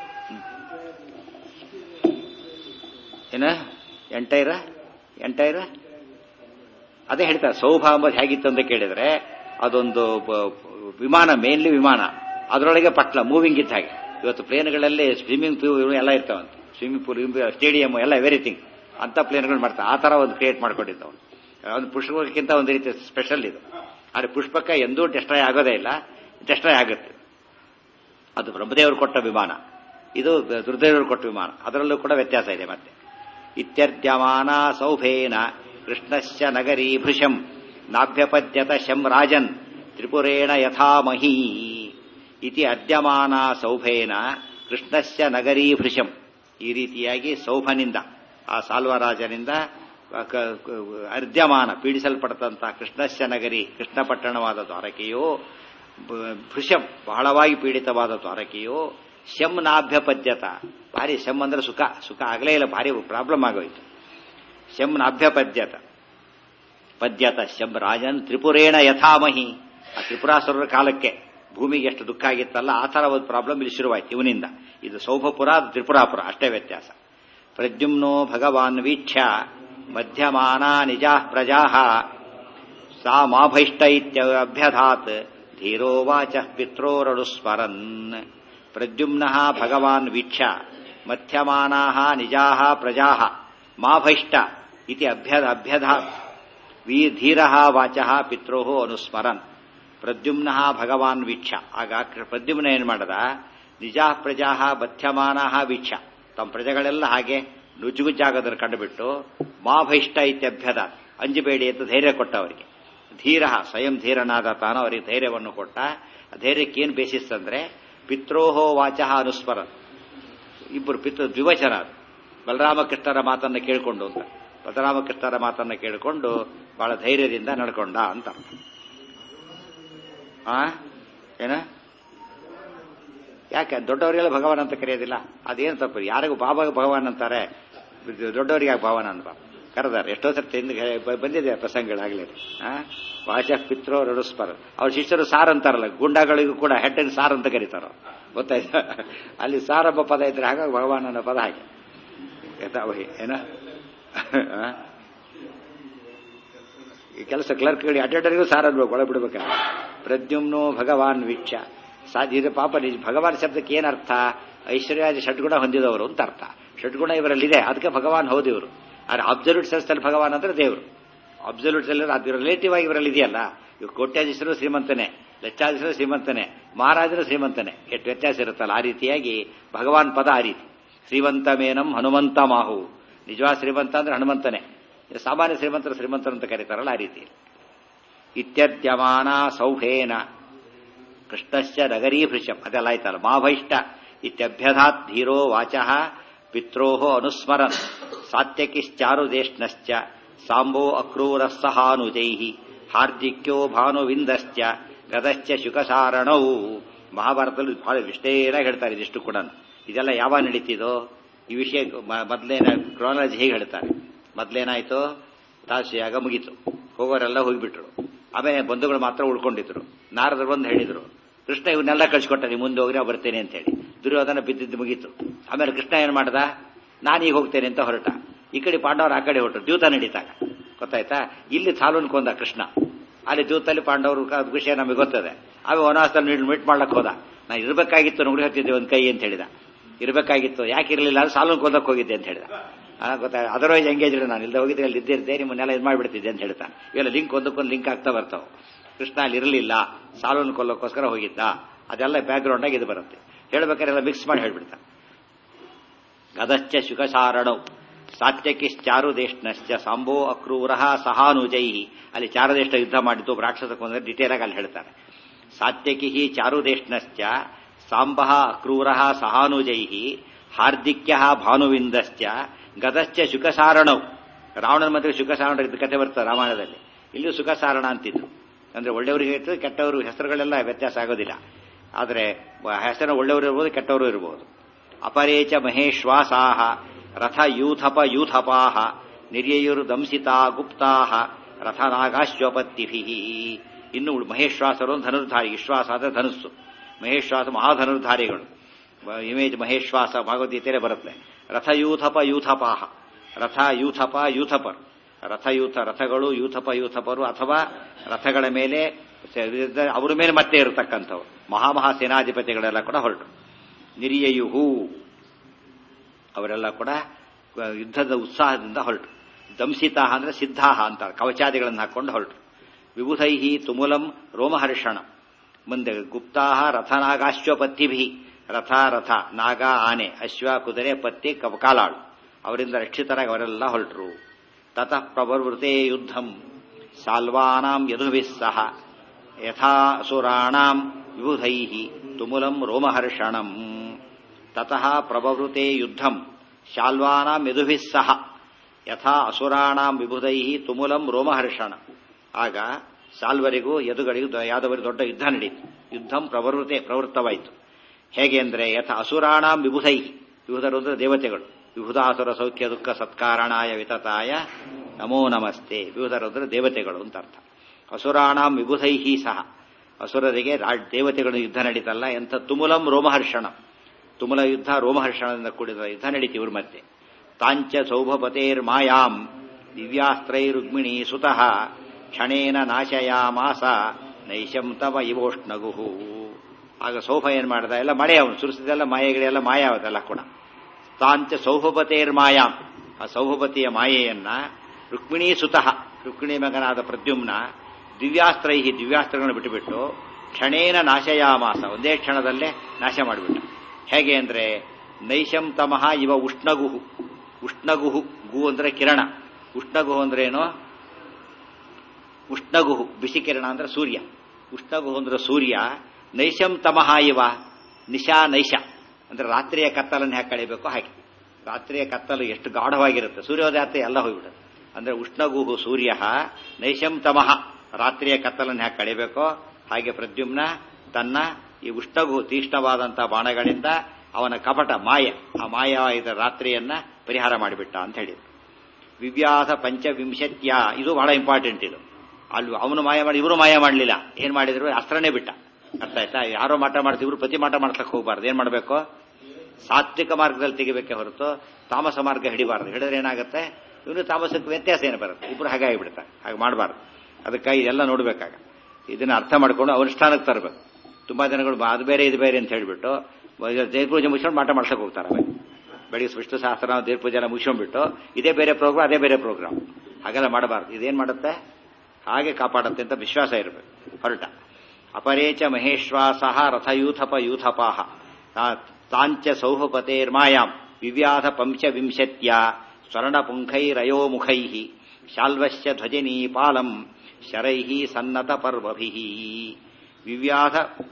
ಏನ ಎಂಟೈರ ಎಂಟೈರ ಅದೇ ಹೇಳ್ತಾರೆ ಸೌಭ ಅಂಬದು ಹೇಗಿತ್ತು ಅಂತ ಕೇಳಿದ್ರೆ ಅದೊಂದು ಬ- ವಿಮಾನ ಮೇನ್ಲಿ ವಿಮಾನ ಅದರೊಳಗೆ ಪಟ್ಲ ಮೂವಿಂಗ್ ಇದ್ದ ಹಾಗೆ ಇವತ್ತು ಪ್ಲೇನ್ಗಳಲ್ಲಿ ಸ್ವಿಮ್ಮಿಂಗ್ ಪೂಲ್ ಎಲ್ಲ ಇರ್ತಾವಂತೆ ಸ್ವಿಮ್ಮಿಂಗ್ ಪೂಲ್ ಸ್ಟೇಡಿಯಂ ಎಲ್ಲ ಎವ್ರಿಥಿಂಗ್ ಅಂತ ಪ್ಲೇನ್ಗಳು ಮಾಡ್ತಾರೆ ಆ ತರ ಒಂದು ಕ್ರಿಯೇಟ್ ಮಾಡ್ಕೊಂಡಿದ್ದವು ಒಂದು ಪುಷ್ಪಕ್ಕಿಂತ ಒಂದು ರೀತಿ ಸ್ಪೆಷಲ್ ಇದು ಆದರೆ ಪುಷ್ಪಕ ಎಂದೂ ಡೆಸ್ಟ್ರಾಯ್ ಆಗೋದೇ ಇಲ್ಲ ಡೆಸ್ಟ್ರಾಯ್ ಆಗುತ್ತೆ ಅದು ಬ್ರಹ್ಮದೇವರು ಕೊಟ್ಟ ವಿಮಾನ ಇದು ದುರ್ದೇವರು ಕೊಟ್ಟ ವಿಮಾನ ಅದರಲ್ಲೂ ಕೂಡ ವ್ಯತ್ಯಾಸ ಇದೆ ಮತ್ತೆ ಇತ್ಯರ್ಧ್ಯಮಾನ ಸೌಭೇನ ಕೃಷ್ಣಶ್ಚ ನಗರೀ ಭೃಶಂ ನಾಭ್ಯಪದ್ಯತ ಶಂ ರಾಜನ್ ತ್ರಿಪುರೇಣ ಯಥಾಮಹೀ ಇತಿ ಅದ್ಯಮಾನ ಸೌಭೇನ ಕೃಷ್ಣಸ್ಯ ನಗರೀ ಭೃಶಂ ಈ ರೀತಿಯಾಗಿ ಸೌಭನಿಂದ ಆ ಸಾಲ್ವರಾಜನಿಂದ ಅರ್ಧ್ಯಮಾನ ಪೀಡಿಸಲ್ಪಡತಂತ ಕೃಷ್ಣಸ್ಯ ನಗರಿ ಕೃಷ್ಣ ಪಟ್ಟಣವಾದ ದ್ವಾರಕೆಯೋ ಭೃಶಂ ಬಹಳವಾಗಿ ಪೀಡಿತವಾದ ದ್ವಾರಕೆಯೋ ಶಂ ನಾಭ್ಯಪದ್ಯತ ಭಾರಿ ಶಂ ಅಂದ್ರೆ ಸುಖ ಸುಖ ಆಗಲೇ ಇಲ್ಲ ಭಾರಿ ಪ್ರಾಬ್ಲಮ್ ಆಗೋಯ್ತು ಶಂ ನಾಭ್ಯಪದ್ಯತ ಪದ್ಯತ ಶಂ ರಾಜನ್ ತ್ರಿಪುರೇಣ ಯಥಾಮಹಿ ಆ ತ್ರಿಪುರಾಸುರರ ಕಾಲಕ್ಕೆ ಭೂಮಿಗೆ ಎಷ್ಟು ದುಃಖ ಆಗಿತ್ತಲ್ಲ ಆ ಥರ ಒಂದು ಪ್ರಾಬ್ಲಮ್ ಇಲ್ಲಿ ಶುರುವಾಯ್ತು ಇವನಿಂದ ಇದು ಸೌಭಪುರ ಅದು ತ್ರಿಪುರಾಪುರ ಅಷ್ಟೇ ವ್ಯತ್ಯಾಸ ಪ್ರದ್ಯುಮ್ನೋ ಭಗವಾನ್ ವೀಕ್ಷ ಮಧ್ಯಮಾನ ನಿಜಾ ಪ್ರಜಾ ಸಾ ಮಾಭೈಷ್ಟ ಇತ್ಯಭ್ಯಧಾತ್ ಧೀರೋ ವಾಚ ಪಿತ್ರೋರಡು ಸ್ಮರನ್ ಪ್ರದ್ಯುಮ್ನ ಭಗವಾನ್ ವೀಕ್ಷ ಮಧ್ಯಮಾನಾ ನಿಜಾ ಪ್ರಜಾ ಮಾಭೈಷ್ಟ ಇತಿ ಅಭ್ಯದ ಅಭ್ಯಧಾತ್ ವಿ ಧೀರ ವಾಚ ಪಿತ್ರೋ ಅನುಸ್ಮರನ್ ಪ್ರದ್ಯುಮ್ನ ಭಗವಾನ್ ವೀಕ್ಷ ಆಗ ಪ್ರದ್ಯುಮ್ನ ಏನ್ ಮಾಡದ ನಿಜಾ ಪ್ರಜಾ ಮಧ್ಯಮಾನ ವೀಕ್ಷ ತಮ್ಮ ಪ್ರಜೆಗಳೆಲ್ಲ ಹಾಗೆ ನುಜ್ಜುಗುಜ್ಜಾಗೋದನ್ನು ಕಂಡುಬಿಟ್ಟು ಮಾಭೈಷ್ಟ ಇತ್ಯಭ್ಯದ ಅಂಜಬೇಡಿ ಅಂತ ಧೈರ್ಯ ಕೊಟ್ಟ ಅವರಿಗೆ ಧೀರ ಸ್ವಯಂ ಧೀರನಾದ ತಾನು ಅವರಿಗೆ ಧೈರ್ಯವನ್ನು ಕೊಟ್ಟ ಆ ಧೈರ್ಯಕ್ಕೆ ಏನು ಬೇಸಿಸ್ ಅಂದ್ರೆ ಪಿತ್ರೋಹೋ ವಾಚ ಅನುಸ್ಮರನ್ ಇಬ್ಬರು ಪಿತೃ ದ್ವಿವಚನ ಅದು ಬಲರಾಮಕೃಷ್ಣರ ಮಾತನ್ನು ಕೇಳಿಕೊಂಡು ಅಂತ ಬಲರಾಮಕೃಷ್ಣರ ಮಾತನ್ನು ಕೇಳಿಕೊಂಡು ಬಹಳ ಧೈರ್ಯದಿಂದ ನಡ್ಕೊಂಡ ಅಂತ ಆ ಏನ ಯಾಕೆ ದೊಡ್ಡವರಿಗೆಲ್ಲ ಭಗವಾನ್ ಅಂತ ಕರೆಯೋದಿಲ್ಲ ಅದೇನು ತಪ್ಪು ಯಾರಿಗೂ ಬಾಬಾಗ ಭಗವಾನ್ ಅಂತಾರೆ ದೊಡ್ಡವರಿಗೆ ಯಾಕೆ ಭಗವಾನ್ ಅಂತ ಕರೆದಾರೆ ಎಷ್ಟೋ ಸರ್ತಿ ಹಿಂದೆ ಬಂದಿದೆ ಪ್ರಸಂಗಗಳಾಗಲೇ ಆ ವಾಚ ಪಿತ್ರೋ ರಡುಸ್ಪರ ಅವ್ರ ಶಿಷ್ಯರು ಸಾರ್ ಅಂತಾರಲ್ಲ ಗುಂಡಗಳಿಗೂ ಕೂಡ ಹೆಡ್ ಅಂಡ್ ಸಾರ್ ಅಂತ ಕರೀತಾರ ಗೊತ್ತಾಯ್ತಾ ಅಲ್ಲಿ ಸಾರ್ ಎಂಬ ಪದ ಇದ್ರೆ ಹಾಗಾಗಿ ಭಗವಾನ್ ಅನ್ನೋ ಪದ ಹಾಗೆ ಯಥಾವಹಿ ಏನ ಈ ಕೆಲಸ ಕ್ಲರ್ಕ್ಗಳಿಗೆ ಅಟೆಂಡರ್ಗೂ ಸಾರ್ ಅನ್ಬೇಕು ಒಳಗೆ ಬಿಡ್ಬೇಕಾದ್ರೆ ಪ್ರದ್ಯುಮ್ನೋ ಭಗವಾನ್ ವೀಕ್ಷ ಸಾಧ್ಯ ಪಾಪ ನಿಜ ಭಗವಾನ್ ಶಬ್ದಕ್ಕೆ ಏನರ್ಥ ಐಶ್ವರ್ಯಾದಿ ಷಡ್ಗುಣ ಹೊಂದಿದವರು ಅಂತ ಅರ್ಥ ಷಡ್ಗುಣ ಇವರಲ್ಲಿದೆ ಅದಕ್ಕೆ ಭಗವಾನ್ ಹೌದು ಇವರು ಆದ್ರೆ ಅಬ್ಸಲ್ಯೂಟ್ ಸೆನ್ಸ್ನಲ್ಲಿ ಭಗವಾನ್ ಅಂದ್ರೆ ದೇವರು ಅಬ್ಸಲ್ಯೂಟ್ ಸೆಲ್ ಅದು ರಿಲೇಟಿವ್ ಆಗಿ ಇವರಲ್ಲಿ ಇದೆಯಲ್ಲ ಇವು ಕೋಟ್ಯಾಧೀಶರು ಶ್ರೀಮಂತನೇ ಲಕ್ಷಾಧೀಶರು ಶ್ರೀಮಂತನೇ ಮಹಾರಾಜರು ಶ್ರೀಮಂತನೇ ಎಷ್ಟು ವ್ಯತ್ಯಾಸ ಇರುತ್ತಲ್ಲ ಆ ರೀತಿಯಾಗಿ ಭಗವಾನ್ ಪದ ಆ ರೀತಿ ಶ್ರೀಮಂತ ಮೇನಂ ಹನುಮಂತ ಮಾಹು ನಿಜವಾದ ಶ್ರೀಮಂತ ಅಂದ್ರೆ ಹನುಮಂತನೇ ಸಾಮಾನ್ಯ ಶ್ರೀಮಂತರು ಶ್ರೀಮಂತರು ಅಂತ ಕರೀತಾರಲ್ಲ ಆ ರೀತಿ ಇತ್ಯದ್ಯಮಾನ ಸೌಹೇನ ಕೃಷ್ಣಶ್ಚ ನಗರೀ ಭೃಶಂ ಅದೆಲ್ಲ ಆಯ್ತಲ್ಲ ಮಾಭೈಷ್ಟ ಇತ್ಯಭ್ಯಧಾತ್ ಧೀರೋ ವಾಚಃ ಪಿತ್ರೋ ಅನುಸ್ಮರನ್ ಸಾತ್ಯಕಿಶ್ಚಾರುದೇಷ್ಣಶ್ಚ ಸಾಂಬೋ ಅಕ್ರೂರ ಸಹಾನುಜೈ ಹಾರ್ದಿಕ್ಯೋ ಭಾನುವಿಂದಶ್ಚ ಗದಶ್ಚ ಶುಕಸಾರಣೌ ಮಹಾಭಾರತದಲ್ಲಿ ಬಹಳ ವಿಷ್ಟೇನಾಗಿ ಹೇಳ್ತಾರೆ ಇದಿಷ್ಟು ಕೂಡ ಇದೆಲ್ಲ ಯಾವಾಗ ನಡೀತಿದೋ ಈ ವಿಷಯ ಮೊದಲೇನ ಕ್ರಾಲಜಿ ಹೇಗೆ ಹೇಳ್ತಾರೆ ಮೊದಲೇನಾಯ್ತು ತಾಸಿಯಾಗ ಮುಗೀತು ಹೋಗೋರೆಲ್ಲ ಹೋಗಿಬಿಟ್ರು ಆಮೇಲೆ ಬಂಧುಗಳು ಮಾತ್ರ ಉಳ್ಕೊಂಡಿದ್ರು ನಾರದರು ಬಂದು ಹೇಳಿದ್ರು ಕೃಷ್ಣ ಇವನ್ನೆಲ್ಲ ಕಳ್ಸಿಕೊಟ್ಟ ನೀವು ಮುಂದೆ ಹೋಗ್ರಿ ಬರ್ತೇನೆ ಅಂತ ಹೇಳಿ ದುರ್ಯೋಧನ ಬಿದ್ದಿದ್ದು ಮುಗೀತು ಆಮೇಲೆ ಕೃಷ್ಣ ಏನ್ ಮಾಡ್ದ ನಾನೀಗ ಹೋಗ್ತೇನೆ ಅಂತ ಹೊರಟ ಈ ಕಡೆ ಪಾಂಡವರು ಆ ಕಡೆ ಹೊರಟರು ದ್ಯೂತ ನಡೀತಾಗ ಗೊತ್ತಾಯ್ತಾ ಇಲ್ಲಿ ಸಾಲುನ್ ಕೊಂದ ಕೃಷ್ಣ ಅಲ್ಲಿ ದ್ಯೂತಲ್ಲಿ ಪಾಂಡವರು ವಿಷಯ ನಮಗೆ ಗೊತ್ತದೆ ಆಮೇಲೆ ವನವಾಸದಲ್ಲಿ ಮೀಟ್ ಮಾಡ್ಲಕ್ಕೆ ಹೋದ ನಾ ಇರಬೇಕಾಗಿತ್ತು ನುಗ್ರಿ ಹತ್ತಿದ್ದೆ ಒಂದು ಕೈ ಅಂತ ಹೇಳಿದ ಇರಬೇಕಾಗಿತ್ತು ಯಾಕೆ ಇರಲಿಲ್ಲ ಅಂದ್ರೆ ಸಾಲುನ್ ಕೊಂದಕ್ಕೆ ಹೋಗಿದ್ದೆ ಅಂತ ಹೇಳಿದ ಗೊತ್ತಾ ಅದರ್ವೈಸ್ ಎಂಗೇಜ್ ನಾನು ಇಲ್ಲದೆ ಹೋಗಿದ್ರೆ ಅಲ್ಲಿ ಇದ್ದಿರ್ದೆ ನಿಮ್ಮನ್ನೆಲ್ಲ ಇದು ಮಾಡಿಬಿಡ್ತಿದ್ದೆ ಅಂತ ಹೇಳ್ತಾನೆ ಇವೆಲ್ಲ ಲಿಂಕ್ ಒಂದಕ್ಕೊಂದು ಲಿಂಕ್ ಆಗ್ತಾ ಬರ್ತಾವೆ ಕೃಷ್ಣ ಅಲ್ಲಿ ಇರಲಿಲ್ಲ ಸಾಲನ್ನು ಕೊಲ್ಲೋಕ್ಕೋಸ್ಕರ ಹೋಗಿದ್ದ ಅದೆಲ್ಲ ಬ್ಯಾಕ್ ಗ್ರೌಂಡ್ ಆಗಿ ಇದು ಬರುತ್ತೆ ಹೇಳ್ಬೇಕಾದ್ರೆ ಎಲ್ಲ ಮಿಕ್ಸ್ ಮಾಡಿ ಹೇಳ್ಬಿಡ್ತಾನೆ ಗದಶ್ಚ ಶುಕಸಾರಣೌ ಸಾತ್ಯಕಿಶ್ಚಾರುದೇಷ್ಣಶ್ಚ ಸಾಂಬೋ ಅಕ್ರೂರ ಸಹಾನುಜೈ ಅಲ್ಲಿ ಚಾರುದೇಷ್ಟ ಯುದ್ಧ ಮಾಡಿದ್ದು ರಾಕ್ಷಸ ಕೊಂದ್ರೆ ಡಿಟೇಲ್ ಆಗಿ ಅಲ್ಲಿ ಹೇಳ್ತಾರೆ ಸಾತ್ಯಕಿ ಚಾರುದೇಷ್ಣಶ್ಚ ಸಾಂಬ ಅಕ್ರೂರ ಸಹಾನುಜೈ ಹಾರ್ದಿಕ್ಯ ಭಾನುವಿಂದಶ್ಚ ಗದಶ್ಚ ಶುಕಸಾರಣೌ ರಾವಣನ ಮಧ್ಯೆ ಶುಕಸಾರಣ ಇದ್ದ ಕಥೆ ಬರ್ತದೆ ರಾಮಾಯಣದಲ್ಲಿ ಇಲ್ಲಿಯೂ ಸುಖಸಾರಣ ಅಂತಿದ್ರು ಅಂದ್ರೆ ಒಳ್ಳೆಯವರಿಗೆ ಇರ್ತದೆ ಕೆಟ್ಟವರು ಹೆಸರುಗಳೆಲ್ಲ ವ್ಯತ್ಯಾಸ ಆಗೋದಿಲ್ಲ ಆದರೆ ಹೆಸರು ಒಳ್ಳೆಯವರು ಇರ್ಬೋದು ಕೆಟ್ಟವರು ಇರಬಹುದು ಅಪರೇಚ ಮಹೇಶ್ವಾಸಾಹ ರಥ ಯೂಥಪ ಯೂಥಪಾಹ ನಿರ್ಯಯುರು ದಂಸಿತಾ ಗುಪ್ತಾಹ ರಥನಾಗಾಶ್ವಪತ್ತಿಭಿ ಇನ್ನು ಮಹೇಶ್ವಾಸರು ಧನುರ್ಧಾರಿ ವಿಶ್ವಾಸ ಆದರೆ ಧನುಸ್ಸು ಮಹೇಶ್ವಾಸ ಮಹಾಧನುರ್ಧಾರಿಗಳು ಇಮೇಜ್ ಮಹೇಶ್ವಾಸ ಭಗವದ್ಗೀತೆಯಲ್ಲೇ ಬರುತ್ತೆ ರಥಯೂಥಪ ಯೂಥಪಾಹ ರಥ ಯೂಥಪ ಯೂಥಪರು ರಥಯೂಥ ರಥಗಳು ಯೂಥಪ ಯೂಥಪರು ಅಥವಾ ರಥಗಳ ಮೇಲೆ ಅವರ ಮೇಲೆ ಮತ್ತೆ ಇರತಕ್ಕಂಥವು ಮಹಾಮಹಾ ಸೇನಾಧಿಪತಿಗಳೆಲ್ಲ ಕೂಡ ಹೊರಟು ನಿರಿಯಯುಹು ಅವರೆಲ್ಲ ಕೂಡ ಯುದ್ಧದ ಉತ್ಸಾಹದಿಂದ ಹೊರಟು ದಂಸಿತಾ ಅಂದ್ರೆ ಸಿದ್ಧಾಹ ಅಂತ ಕವಚಾದಿಗಳನ್ನು ಹಾಕೊಂಡು ಹೊರಟು ವಿಬುಧೈಹಿ ತುಮುಲಂ ರೋಮಹರ್ಷಣ ಮುಂದೆ ಗುಪ್ತಾಹ ರಥನಾಗಾಶ್ವಪತ್ತಿಭಿ ರಥ ರಥ ನಾಗ ಆನೆ ಅಶ್ವ ಕುದುರೆ ಪತ್ತಿ ಕಾಲಾಳು ಅವರಿಂದ ರಕ್ಷಿತರಾಗಿ ಅವರೆಲ್ಲ ಹೊರಟರು ತತಃ ಪ್ರವೃತೆ ಯುದ್ಧಂ ಸಾಲ್ವಾನಾಂ ಯದುಭಿಃ ಸಹ ಯಥಾಸುರಾಣಾಂ ವಿಬುಧೈ ತುಮುಲಂ ರೋಮಹರ್ಷಣಂ ತತಃ ಪ್ರಭವೃತೆ ಯುದ್ಧಂ ಶಾಲ್ವಾನಾಂ ಯದುಭಿಃ ಸಹ ಯಥಾ ಅಸುರಾಣಾಂ ವಿಬುಧೈ ತುಮುಲಂ ರೋಮಹರ್ಷಣ ಆಗ ಸಾಲ್ವರಿಗೂ ಯದುಗಳಿಗೂ ಯಾದವರಿಗೂ ದೊಡ್ಡ ಯುದ್ಧ ನಡೀತು ಯುದ್ಧಂ ಪ್ರವೃತೆ ಪ್ರವೃತ್ತವಾಯಿತು ಹೇಗೆ ಅಂದರೆ ಯಥ ಅಸುರಾಣಾಂ ವಿಬುಧೈ ವಿಬುಧರು ಅಂದರೆ ದೇವತೆಗಳು ವಿಬುಧಾಸುರ ಸೌಖ್ಯ ದುಃಖ ಸತ್ಕಾರಣಾಯ ವಿತತಾಯ ನಮೋ ನಮಸ್ತೆ ವಿಬುಧರು ಅಂದರೆ ದೇವತೆಗಳು ಅಂತ ಅರ್ಥ ಅಸುರಾಣಾಂ ವಿಬುಧೈ ಸಹ ಅಸುರರಿಗೆ ದೇವತೆಗಳು ಯುದ್ಧ ನಡೀತಲ್ಲ ಎಂಥ ತುಮುಲಂ ರೋಮಹರ್ಷಣ ತುಮುಲ ಯುದ್ಧ ರೋಮಹರ್ಷಣದಿಂದ ಕೂಡಿದ ಯುದ್ಧ ನಡೀತಿ ಇವ್ರ ಮಧ್ಯೆ ತಾಂಚ ಸೌಭಪತೇರ್ ಮಾಯಾಂ ದಿವ್ಯಾಸ್ತ್ರೈ ರುಕ್ಮಿಣಿ ಸುತಃ ಕ್ಷಣೇನ ನಾಶಯಾಮಾಸ ನೈಶಂ ತವ ಇವೋಷ್ಣಗುಹು ಆಗ ಸೌಭ ಏನ್ ಮಾಡ್ದ ಎಲ್ಲ ಮಳೆ ಅವನು ಸುರಿಸಿದೆಲ್ಲ ಮಾಯೆಗಳೆಲ್ಲ ಮಾಯ ಅವದೆಲ್ಲ ಕೂಡ ತಾಂಚ ಸೌಭಪತೇರ್ ಮಾಯಾಂ ಆ ಸೌಭಪತಿಯ ಮಾಯೆಯನ್ನ ರುಕ್ಮಿಣೀ ಸುತಃ ರುಕ್ಮಿಣಿ ಮಗನಾದ ಪ್ರದ್ಯುಮ್ನ ದಿವ್ಯಾಸ್ತ್ರೈ ದಿವ್ಯಾಸ್ತ್ರಗಳನ್ನು ಬಿಟ್ಟುಬಿಟ್ಟು ಕ್ಷಣೇನ ನಾಶಯಾಮಾಸ ಒಂದೇ ಕ್ಷಣದಲ್ಲೇ ನಾಶ ಮಾಡಿಬಿಟ್ಟ ಹೇಗೆ ಅಂದ್ರೆ ನೈಶಂ ತಮಃ ಇವ ಉಷ್ಣಗುಹು ಉಷ್ಣಗುಹು ಗು ಅಂದ್ರೆ ಕಿರಣ ಉಷ್ಣಗುಹು ಅಂದ್ರೆ ಏನು ಉಷ್ಣಗುಹು ಬಿಸಿ ಕಿರಣ ಅಂದ್ರೆ ಸೂರ್ಯ ಉಷ್ಣಗುಹು ಅಂದ್ರೆ ಸೂರ್ಯ ನೈಶಂ ತಮಃ ಇವ ನಿಶಾ ನೈಶ ಅಂದ್ರೆ ರಾತ್ರಿಯ ಕತ್ತಲನ್ನು ಹೇಗೆ ಕಳಿಬೇಕು ಹಾಗೆ ರಾತ್ರಿಯ ಕತ್ತಲು ಎಷ್ಟು ಗಾಢವಾಗಿರುತ್ತೆ ಸೂರ್ಯೋದಯ ಎಲ್ಲ ಹೋಗ್ಬಿಡುತ್ತೆ ಅಂದ್ರೆ ಉಷ್ಣಗುಹು ಸೂರ್ಯ ನೈಶಂ ತಮಃ ರಾತ್ರಿಯ ಕತ್ತಲನ್ನು ಹೇಗೆ ಕಳಿಬೇಕೋ ಹಾಗೆ ಪ್ರದ್ಯುಮ್ನ ತನ್ನ ಈ ಉಷ್ಣಗುಹು ತೀಕ್ಷ್ಣವಾದಂತಹ ಬಾಣಗಳಿಂದ ಅವನ ಕಪಟ ಮಾಯ ಆ ಮಾಯವಾದ ರಾತ್ರಿಯನ್ನ ಪರಿಹಾರ ಮಾಡಿಬಿಟ್ಟ ಅಂತ ಹೇಳಿದ್ರು ವಿವ್ಯಾಸ ಪಂಚವಿಂಶತ್ಯ ಇದು ಬಹಳ ಇಂಪಾರ್ಟೆಂಟ್ ಇದು ಅಲ್ಲಿ ಅವನು ಮಾಯ ಮಾಡಿ ಇವರು ಮಾಯ ಮಾಡಲಿಲ್ಲ ಏನ್ ಮಾಡಿದ್ರು ಅಸ್ತ್ರನೇ ಬಿಟ್ಟ ಅರ್ಥ ಆಯ್ತಾ ಯಾರೋ ಮಾಟ ಮಾಡ್ತೀವಿ ಇವರು ಪ್ರತಿ ಮಾಟ ಮಾಡ್ಸಕ್ ಹೋಗ್ಬಾರ್ದು ಏನ್ ಮಾಡಬೇಕು ಸಾತ್ವಿಕ ಮಾರ್ಗದಲ್ಲಿ ತೆಗಿಬೇಕೆ ಹೊರತು ತಾಮಸ ಮಾರ್ಗ ಹಿಡಿಬಾರ್ದು ಹಿಡಿದ್ರೆ ಏನಾಗುತ್ತೆ ಇವನು ತಾಮಸಕ್ಕೆ ವ್ಯತ್ಯಾಸ ಏನು ಬರುತ್ತೆ ಇಬ್ರು ಹಾಗೆ ಆಗಿಬಿಡ್ತಾರೆ ಹಾಗೆ ಮಾಡಬಾರ್ದು ಅದಕ್ಕಾಗಿ ಇದೆಲ್ಲ ನೋಡ್ಬೇಕಾಗ ಇದನ್ನ ಅರ್ಥ ಮಾಡ್ಕೊಂಡು ಅನುಷ್ಠಾನಕ್ಕೆ ತರಬೇಕು ತುಂಬಾ ಜನಗಳು ಅದು ಬೇರೆ ಇದು ಬೇರೆ ಅಂತ ಹೇಳ್ಬಿಟ್ಟು ದೇವ್ರ ಪೂಜೆ ಮುಗಿಸ್ಕೊಂಡು ಮಾಟ ಮಾಡ್ಸಕ್ ಹೋಗ್ತಾರೆ ಅವೆ ಬೆಳಿಗ್ಗೆ ವಿಷ್ಣು ಸಹಸ್ರ ದೇವ್ರ ಪೂಜೆ ಎಲ್ಲ ಮುಗಿಸ್ಕೊಂಡ್ಬಿಟ್ಟು ಇದೇ ಬೇರೆ ಪ್ರೋಗ್ರಾಮ್ ಅದೇ ಬೇರೆ ಪ್ರೋಗ್ರಾಮ್ ಹಾಗೆಲ್ಲ ಮಾಡಬಾರ್ದು ಇದೇನ್ ಮಾಡುತ್ತೆ ಹಾಗೆ ಕಾಪಾಡುತ್ತೆ ಅಂತ ವಿಶ್ವಾಸ ಇರಬೇಕು ಹೊರಟ ಅಪರೇಚ ಮಹೇಶ್ವಾಸ ರಥಯೂಥಪ ಯೂಥಪಾಹ ತಾಂಚ ಸೌಭಪತೇರ್ಮಾಯಾಂ ವಿವ್ಯಾಧ ಪಂಚವಿಂಶತ್ಯ ಸ್ವರ್ಣಪುಂಖೈರಯೋಮುಖೈ ಶಾಲ್ವಶ್ಯ ಧ್ವಜನೀ ಪಾಲಂ ಶರೈ ಸನ್ನತ ಪರ್ವಭಿ ವಿವ್ಯಾಧ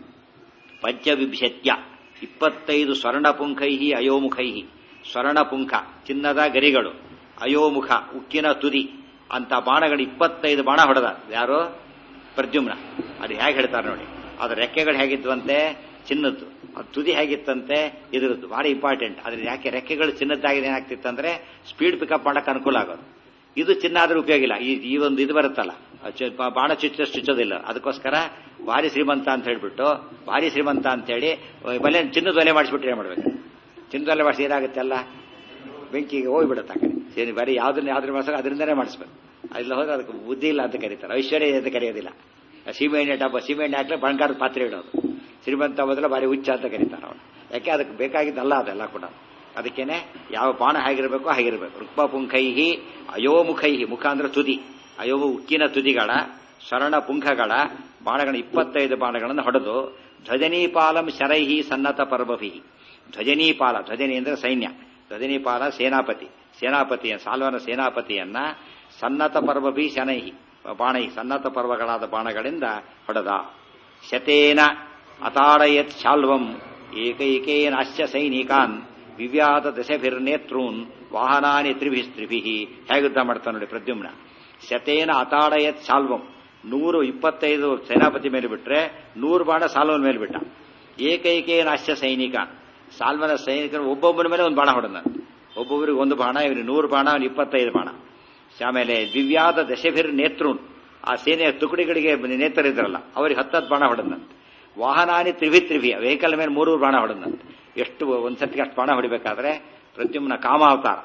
ಪಂಚವಿಂಶತ್ಯ ಇಪ್ಪತ್ತೈದು ಸ್ವರ್ಣಪುಂಖೈ ಅಯೋಮುಖೈ ಸ್ವರ್ಣಪುಂಖ ಚಿನ್ನದ ಗರಿಗಳು ಅಯೋಮುಖ ಉಕ್ಕಿನ ತುದಿ ಅಂತ ಬಾಣಗಳು ಇಪ್ಪತ್ತೈದು ಬಾಣ ಹೊಡೆದ ಯಾರು ಪ್ರದ್ಯುಮ್ನ ಅದು ಹೇಗೆ ಹೇಳ್ತಾರೆ ನೋಡಿ ಅದ್ರ ರೆಕ್ಕೆಗಳು ಹೇಗಿದ್ವಂತೆ ಚಿನ್ನದ್ದು ಅದು ತುದಿ ಹೇಗಿತ್ತಂತೆ ಇದ್ರದ್ದು ಭಾರಿ ಇಂಪಾರ್ಟೆಂಟ್ ಅದ್ರ ಯಾಕೆ ರೆಕ್ಕೆಗಳು ಚಿನ್ನದ್ದಾಗಿದೆ ಏನಾಗ್ತಿತ್ತಂದ್ರೆ ಸ್ಪೀಡ್ ಪಿಕಪ್ ಮಾಡಕ್ಕೆ ಅನುಕೂಲ ಆಗೋದು ಇದು ಚಿನ್ನ ಆದ್ರೆ ಉಪಯೋಗ ಇಲ್ಲ ಈ ಈ ಒಂದು ಇದು ಬರುತ್ತಲ್ಲ ಬಾಣ ಚುಚ್ಚ ಚುಚ್ಚೋದಿಲ್ಲ ಅದಕ್ಕೋಸ್ಕರ ಭಾರಿ ಶ್ರೀಮಂತ ಅಂತ ಹೇಳ್ಬಿಟ್ಟು ಭಾರಿ ಶ್ರೀಮಂತ ಅಂತ ಹೇಳಿ ಬಲೆ ಚಿನ್ನದ ಒಲೆ ಮಾಡಿಸ್ಬಿಟ್ರೆ ಏನ್ ಮಾಡ್ಬೇಕು ಚಿನ್ನದ ಒಲೆ ಮಾಡಿಸಿ ಏನಾಗುತ್ತೆ ಅಲ್ಲ ಬೆಂಕಿಗೆ ಹೋಗ್ಬಿಡುತ್ತೆ ಆ ಕಡೆ ಸೇರಿ ಬರೀ ಯಾವ್ದನ್ನ ಯಾವ್ದ್ರ ಮಾಡಿಸೋ ಅದರಿಂದನೇ ಮಾಡಿಸ್ಬೇಕು ಅಲ್ಲಿ ಹೋದ್ರೆ ಅದಕ್ಕೆ ಬುದ್ಧಿ ಇಲ್ಲ ಅಂತ ಕರೀತಾರೆ ಐಶ್ವರ್ಯ ಅಂತ ಕರೆಯೋದಿಲ್ಲ ಸೀಮೆಎಣ್ಣೆ ಡಬ್ಬ ಸೀಮೆಎಣ್ಣೆ ಹಾಕ್ಲೆ ಬಂಗಾರದ ಪಾತ್ರೆ ಇಡೋದು ಶ್ರೀಮಂತ ಮೊದಲು ಭಾರಿ ಹುಚ್ಚ ಅಂತ ಕರೀತಾರೆ ಅವನು ಯಾಕೆ ಅದಕ್ಕೆ ಬೇಕಾಗಿದ್ದಲ್ಲ ಅದೆಲ್ಲ ಕೂಡ ಅದಕ್ಕೇನೆ ಯಾವ ಬಾಣ ಹೇಗಿರಬೇಕು ಹಾಗಿರಬೇಕು ರುಕ್ಮ ಪುಂಖೈಹಿ ಅಯೋಮುಖೈಹಿ ಮುಖ ಅಂದ್ರೆ ತುದಿ ಅಯೋಮ ಉಕ್ಕಿನ ತುದಿಗಳ ಶರಣ ಪುಂಖಗಳ ಬಾಣಗಳ ಇಪ್ಪತ್ತೈದು ಬಾಣಗಳನ್ನು ಹೊಡೆದು ಧ್ವಜನೀಪಾಲಂ ಶರೈಹಿ ಸನ್ನತ ಪರ್ವಭಿ ಧ್ವಜನೀಪಾಲ ಧ್ವಜನಿ ಅಂದ್ರೆ ಸೈನ್ಯ ಧ್ವಜನೀಪಾಲ ಸೇನಾಪತಿ ಸೇನಾಪತಿಯ ಸಾಲ್ವನ ಸೇನಾಪತಿಯನ್ನ ಸನ್ನತ ಪರ್ವಭಿ ಶನೈಹಿ ಬಾಣೈ ಸನ್ನತ ಪರ್ವಗಳಾದ ಬಾಣಗಳಿಂದ ಹೊಡೆದ ಶತೇನ ಅತಾಡಯತ್ ಶಾಲ್ವಂ ಏಕೈಕೇನಾಶ್ಯ ಸೈನಿಕಾನ್ ವಿವ್ಯಾತ ದಶಭಿರ್ನೇತ್ರೂನ್ ವಾಹನಾನಿ ತ್ರಿಭಿಸ್ತ್ರಿಭಿ ಹೇಗೆ ಯುದ್ಧ ಮಾಡ್ತಾನೆ ನೋಡಿ ಪ್ರದ್ಯುಮ್ನ ಶತೇನ ಅತಾಡಯತ್ ಶಾಲ್ವಂ ನೂರು ಇಪ್ಪತ್ತೈದು ಸೇನಾಪತಿ ಮೇಲೆ ಬಿಟ್ರೆ ನೂರು ಬಾಣ ಸಾಲ್ವನ ಮೇಲೆ ಬಿಟ್ಟ ಏಕೈಕೇನಾಶ್ಯ ಸೈನಿಕ ಸಾಲ್ವನ ಸೈನಿಕರು ಒಬ್ಬೊಬ್ಬರ ಮೇಲೆ ಒಂದು ಬಾಣ ಹೊಡೆದ ಒಬ್ಬೊಬ್ಬರಿಗೆ ಒಂದು ಬಾಣ ಇವನಿಗೆ ನೂರು ಬಾಣ ಅವನು ಇಪ್ಪತ್ತೈದು ಬಾಣ ಆಮೇಲೆ ದಿವ್ಯಾದ ದಶಭಿರ್ ನೇತ್ರೂನ್ ಆ ಸೇನೆಯ ತುಕಡಿಗಳಿಗೆ ನೇತ್ರ ಇದ್ರಲ್ಲ ಅವರಿಗೆ ಹತ್ತತ್ತು ಬಾಣ ಹೊಡೆದಂತೆ ವಾಹನಾನಿ ತ್ರಿಭಿ ತ್ರಿಭಿ ವೆಹಿಕಲ್ ಮೇಲೆ ಮೂರು ಬಾಣ ಹೊಡೆದಂತೆ ಎಷ್ಟು ಒಂದ್ಸತಿಗೆ ಅಷ್ಟು ಬಾಣ ಹೊಡಿಬೇಕಾದ್ರೆ ಪ್ರದ್ಯುಮ್ನ ಕಾಮಾವತಾರ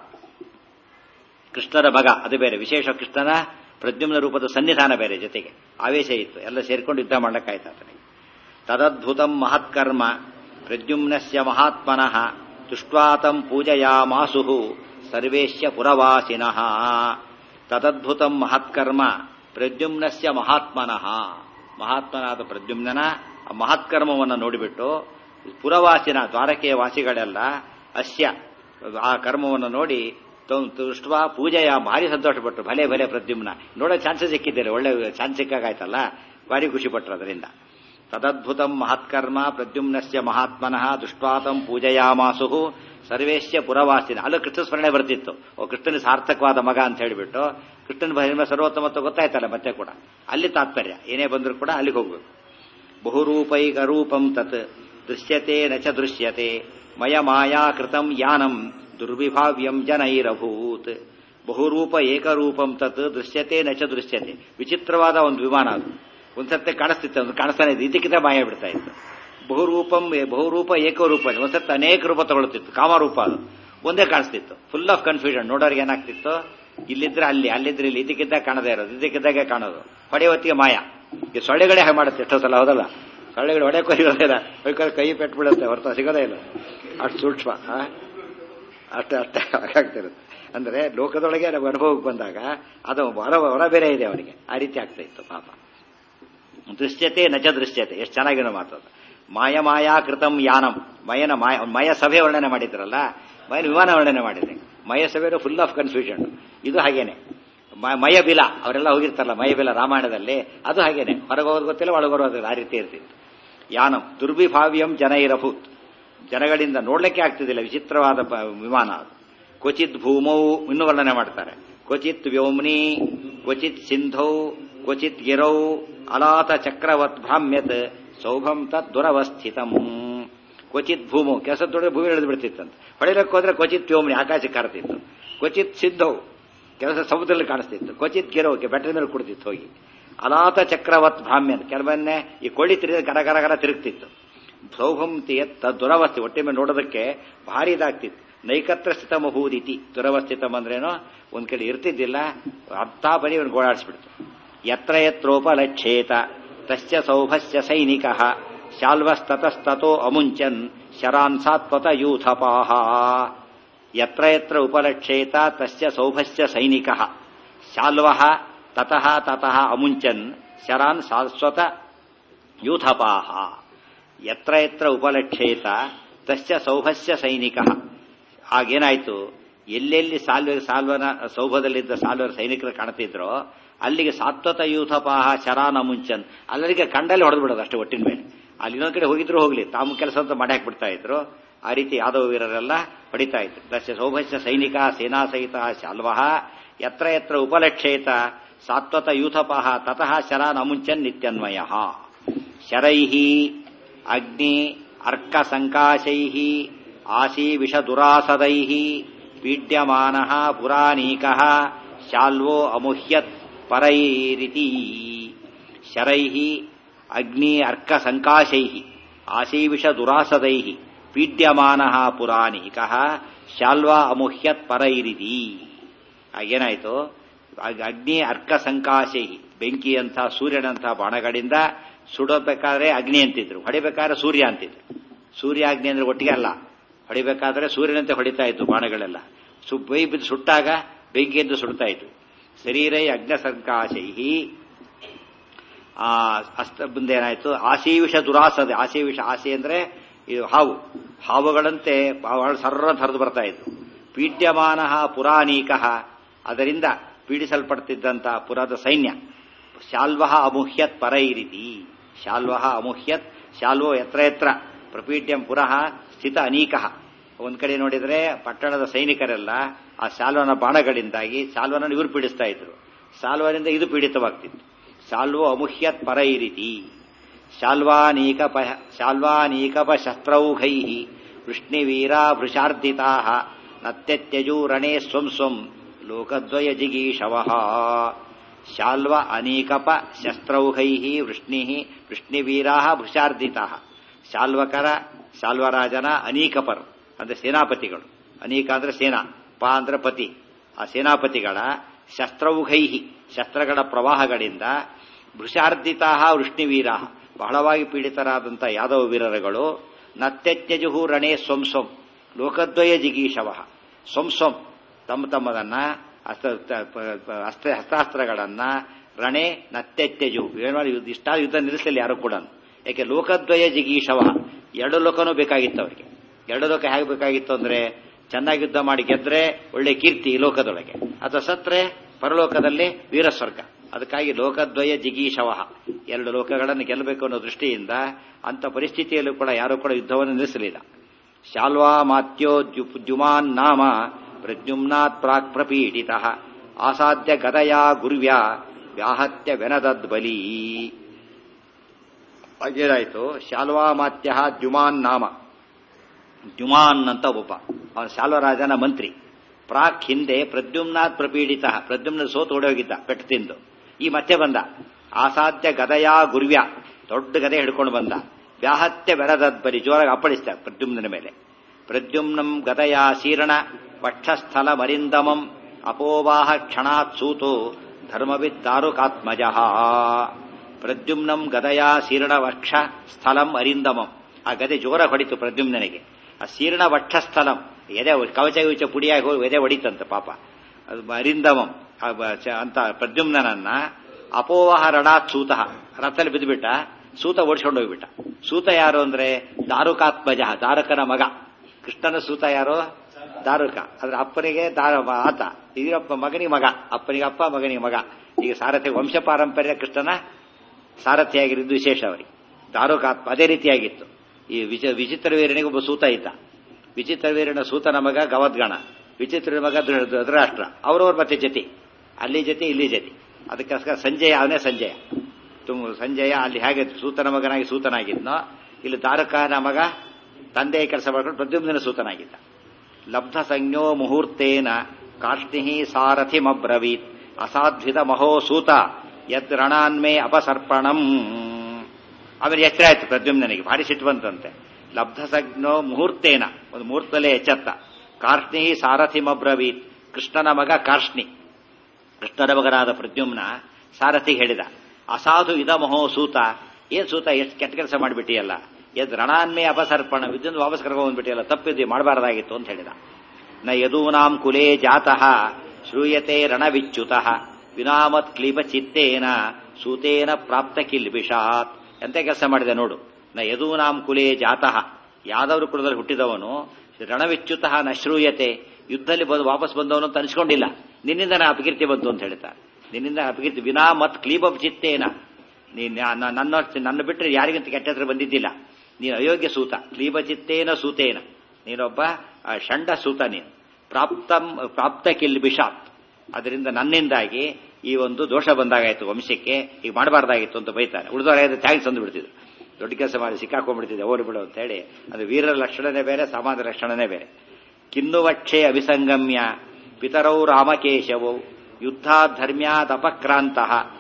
ಕೃಷ್ಣರ ಮಗ ಅದು ಬೇರೆ ವಿಶೇಷ ಕೃಷ್ಣನ ಪ್ರದ್ಯುಮ್ನ ರೂಪದ ಸನ್ನಿಧಾನ ಬೇರೆ ಜೊತೆಗೆ ಆವೇಶ ಇತ್ತು ಎಲ್ಲ ಸೇರ್ಕೊಂಡು ಯುದ್ಧ ಮಾಡಕ್ಕಾಯ್ತಾತನೆ ತದದ್ಭುತಂ ಮಹತ್ಕರ್ಮ ಪ್ರದ್ಯುಮ್ನಸ್ಯ ಮಹಾತ್ಮನಃ ತುಷ್ಟ್ವಾತಂ ಪೂಜಯಾಮಾಸು ಸರ್ವೇಶ್ಯ ಪುರವಾಸಿನಃ ತದದ್ಭುತಂ ಮಹತ್ಕರ್ಮ ಪ್ರದ್ಯುಮ್ನಸ್ಯ ಮಹಾತ್ಮನಃ ಮಹಾತ್ಮನಾದ ಪ್ರದ್ಯುಮ್ನನ ಮಹತ್ಕರ್ಮವನ್ನು ನೋಡಿಬಿಟ್ಟು ಪುರವಾಸಿನ ದ್ವಾರಕೆಯ ವಾಸಿಗಳೆಲ್ಲ ಅಸ್ಯ ಆ ಕರ್ಮವನ್ನು ನೋಡಿ ತುಷ್ಟ ಪೂಜೆಯ ಭಾರಿ ಸಂತೋಷಪಟ್ಟರು ಭಲೆ ಭಲೆ ಪ್ರದ್ಯುಮ್ನ ನೋಡೋ ಚಾನ್ಸಸ್ ಸಿಕ್ಕಿದ್ದಾರೆ ಒಳ್ಳೆ ಚಾನ್ಸ್ ಸಿಕ್ಕಾಗಾಯ್ತಲ್ಲ ಭಾರಿ ಖುಷಿ ಪಟ್ಟರು ಅದರಿಂದ ತದದ್ಭುತಂ ಮಹತ್ಕರ್ಮ ಪ್ರದ್ಯುಮ್ನಸ್ಯ ಮಹಾತ್ಮನಃ ದುಷ್ಟ್ವಾತಂ ಪೂಜಯಾಮಾಸು ಸರ್ವೇಶ್ಯ ಪುರವಾಸಿನ ಅಲ್ಲೂ ಕೃಷ್ಣ ಸ್ಮರಣೆ ಬರ್ತಿತ್ತು ಓ ಕೃಷ್ಣನ ಸಾರ್ಥಕವಾದ ಮಗ ಅಂತ ಹೇಳಿಬಿಟ್ಟು ಕೃಷ್ಣನ ಮಹಿಮೆ ಸರ್ವೋತ್ತಮತ್ವ ಗೊತ್ತಾಯ್ತಲ್ಲ ಮತ್ತೆ ಕೂಡ ಅಲ್ಲಿ ತಾತ್ಪರ್ಯ ಏನೇ ಬಂದರೂ ಕೂಡ ಅಲ್ಲಿಗೆ ಹೋಗ್ಬೇಕು ಬಹುರೂಪೈಕ ರೂಪಂ ತತ್ ದೃಶ್ಯತೆ ನ ಚ ದೃಶ್ಯತೆ ಮಯ ಮಾಯಾ ಕೃತಂ ಯಾನಂ ದುರ್ವಿಭಾವ್ಯಂ ಜನೈರಭೂತ್ ಬಹುರೂಪ ಏಕರೂಪಂ ತತ್ ದೃಶ್ಯತೆ ನ ಚ ದೃಶ್ಯತೆ ವಿಚಿತ್ರವಾದ ಒಂದು ವಿಮಾನ ಅದು ಒಂದ್ಸತ್ತೆ ಕಾಣಿಸ್ತಿತ್ತು ಒಂದು ಕಾಣಿಸ್ತಾನೆ ಇದೆ ಇದಕ್ಕಿಂತ ಮಾಯ ಬಿಡ್ತಾ ಇತ್ತು ಬಹುರೂಪಂ ಬಹುರೂಪ ಏಕರೂಪ ಒಂದ್ಸತ್ತೆ ಅನೇಕ ರೂಪ ತಗೊಳ್ತಿತ್ತು ಕಾಮರೂಪ ಅದು ಒಂದೇ ಕಾಣಿಸ್ತಿತ್ತು ಫುಲ್ ಆಫ್ ಕನ್ಫ್ಯೂಷನ್ ನೋಡೋರಿಗೆ ಏನಾಗ್ತಿತ್ತು ಇಲ್ಲಿದ್ರೆ ಅಲ್ಲಿ ಅಲ್ಲಿದ್ರೆ ಇಲ್ಲಿ ಇದಕ್ಕಿದ್ದಾಗ ಕಾಣದೇ ಇರೋದು ಇದಕ್ಕಿದ್ದಾಗೆ ಕಾಣೋದು ಹೊಡೆ ಹೊತ್ತಿಗೆ ಮಾಯ ಈ ಸೊಳ್ಳೆಗಳೇ ಹಾಗೆ ಮಾಡುತ್ತೆ ಎಷ್ಟೋ ಸಲ ಹೌದಲ್ಲ ಸೊಳ್ಳೆಗಳು ಹೊಡೆ ಕೊರಿಯೋದಿಲ್ಲ ಹೊಯ್ಕೊಂಡು ಕೈ ಪೆಟ್ಟು ಬಿಡುತ್ತೆ ಹೊರತು ಸಿಗೋದೇ ಇಲ್ಲ ಅಷ್ಟು ಸೂಕ್ಷ್ಮ ಆ? ಅಷ್ಟೇ ಅಷ್ಟೇ ಹಾಗಾಗ್ತಿರುತ್ತೆ ಅಂದ್ರೆ ಲೋಕದೊಳಗೆ ನಾವು ಅನುಭವಕ್ಕೆ ಬಂದಾಗ ಅದು ಹೊರ ಹೊರ ಬೇರೆ ಇದೆ ಅವನಿಗೆ ಆ ರೀತಿ ಆಗ್ತಾ ಇತ್ತು ಪಾಪ ದೃಶ್ಯತೆ ನಚ ದೃಶ್ಯತೆ ಎಷ್ಟು ಚೆನ್ನಾಗಿರೋ ಮಾತದು ಮಾಯ ಮಾಯಾ ಕೃತಂ ಯಾನಂ ಮಯನ ಮಾಯ ಮಯ ಸಭೆ ವರ್ಣನೆ ಮಾಡಿದ್ರಲ್ಲ ಮಯನ ವಿಮಾನ ವರ್ಣನೆ ಮಾಡಿದೆ ಮಯ ಸಭೆ ಫುಲ್ ಆಫ್ ಕನ್ಫ್ಯೂಷನ್ ಇದು ಹಾಗೇನೆ ಮ- ಮಯ ಬಿಲ ಅವರೆಲ್ಲ ಹೋಗಿರ್ತಾರಲ್ಲ ಮಯ ಬಿಲ ರಾಮಾಯಣದಲ್ಲಿ ಅದು ಹಾಗೇನೆ ಹೊರಗೆ ಹೋಗೋದು ಗೊತ್ತಿಲ್ಲ ಒಳಗೆ ಬರೋದಿಲ್ಲ ಆ ರೀತಿ ಇರ್ತಿತ್ತು ಯಾನಂ ದುರ್ವಿಭಾವ್ಯಂ ಜನ ಇರಭೂತ್ ಜನಗಳಿಂದ ನೋಡ್ಲಿಕ್ಕೆ ಆಗ್ತಿದ್ದಿಲ್ಲ ವಿಚಿತ್ರವಾದ ಪ- ವಿಮಾನ ಅದು ಕ್ವಚಿತ್ ಭೂಮೌ ಇನ್ನೂ ವರ್ಣನೆ ಮಾಡ್ತಾರೆ ಕ್ವಚಿತ್ ವ್ಯೋಮ್ನಿ ಕ್ವಚಿತ್ ಸಿಂಧೌ ಕ್ವಚಿತ್ ಗಿರೌ ಅಲಾತ ಚಕ್ರವತ್ ಭ್ರಾಮ್ಯತ್ ಸೌಭಂ ತತ್ ದುರವಸ್ಥಿತಂ ಕ್ವಚಿತ್ ಭೂಮು ಕೆಲಸ ದೊಡ್ಡ ಭೂಮಿ ಇಳಿದು ಬಿಡ್ತಿತ್ತಂತೆ ಹೊಡಿಲಕ್ಕೆ ಹೋದ್ರೆ ಕ್ವಚಿತ್ ವ್ಯೋಮ್ನಿ ಆಕಾಶಕ್ಕೆ ಹಾರತಿತ್ತು ಕ್ವಚಿತ್ ಸಿಂಧೌ ಕೆಲಸ ಸಮುದ್ರದಲ್ಲಿ ಕಾಣಿಸ್ತಿತ್ತು ಕ್ವಚಿತ್ ಗಿರೋಕೆ ಬೆಟ್ಟದ ಮೇಲೆ ಕುಡ್ತಿತ್ತು ಹೋಗಿ ಅಲಾತ ಚಕ್ರವತ್ ಭ್ರಾಮ್ಯನ್ ಕೆಲವನ್ನೇ ಈ ಕೊಳ್ಳಿ ತಿರುಗಿ ಗರ ಗರ ಗರ ತಿರುಗ್ತಿತ್ತು ಸೌಭಂತಿ ಎತ್ತ ದುರವಸ್ಥೆ ಹೊಟ್ಟೆ ಮೇಲೆ ನೋಡೋದಕ್ಕೆ ಭಾರಿ ಇದಾಗ್ತಿತ್ತು ನೈಕತ್ರ ಸ್ಥಿತಮಭೂದಿತಿ ದುರವಸ್ಥಿತಂ ಅಂದ್ರೇನೋ ಒಂದ್ ಕಡೆ ಇರ್ತಿದ್ದಿಲ್ಲ ಅರ್ಥ ಬರೀ ಅವ್ನು ಗೋಳಾಡಿಸ್ಬಿಡ್ತು ಯತ್ರ ಯತ್ರೋಪಲಕ್ಷೇತ ತಸ್ಯ ಸೌಭಸ್ಯ ಸೈನಿಕ ಶಾಲ್ವಸ್ತತಸ್ತೋ ಅಮುಂಚನ್ ಶರಾನ್ ಸಾತ್ವತ ಯೂಥಪಾಹ ಯತ್ರ ಯತ್ರ ಉಪಲಕ್ಷೇತ ತಸ್ಯ ಸೌಭಸ್ಯ ಸೈನಿಕ ಶಾಲ್ವ ತತಃ ತತಃ ಅಮುಂಚನ್ ಶರಾನ್ ಶಾಶ್ವತ ಯೂಥಪಾಹ ಯತ್ರ ಯತ್ರ ಉಪಲಕ್ಷೇತ ತಸ್ಯ ಸೌಭಸ್ಯ ಸೈನಿಕ ಆಗೇನಾಯ್ತು ಎಲ್ಲೆಲ್ಲಿ ಸಾಲ್ವ ಸಾಲ್ವನ ಸೌಭದಲ್ಲಿದ್ದ ಸಾಲ್ವರ ಸೈನಿಕರು ಕಾಣ್ತಿದ್ರೋ ಅಲ್ಲಿಗೆ ಸಾತ್ವತ ಯೂಥಪಾಹ ಶರಾನ ಮುಂಚನ್ ಅಲ್ಲರಿಗೆ ಕಂಡಲ್ಲಿ ಹೊಡೆದು ಬಿಡೋದು ಅಷ್ಟೇ ಒಟ್ಟಿನ ಮೇಲೆ ಅಲ್ಲಿ ಇನ್ನೊಂದ್ ಕಡೆ ಹೋಗಿದ್ರು ಹೋಗ್ಲಿ ತಾವು ಕೆಲಸ ಅಂತ ಮಾಡಿ ಹಾಕ್ಬಿಡ್ತಾ ಇದ್ರು ಆ ರೀತಿ ಯಾದವ ವೀರರೆಲ್ಲ ಹೊಡಿತಾ ಇದ್ರು ತಸ್ಯ ಸೌಭಸ್ಯ ಸೈನಿಕ ಸೇನಾ ಸಹಿತ ಶಾಲ್ವ ಯತ್ರ ಯತ್ರ ಉಪಲಕ್ಷೇತ ಸಾತ್ವತ ಯೂಥಪಾಹ ತತಃ ಶರಾನ್ ಅಮುಂಚನ್ ನಿತ್ಯನ್ವಯ ಶರೈಃ ಅಗ್ನಿ ಅರ್ಕ ಸಂಕಾಶೈಃ ಆಶೀ ವಿಷ ದುರಾಸದೈಃ ಪೀಡ್ಯಮಾನಃ ಪುರಾಣೀಕಃ ಶಾಲ್ವೋ ಅಮುಹ್ಯತ್ ಪರೈರಿತಿ ಶರೈಃ ಅಗ್ನಿ ಅರ್ಕ ಸಂಕಾಶೈಃ ಆಶೀ ವಿಷ ದುರಾಸದೈಃ ಪೀಡ್ಯಮಾನಃ ಪುರಾಣೀಕಃ ಶಾಲ್ವ ಅಮುಹ್ಯತ್ ಪರೈರಿತಿ ಆಗೇನಾಯ್ತು ಅಗ್- ಅಗ್ನಿ ಅರ್ಕ ಸಂಕಾಶೈ ಬೆಂಕಿಯಂಥ ಸೂರ್ಯನಂಥ ಬಾಣಗಳಿಂದ ಸುಡಬೇಕಾದ್ರೆ ಅಗ್ನಿ ಅಂತಿದ್ರು ಹೊಡಿಬೇಕಾದ್ರೆ ಸೂರ್ಯ ಅಂತಿದ್ರು ಸೂರ್ಯ ಅಗ್ನಿ ಅಂದ್ರೆ ಒಟ್ಟಿಗೆ ಅಲ್ಲ ಹೊಡಿಬೇಕಾದ್ರೆ ಸೂರ್ಯನಂತೆ ಹೊಡಿತಾ ಇತ್ತು ಬಾಣಗಳೆಲ್ಲ ಸು ಬೈ ಬಿದ್ದು ಸುಟ್ಟಾಗ ಬೆಂಕಿಯಿಂದ ಸುಡ್ತಾ ಇತ್ತು ಶರೀರೈ ಅಗ್ನ ಸಂಕಾಶೈ ಆ ಅಸ್ತ ಮುಂದೆ ಏನಾಯ್ತು ಆಶೀವಿಷ ದುರಾಸದೆ ಆಶೀವಿಷ ಆಸೆ ಅಂದ್ರೆ ಇದು ಹಾವು ಹಾವುಗಳಂತೆ ಬಾವುಗಳು ಸರ್ರ ಹರಿದು ಬರ್ತಾ ಇತ್ತು ಪೀಡ್ಯಮಾನ ಪುರಾಣೀಕ ಅದರಿಂದ ಪೀಡಿಸಲ್ಪಡ್ತಿದ್ದಂತ ಪುರದ ಸೈನ್ಯ ಶಾಲ್ವ ಅಮುಹ್ಯತ್ ಪರೈರಿತಿ ಶಾಲ್ವ ಅಮುಹ್ಯತ್ ಶಾಲ್ವೋ ಎತ್ರ ಎತ್ರ ಪ್ರಪೀಡ್ಯಂ ಪುನಃ ಸ್ಥಿತ ಅನೀಕ ಒಂದ್ ಕಡೆ ನೋಡಿದ್ರೆ ಪಟ್ಟಣದ ಸೈನಿಕರೆಲ್ಲ ಆ ಶಾಲ್ವನ ಬಾಣಗಳಿಂದಾಗಿ ಶಾಲ್ವನನ್ನು ಇವರು ಪೀಡಿಸ್ತಾ ಇದ್ರು ಶಾಲ್ವನಿಂದ ಇದು ಪೀಡಿತವಾಗ್ತಿತ್ತು ಶಾಲ್ವೋ ಅಮುಹ್ಯತ್ ಪರೈರಿತಿ ಶಾಲ್ವಾನೀಕಪ ಶಾಲ್ವಾನೀಕಪ ಶಸ್ತ್ರೌಘೈ ವೃಷ್ಣಿವೀರ ಭೃಶಾರ್ದಿತಾ ನತ್ಯತ್ಯಜೂ ರಣೇ ಸ್ವಂ ಸ್ವಂ ಲೋಕದ್ವಯ ಜಿಗೀಷವ ಶಾಲ್ವ ಅನೀಕಪ ಶಸ್ತ್ರೌಘೈ ವೃಷ್ಣಿ ವೃಷ್ಣಿವೀರಾ ಭೃಶಾರ್ದಿತಾ ಶಾಲ್ವಕರ ಶಾಲ್ವರಾಜನ ಅನೀಕಪರು ಅಂದ್ರೆ ಸೇನಾಪತಿಗಳು ಅನೀಕ ಅಂದ್ರೆ ಸೇನಾ ಪ ಅಂದ್ರೆ ಪತಿ ಆ ಸೇನಾಪತಿಗಳ ಶಸ್ತ್ರೌಘೈ ಶಸ್ತ್ರಗಳ ಪ್ರವಾಹಗಳಿಂದ ಭೃಷಾರ್ದಿತಾ ವೃಷ್ಣಿವೀರ ಬಹಳವಾಗಿ ಪೀಡಿತರಾದಂಥ ಯಾದವ ವೀರರುಗಳು ನತ್ಯತ್ಯಜುಹು ರಣೇ ಸ್ವಂ ಸ್ವಂ ಲೋಕದ್ವಯ ಜಿಗೀಷವ ಸ್ವಂ ಸ್ವಂ ತಮ್ಮ ತಮ್ಮದನ್ನ ಅಸ್ತ್ರ ಅಸ್ತ್ರ ಹಸ್ತಾಸ್ತ್ರಗಳನ್ನ ರಣೆ ನತ್ಯತ್ಯಜು ಏನು ಮಾಡಿ ಇಷ್ಟ ಯುದ್ಧ ನಿಲ್ಲಿಸಲಿಲ್ಲ ಯಾರು ಕೂಡ ಯಾಕೆ ಲೋಕದ್ವಯ ಜಿಗೀಷವ ಎರಡು ಲೋಕನೂ ಬೇಕಾಗಿತ್ತು ಅವರಿಗೆ ಎರಡು ಲೋಕ ಹೇಗೆ ಬೇಕಾಗಿತ್ತು ಅಂದ್ರೆ ಚೆನ್ನಾಗಿ ಯುದ್ಧ ಮಾಡಿ ಗೆದ್ರೆ ಒಳ್ಳೆ ಕೀರ್ತಿ ಈ ಲೋಕದೊಳಗೆ ಅಥವಾ ಸತ್ರೆ ಪರಲೋಕದಲ್ಲಿ ವೀರಸ್ವರ್ಗ ಅದಕ್ಕಾಗಿ ಲೋಕದ್ವಯ ಜಿಗೀಶವ ಎರಡು ಲೋಕಗಳನ್ನು ಗೆಲ್ಲಬೇಕು ಅನ್ನೋ ದೃಷ್ಟಿಯಿಂದ ಅಂತ ಪರಿಸ್ಥಿತಿಯಲ್ಲೂ ಕೂಡ ಯಾರೂ ಕೂಡ ಯುದ್ಧವನ್ನು ನಿಲ್ಲಿಸಲಿಲ್ಲ ಶಾಲ್ವಾ ಮಾತ್ಯೋ ದ್ಯುಮಾನ್ ನಾಮ ಪ್ರದ್ಯುಮ್ನಾತ್ ಪ್ರಾಕ್ ಪ್ರಪೀಡಿತ ಆಸಾಧ್ಯ ಗದಯಾ ಗುರ್ವ್ಯ ವ್ಯಾಹತ್ಯ ವೆನದದ್ಬಲಿ ಹಾಗೇನಾಯ್ತು ಶಾಲ್ವಾಮಾತ್ಯ ದ್ಯುಮಾನ್ ನಾಮ ದ್ಯುಮಾನ್ ಅಂತ ಒಬ್ಬ ಅವನ ಶಾಲ್ವರಾಜನ ಮಂತ್ರಿ ಪ್ರಾಕ್ ಹಿಂದೆ ಪ್ರದ್ಯುಮ್ನಾಥ್ ಪ್ರಪೀಡಿತ ಪ್ರದ್ಯುಮ್ನ ಸೋತು ಓಡೋಗಿದ್ದ ಪೆಟ್ಟು ತಿಂದು ಈ ಮತ್ತೆ ಬಂದ ಆಸಾಧ್ಯ ಗದಯಾ ಗುರ್ವ್ಯ ದೊಡ್ಡ ಗದೆ ಹಿಡ್ಕೊಂಡು ಬಂದ ವ್ಯಾಹತ್ಯ ಬೆರದದ್ಬರಿ ಜೋರಾಗಿ ಅಪ್ಪಳಿಸ್ತ ಪ್ರದ್ಯುಮ್ನ ಮೇಲೆ ಪ್ರದ್ಯುಮ್ನಂ ಗದಯಾ ಶೀರ್ಣ ವಕ್ಷಸ್ಥಲ ಮರಿಂದಮಂ ಅಪೋವಾಹ ಕ್ಷಣಾತ್ ಸೂತು ಧರ್ಮವಿದ್ ದಾರುಕಾತ್ಮಜ ಪ್ರದ್ಯುಮ್ನಂ ಗದಯಾ ಶೀರ್ಣ ವಕ್ಷ ಸ್ಥಲಂ ಅರಿಂದಮಂ ಆ ಗದೆ ಜೋರ ಹೊಡಿತು ಪ್ರದ್ಯುಮ್ನನಿಗೆ ಆ ಶೀರ್ಣ ವಕ್ಷಸ್ಥಲಂ ಎದೆ ಕವಚ ಗಿವಚ ಪುಡಿಯಾಗಿ ಹೋಗಿ ಎದೆ ಹೊಡಿತಂತೆ ಪಾಪ ಅದು ಅರಿಂದಮಂ ಅಂತ ಪ್ರದ್ಯುಮ್ನನ್ನ ಅಪೋವಾಹ ರಣಾತ್ ಸೂತಃ ರಥದಲ್ಲಿ ಬಿದ್ದುಬಿಟ್ಟ ಸೂತ ಓಡಿಸ್ಕೊಂಡು ಹೋಗ್ಬಿಟ್ಟ ಸೂತ ಯಾರು ಅಂದ್ರೆ ದಾರುಕಾತ್ಮಜ ದಾರುಕನ ಮಗ ಕೃಷ್ಣನ ಸೂತ ಯಾರು ದಾರುಕ ಅದ್ರ ಅಪ್ಪನಿಗೆ ದಾರ ಆತ ಇದೀರಪ್ಪ ಮಗನಿಗೆ ಮಗ ಅಪ್ಪನಿಗೆ ಅಪ್ಪ ಮಗನಿಗೆ ಮಗ ಈಗ ಸಾರಥಿ ವಂಶ ಪಾರಂಪರ್ಯ ಕೃಷ್ಣನ ಸಾರಥಿಯಾಗಿರಿದ್ದು ವಿಶೇಷ ಅವರಿಗೆ ದಾರುಕಾತ್ಮ ಅದೇ ರೀತಿಯಾಗಿತ್ತು ಈ ವಿಚ ವಿಚಿತ್ರ ವೀರನಿಗೆ ಒಬ್ಬ ಸೂತ ಇದ್ದ ವಿಚಿತ್ರ ವೀರನ ಸೂತನ ಮಗ ಗವದ್ಗಣ ವಿಚಿತ್ರ ಮಗ ಧೃತರಾಷ್ಟ್ರ ಅವರವ್ರ ಮತ್ತೆ ಜತಿ ಅಲ್ಲಿ ಜತಿ ಇಲ್ಲಿ ಜತಿ ಅದಕ್ಕೋಸ್ಕರ ಸಂಜಯ ಅವನೇ ಸಂಜಯ ತುಂಬ ಸಂಜಯ ಅಲ್ಲಿ ಹೇಗೆ ಸೂತನ ಮಗನಾಗಿ ಸೂತನಾಗಿದ್ನೋ ಇಲ್ಲಿ ದಾರುಕನ ಮಗ ತಂದೆಯ ಕೆಲಸ ಮಾಡ್ಕೊಂಡು ಪ್ರದ್ಯುಮ್ನ ಸೂತನಾಗಿದ್ದ ಲಬ್ಧ ಸಂಜ್ಞೋ ಮುಹೂರ್ತೇನ ಕಾಷ್ಣಿ ಸಾರಥಿಮಬ್ರವೀತ್ ಅಸಾಧ್ವಿತ ಮಹೋಸೂತ ಯದ್ ರಣಾನ್ಮೇ ಅಪಸರ್ಪಣಂ ಆಮೇಲೆ ಎಚ್ಚರ ಆಯ್ತು ಪ್ರದ್ಯುಮ್ನಿಗೆ ಭಾರಿ ಸಿಟ್ಟು ಬಂತಂತೆ ಲಬ್ಧ ಸಂಜ್ಞೋ ಮುಹೂರ್ತೇನ ಒಂದು ಮುಹೂರ್ತದಲ್ಲೇ ಎಚ್ಚತ್ತ ಕಾರ್ಷ್ಣಿ ಸಾರಥಿಮಬ್ರವೀತ್ ಕೃಷ್ಣನ ಮಗ ಕಾರ್ಷ್ಣಿ ಕೃಷ್ಣನ ಮಗನಾದ ಪ್ರದ್ಯುಮ್ನ ಸಾರಥಿ ಹೇಳಿದ ಅಸಾಧು ಇದ ಮಹೋಸೂತ ಏನ್ ಸೂತ ಎಷ್ಟು ಕೆಟ್ಟ ಕೆಲಸ ಮಾಡಿಬಿಟ್ಟಿಯಲ್ಲ ಎದ್ ರಣಾನ್ಮೇ ಅಪಸರ್ಪಣ ವಿದ್ಯುತ್ ವಾಪಸ್ ಕರ್ಕೊಂಡು ಬಂದ್ಬಿಟ್ಟಿಯಲ್ಲ ತಪ್ಪಿದ್ದು ಮಾಡಬಾರ್ದಾಗಿತ್ತು ಅಂತ ಹೇಳಿದ ನ ಯದೂನಾಂ ಕುಲೇ ಜಾತಃ ಶ್ರೂಯತೆ ರಣವಿಚ್ಯುತಃ ವಿನಾಮತ್ ಕ್ಲೀಬ ಚಿತ್ತೇನ ಸೂತೇನ ಪ್ರಾಪ್ತ ಕಿಲ್ಬಿಷಾತ್ ಎಂತ ಕೆಲಸ ಮಾಡಿದೆ ನೋಡು ನ ಯದೂನಾಂ ಕುಲೇ ಜಾತಃ ಯಾದವರು ಕುಲದಲ್ಲಿ ಹುಟ್ಟಿದವನು ರಣವಿಚ್ಯುತಃ ನ ಶ್ರೂಯತೆ ಯುದ್ಧದಲ್ಲಿ ಬಂದು ವಾಪಸ್ ಬಂದವನು ಅಂತ ಅನಿಸ್ಕೊಂಡಿಲ್ಲ ನಿನ್ನಿಂದ ನಾ ಅಪಕೀರ್ತಿ ಬಂತು ಅಂತ ಹೇಳ್ತಾರೆ ನಿನ್ನಿಂದ ಅಪಕೀರ್ತಿ ವಿನಾ ಮತ್ ಕ್ಲೀಬ ಚಿತ್ತೇನ ನೀನ್ ನನ್ನ ನನ್ನ ಬಿಟ್ಟರೆ ಯಾರಿಗಂತ ಕೆಟ್ಟ ಹತ್ರ ಬಂದಿದ್ದಿಲ್ಲ ನೀನು ಅಯೋಗ್ಯ ಸೂತ ಕ್ಲೀಬ ಚಿತ್ತೇನ ಸೂತೇನ ನೀನೊಬ್ಬ ಷಂಡ ಸೂತ ನೀನು ಪ್ರಾಪ್ತಂ ಪ್ರಾಪ್ತ ಕಿಲ್ ಬಿಷಾತ್ ಅದರಿಂದ ನನ್ನಿಂದಾಗಿ ಈ ಒಂದು ದೋಷ ಬಂದಾಗಾಯ್ತು ವಂಶಕ್ಕೆ ಈಗ ಮಾಡಬಾರ್ದಾಗಿತ್ತು ಅಂತ ಬೈತಾನೆ ಉಳಿದವರಾಯ್ತು ಥ್ಯಾಂಕ್ಸ್ ಅಂದು ಬಿಡ್ತಿದ್ರು ದೊಡ್ಡ ಕೆಲಸ ಮಾಡಿ ಸಿಕ್ಕಾಕೊಂಡ್ಬಿಡ್ತಿದ್ದೆ ಓಡಿ ಬಿಡು ಅಂತ ಹೇಳಿ ಅದು ವೀರರ ಲಕ್ಷಣನೇ ಬೇರೆ ಸಾಮಾನ್ಯ ಲಕ್ಷಣನೇ ಬೇರೆ ಕಿನ್ನುವಕ್ಷೆ ಅಭಿಸಂಗಮ್ಯ ಪಿತರೌ ರಾಮಕೇಶವೌ ಯುದ್ಧಾಧರ್ಮ್ಯಾದಪಕ್ರಾಂತ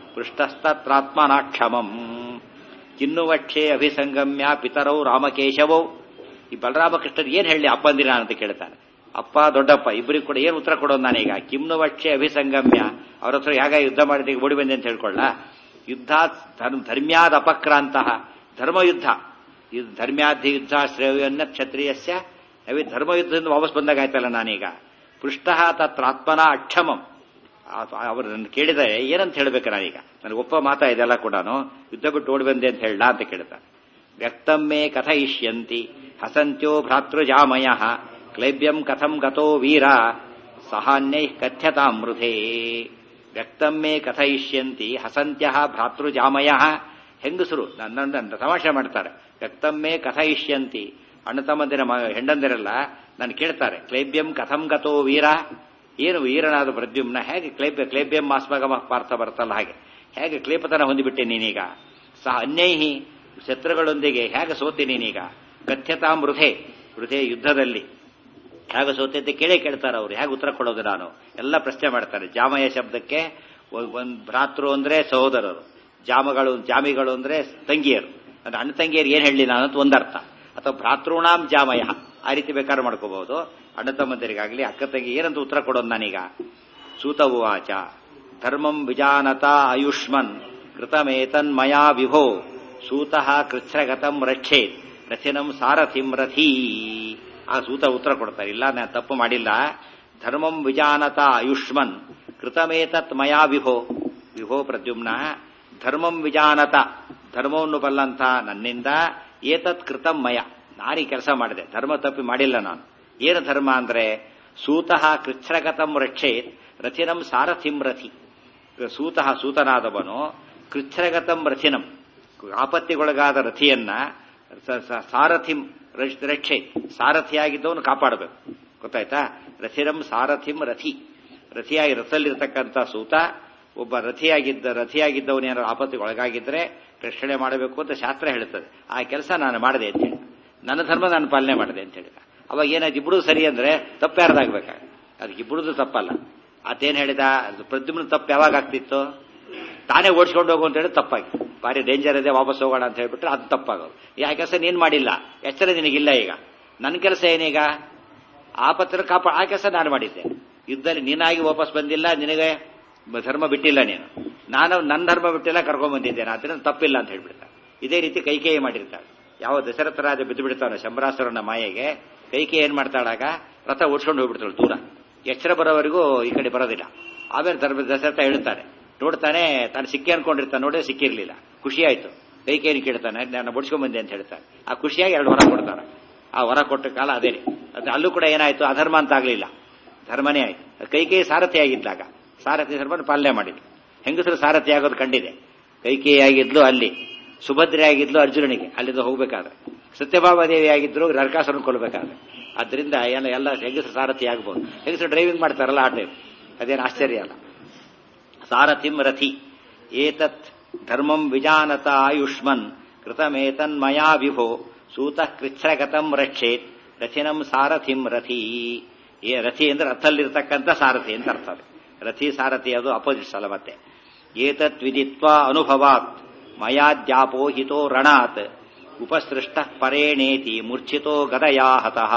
ಪೃಷ್ಟಸ್ತತ್ರಾತ್ಮನಾಕ್ಷಮಂ ಕಿನ್ನುವಕ್ಷೆ ಅಭಿಸಂಗಮ್ಯ ಪಿತರೌ ರಾಮಕೇಶವೌ ಈ ಬಲರಾಮಕೃಷ್ಣನ್ ಏನ್ ಹೇಳಿ ಅಪ್ಪಂದಿರ ಅಂತ ಕೇಳ್ತಾನೆ ಅಪ್ಪ ದೊಡ್ಡಪ್ಪ ಇಬ್ಬರಿಗೂ ಕೂಡ ಏನ್ ಉತ್ತರ ಕೊಡೋದು ನಾನೀಗ ಕಿಮ್ನುವಕ್ಷೆ ಅಭಿಸಂಗಮ್ಯ ಅವ್ರ ಹತ್ರ ಹೇಗ ಯುದ್ಧ ಮಾಡಿದ ಓಡಿ ಬಂದೆ ಅಂತ ಹೇಳ್ಕೊಳ್ಳ ಯುದ್ಧ ಧರ್ಮ್ಯಾದ ಅಪಕ್ರಾಂತ ಧರ್ಮಯುದ್ಧ ಇದು ಧರ್ಮ್ಯಾಧಿ ಯುದ್ಧ ಶ್ರೇಯನ್ನ ಕ್ಷತ್ರಿಯಸ್ಯ ನವಿ ಧರ್ಮಯುದ್ಧದಿಂದ ವಾಪಸ್ ಬಂದಾಗ ಆಯ್ತಲ್ಲ ನಾನೀಗ ಪೃಷ್ಟ ತತ್ರಾತ್ಮನ ಅಕ್ಷಮಂ ಅವರನ್ನು ಕೇಳಿದರೆ ಏನಂತ ಹೇಳ್ಬೇಕು ನಾನೀಗ ನನಗೆ ಒಪ್ಪ ಮಾತಾ ಇದೆಲ್ಲ ಕೂಡ ಯುದ್ಧ ಬಿಟ್ಟು ಓಡಿ ಬಂದೆ ಅಂತ ಹೇಳ ಅಂತ ಕೇಳ್ತಾನೆ ವ್ಯಕ್ತಮ್ಮೆ ಕಥಯಿಷ್ಯಂತಿ ಹಸಂತ್ಯೋ ಭ್ರಾತೃಜಾಮಯ ಕ್ಲೈಬ್ಯಂ ಕಥಂ ಗತೋ ವೀರ ಸಹಾನ್ಯೈ ಕಥ್ಯತಾಮೃಧೇ ವ್ಯಕ್ತಮ್ಮೆ ಕಥಯಿಷ್ಯಂತಿ ಹಸಂತ್ಯ ಭ್ರಾತೃಜಾಮಯ ಹೆಂಗಸರು ನನ್ನ ತಮಾಷೆ ಮಾಡ್ತಾರೆ ವ್ಯಕ್ತಮ್ಮೆ ಕಥಯಿಷ್ಯಂತಿ ಅಣ್ಣ ತಮ್ಮಂದಿರ ಹೆಂಡಂದಿರಲ್ಲ ನಾನು ಕೇಳ್ತಾರೆ ಕ್ಲೈಬ್ಯಂ ಕಥಂ ಗತೋ ವೀರ ಏನು ವೀರನಾದ ಪ್ರದ್ಯುಮ್ನ ಹೇಗೆ ಕ್ಲೈಬ್ಯ ಕ್ಲೈಬ್ಯಂ ಮಾಸ್ಮಗಮ ಪಾರ್ಥ ಬರ್ತಲ್ಲ ಹಾಗೆ ಹೇಗೆ ಕ್ಲೇಪತನ ಹೊಂದಿಬಿಟ್ಟೆ ನೀನೀಗ ಸಹ ಅನ್ಯೈಹಿ ಶತ್ರುಗಳೊಂದಿಗೆ ಹೇಗೆ ಸೋತಿ ನೀನೀಗ ಕಥ್ಯತಾ ಮೃಧೆ ಮೃಧೆ ಯುದ್ಧದಲ್ಲಿ ಹೇಗೆ ಸೋತೆ ಅಂತ ಕೇಳೇ ಕೇಳ್ತಾರೆ ಅವರು ಹೇಗೆ ಉತ್ತರ ಕೊಡೋದು ನಾನು ಎಲ್ಲ ಪ್ರಶ್ನೆ ಮಾಡ್ತಾರೆ ಜಾಮಯ ಶಬ್ದಕ್ಕೆ ಒಂದು ಭ್ರಾತೃ ಅಂದ್ರೆ ಸಹೋದರರು ಜಾಮಗಳು ಜಾಮಿಗಳು ಅಂದ್ರೆ ತಂಗಿಯರು ಅಂದ್ರೆ ಅಣ್ಣ ತಂಗಿಯರು ಏನ್ ಹೇಳಿ ನಾನು ಅಂತ ಒಂದರ್ಥ ಅಥವಾ ಭ್ರಾತೃಣಾಂ ಜಾಮಯ ಆ ರೀತಿ ಬೇಕಾದ್ರೂ ಮಾಡ್ಕೋಬಹುದು ಅಣ್ಣ ತಮ್ಮಂದರಿಗಾಗ್ಲಿ ಅಕ್ಕ ತಂಗಿ ಏನಂತ ಉತ್ತರ ಕೊಡೋದು ನಾನೀಗ ಸೂತ ಉವಾಚ ಧರ್ಮಂ ವಿಜಾನತ ಆಯುಷ್ಮನ್ ಕೃತಮೇತನ್ಮಯಾ ವಿಭೋ ಸೂತಃ ಕೃಚ್ಛ್ರಗತಂ ರಕ್ಷೇತ್ ರಥಿನಂ ಸಾರಥಿಂ ರಥೀ ಆ ಸೂತ ಉತ್ತರ ಕೊಡ್ತಾರೆ ಇಲ್ಲ ನಾನು ತಪ್ಪು ಮಾಡಿಲ್ಲ ಧರ್ಮಂ ವಿಜಾನತ ಆಯುಷ್ಮನ್ ಕೃತಮೇತತ್ ಮಯಾ ವಿಭೋ ವಿಭೋ ಪ್ರದ್ಯುಮ್ನ ಧರ್ಮಂ ವಿಜಾನತ ಧರ್ಮವನ್ನು ಬಲ್ಲಂತ ನನ್ನಿಂದ ಏತತ್ ಕೃತಂ ಮಯ ನಾರಿ ಕೆಲಸ ಮಾಡಿದೆ ಧರ್ಮ ತಪ್ಪಿ ಮಾಡಿಲ್ಲ ನಾನು ಏನು ಧರ್ಮ ಅಂದ್ರೆ ಸೂತಃ ಕೃಚ್ಛ್ರಗತಂ ರಕ್ಷೇತ್ ರಥಿನಂ ಸಾರಥಿಂ ರಥಿ ಸೂತಃ ಸೂತನಾದವನು ಕೃಚ್ಛ್ರಗತಂ ರಥಿನಂ ಆಪತ್ತಿಗೊಳಗಾದ ರಥಿಯನ್ನ ಸ- ಸ- ಸಾರಥಿಂ ರಕ್ಷ- ರಕ್ಷೆ ಸಾರಥಿಯಾಗಿದ್ದವನು ಕಾಪಾಡಬೇಕು ಗೊತ್ತಾಯ್ತಾ ರಥಿರಂ ಸಾರಥಿಂ ರಥಿ ರಥಿಯಾಗಿ ರಥದಲ್ಲಿರ್ತಕ್ಕಂಥ ಸೂತ ಒಬ್ಬ ರಥಿಯಾಗಿದ್ದ ರಥಿಯಾಗಿದ್ದವನು ಏನಾದ್ರು ಆಪತ್ತಿಗೆ ಒಳಗಾಗಿದ್ರೆ ರಕ್ಷಣೆ ಮಾಡಬೇಕು ಅಂತ ಶಾಸ್ತ್ರ ಹೇಳುತ್ತದೆ ಆ ಕೆಲಸ ನಾನು ಮಾಡಿದೆ ಅಂತ ಹೇಳಿ ನನ್ನ ಧರ್ಮ ನಾನು ಪಾಲನೆ ಮಾಡಿದೆ ಅಂತ ಹೇಳಿದ ಅವಾಗ ಏನಾಯ್ತು ಇಬ್ಬರು ಸರಿ ಅಂದ್ರೆ ತಪ್ಪು ಯಾರ್ದಾಗ್ಬೇಕಾಗ ಅದಕ್ಕೆ ಇಬ್ಬರದು ತಪ್ಪಲ್ಲ ಆತೇನ್ ಹೇಳಿದ ಅದು ಪ್ರದ್ಯುಮ್ನ ತಪ್ಪು ಯಾವಾಗ ಆಗ್ತಿತ್ತು ತಾನೇ ಓಡಿಸ್ಕೊಂಡು ಹೋಗು ಅಂತ ಹೇಳಿ ತಪ್ಪಾಗಿ ಭಾರಿ ಡೇಂಜರ್ ಇದೆ ವಾಪಸ್ ಹೋಗೋಣ ಅಂತ ಹೇಳ್ಬಿಟ್ರೆ ಅದು ತಪ್ಪಾಗೋದು ಈ ಆ ಕೆಲಸ ನೀನ್ ಮಾಡಿಲ್ಲ ಎಚ್ಚರ ನಿನಗಿಲ್ಲ ಈಗ ನನ್ನ ಕೆಲಸ ಏನೀಗ ಆಪತ್ತರ ಕಾಪ ಆ ಕೆಲಸ ನಾನು ಮಾಡಿದ್ದೆ ಯುದ್ಧದಲ್ಲಿ ನೀನಾಗಿ ವಾಪಸ್ ಬಂದಿಲ್ಲ ನಿನಗೆ ಧರ್ಮ ಬಿಟ್ಟಿಲ್ಲ ನೀನು ನಾನು ನನ್ನ ಧರ್ಮ ಬಿಟ್ಟಿಲ್ಲ ಕರ್ಕೊಂಡ್ ಬಂದಿದ್ದೇನೆ ಅದರಿಂದ ತಪ್ಪಿಲ್ಲ ಅಂತ ಹೇಳ್ಬಿಡ್ತಾರೆ ಇದೇ ರೀತಿ ಕೈಕೇಯಿ ಮಾಡಿರ್ತಾಳೆ ಯಾವ ದಶರಥ ರಾಜ ಬಿದ್ದು ಬಿಡ್ತಾನೆ ಶಂಬರಾಸುರನ ಮಾಯೆಗೆ ಕೈಕೆ ಏನ್ ಮಾಡ್ತಾಳಾಗ ರಥ ಓಡಿಸ್ಕೊಂಡು ಹೋಗ್ಬಿಡ್ತಾಳೆ ದೂರ ಎಚ್ಚರ ಬರೋವರೆಗೂ ಈ ಕಡೆ ಬರೋದಿಲ್ಲ ಆಮೇಲೆ ಧರ್ಮ ದಶರಥ ಹೇಳ್ತಾನೆ ನೋಡ್ತಾನೆ ತಾನು ಸಿಕ್ಕಿ ಅನ್ಕೊಂಡಿರ್ತಾನೆ ನೋಡಿ ಸಿಕ್ಕಿರ್ಲಿಲ್ಲ ಖುಷಿ ಆಯ್ತು ಕೈಕೇರಿ ಕೇಳ್ತಾನೆ ನಾನು ಬಡ್ಸ್ಕೊಂಡ್ ಬಂದೆ ಅಂತ ಹೇಳ್ತಾನೆ ಆ ಖುಷಿಯಾಗಿ ಎರಡು ವರ ಕೊಡ್ತಾನೆ ಆ ವರ ಕೊಟ್ಟ ಕಾಲ ಅದೇನೆ ಅದು ಅಲ್ಲೂ ಕೂಡ ಏನಾಯ್ತು ಅಧರ್ಮ ಅಂತ ಆಗ್ಲಿಲ್ಲ ಧರ್ಮನೇ ಆಯ್ತು ಕೈಕೇಯಿ ಸಾರಥಿ ಆಗಿದ್ದಾಗ ಸಾರಥಿ ಧರ್ಮನ ಪಾಲನೆ ಮಾಡಿದ್ಲು ಹೆಂಗಸರು ಸಾರಥಿ ಆಗೋದು ಕಂಡಿದೆ ಕೈಕೇಯಿ ಆಗಿದ್ಲು ಅಲ್ಲಿ ಸುಭದ್ರೆ ಆಗಿದ್ಲು ಅರ್ಜುನನಿಗೆ ಅಲ್ಲಿಂದ ಹೋಗ್ಬೇಕಾದ್ರೆ ಸತ್ಯಭಾಮಾದೇವಿ ಆಗಿದ್ರು ನರಕಾಸುರನ್ ಕೊಲ್ಬೇಕಾದ್ರೆ ಅದರಿಂದ ಎಲ್ಲ ಎಲ್ಲ ಹೆಂಗಸರು ಸಾರಥಿ ಆಗ್ಬೋದು ಹೆಂಗಸರು ಡ್ರೈವಿಂಗ್ ಮಾಡ್ತಾರಲ್ಲ ಆ ಟೈಮ್ ಅದೇನು ಆಶ್ಚರ್ಯ ಅಲ್ಲ ಸಾರಥಿಂ ರಥಿ ಏತತ್ ಧರ್ಮಂ ವಿಜಾನತ ಆಯುಷ್ಮನ್ ಕೃತಮೇತನ್ಮಯಾ ವಿಭೋ ಸೂತಃ ಕೃಚ್ಛ್ರಗತಂ ರಕ್ಷೇತ್ ರಥಿನಂ ಸಾರಥಿಂ ರಥಿ ಏ ರಥಿ ಅಂದ್ರೆ ರಥಲ್ಲಿರ್ತಕ್ಕಂಥ ಸಾರಥಿ ಅಂತ ಅರ್ಥ ಅದು ರಥಿ ಸಾರಥಿ ಅದು ಅಪೋಸಿಟ್ ಅಲ್ಲ ಮತ್ತೆ ಏತತ್ ವಿದಿತ್ವಾ ಅನುಭವಾತ್ ಮಯಾದ್ಯಾಪೋಹಿತೋ ರಣಾತ್ ಉಪಸೃಷ್ಟ ಪರೇಣೇತಿ ಮೂರ್ಛಿತೋ ಗದಯಾ ಹತಃ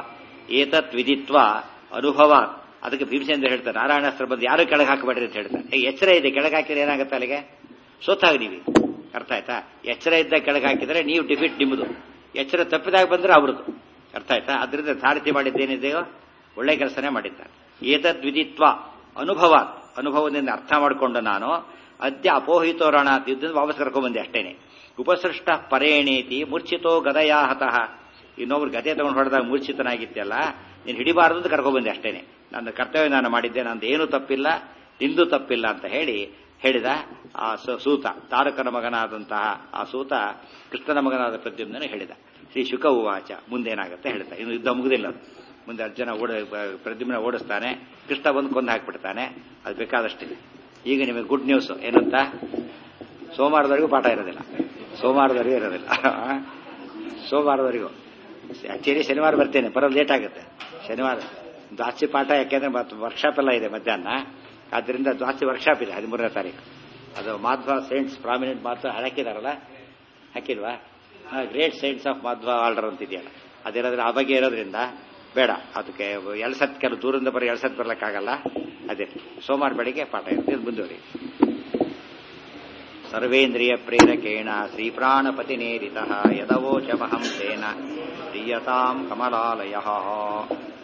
ಏತತ್ ವಿದಿತ್ವ ಅನುಭವಾತ್ ಅದಕ್ಕೆ ಭೀಮಸೇಂದ್ರ ಹೇಳ್ತಾರೆ ನಾರಾಯಣಾಸ್ತ್ರ ಬಂದು ಯಾರು ಕೆಳಗೆ ಹಾಕಬೇಡ್ರಿ ಅಂತ ಹೇಳ್ತಾರೆ ಏ, ಎಚ್ಚರ ಇದೆ ಕೆಳಗೆ ಹಾಕಿದ್ರೆ ಏನಾಗುತ್ತೆ ಅಲ್ಲಿಗೆ ಸೋತಾಗ ನೀವು ಅರ್ಥ ಆಯ್ತಾ ಎಚ್ಚರ ಇದ್ದ ಕೆಳಗೆ ಹಾಕಿದ್ರೆ ನೀವು ಡಿಫಿಟ್ ನಿಮ್ಮದು ಎಚ್ಚರ ತಪ್ಪಿದಾಗ ಬಂದ್ರೆ ಅವ್ರದ್ದು ಅರ್ಥ ಆಯ್ತಾ ಅದರಿಂದ ಸಾರಥಿ ಮಾಡಿದ್ದೇನಿದೆಯೋ ಒಳ್ಳೆ ಕೆಲಸನೇ ಮಾಡಿದ್ದಾರೆ ಏತದ್ ವಿದಿತ್ವ ಅನುಭವ ಅನುಭವದಿಂದ ಅರ್ಥ ಮಾಡಿಕೊಂಡು ನಾನು ಅದ್ಯ ಅಪೋಹಿತೋರಣ ಯುದ್ಧದಿಂದ ವಾಪಸ್ ಕರ್ಕೊಂಡ್ಬಂದೆ ಅಷ್ಟೇನೆ ಉಪಸೃಷ್ಟ ಪರೇಣೇತಿ ಮೂರ್ಛಿತೋ ಗದಯಾ ಹತಃ ಇನ್ನೊಬ್ರು ಗದೆ ತಗೊಂಡು ಹೊಡೆದಾಗ ಮೂರ್ಛಿತನಾಗಿದ್ದೆಲ್ಲ ನೀನು ಹಿಡಿಬಾರದು ಅಂತ ಕರ್ಕೊಂಡ್ಬಂದೆ ಅಷ್ಟೇನೆ ನನ್ನ ಕರ್ತವ್ಯ ನಾನು ಮಾಡಿದ್ದೆ ನಂದು ಏನೂ ತಪ್ಪಿಲ್ಲ ನಿಂದು ತಪ್ಪಿಲ್ಲ ಅಂತ ಹೇಳಿ ಹೇಳಿದ ಆ ಸ- ಸೂತ ತಾರಕನ ಮಗನಾದಂತಹ ಆ ಸೂತ ಕೃಷ್ಣನ ಮಗನಾದ ಪ್ರದ್ಯುಮ್ನ ಹೇಳಿದ ಶ್ರೀ ಶುಕ ಉವಾಚ ಮುಂದೇನಾಗುತ್ತೆ ಹೇಳ್ತಾ ಇನ್ನು ಯುದ್ಧ ಮುಗುದಿಲ್ಲ ಅದು ಮುಂದೆ ಅರ್ಜುನ ಓಡ ಪ್ರದ್ಯುಮ್ನ ಓಡಿಸ್ತಾನೆ ಕೃಷ್ಣ ಬಂದು ಕೊಂದು ಹಾಕ್ಬಿಡ್ತಾನೆ ಅದು ಬೇಕಾದಷ್ಟಿದೆ ಈಗ ನಿಮಗೆ ಗುಡ್ ನ್ಯೂಸ್ ಏನಂತ ಸೋಮವಾರದವರೆಗೂ ಪಾಠ ಇರೋದಿಲ್ಲ ಸೋಮವಾರದವರೆಗೂ ಇರೋದಿಲ್ಲ ಸೋಮವಾರದವರೆಗೂ ಆಕ್ಚುಲಿ ಶನಿವಾರ ಬರ್ತೇನೆ ಬರೋದು ಲೇಟ್ ಆಗುತ್ತೆ ಶನಿವಾರ ದ್ವಾಸಿ ಪಾಠ ಯಾಕೆಂದ್ರೆ ವರ್ಕ್ಶಾಪ್ ಎಲ್ಲ ಇದೆ ಮಧ್ಯಾಹ್ನ ಆದ್ದರಿಂದ ದ್ವಾಸಿ ವರ್ಕ್ಶಾಪ್ ಇದೆ ಹದಿಮೂರನೇ ತಾರೀಕು ಅದು ಮಾಧ್ವ ಸೈನ್ಸ್ ಪ್ರಾಮಿನೆಂಟ್ ಮಾಧ್ವ ಹಾಕಿದಾರಲ್ಲ ಹಾಕಿಲ್ವಾ great saints of Madhva order ಅಂತಿದೆಯಲ್ಲ ಅದಿರೋದ್ರೆ ಆ ಬಗ್ಗೆ ಇರೋದ್ರಿಂದ ಬೇಡ ಅದಕ್ಕೆ ಎರಡು ಸತ್ ಕೆಲವು ದೂರದಿಂದ ಬರೋ ಎರಡು ಸತ್ ಬರ್ಲಿಕ್ಕಾಗಲ್ಲ ಅದೇ ಸೋಮವಾರ ಬೆಳಿಗ್ಗೆ ಪಾಠ ಇರುತ್ತೆ ಇದು ಮುಂದುವರಿ ಸರ್ವೇಂದ್ರಿಯ ಪ್ರೇರಕೇಣ ಶ್ರೀಪ್ರಾಣಪತಿನೇರಿತ ಯದವೋಚಮಹಂ ತೇನ ಪ್ರೀಯತಾಂ ಕಮಲಾಲಯ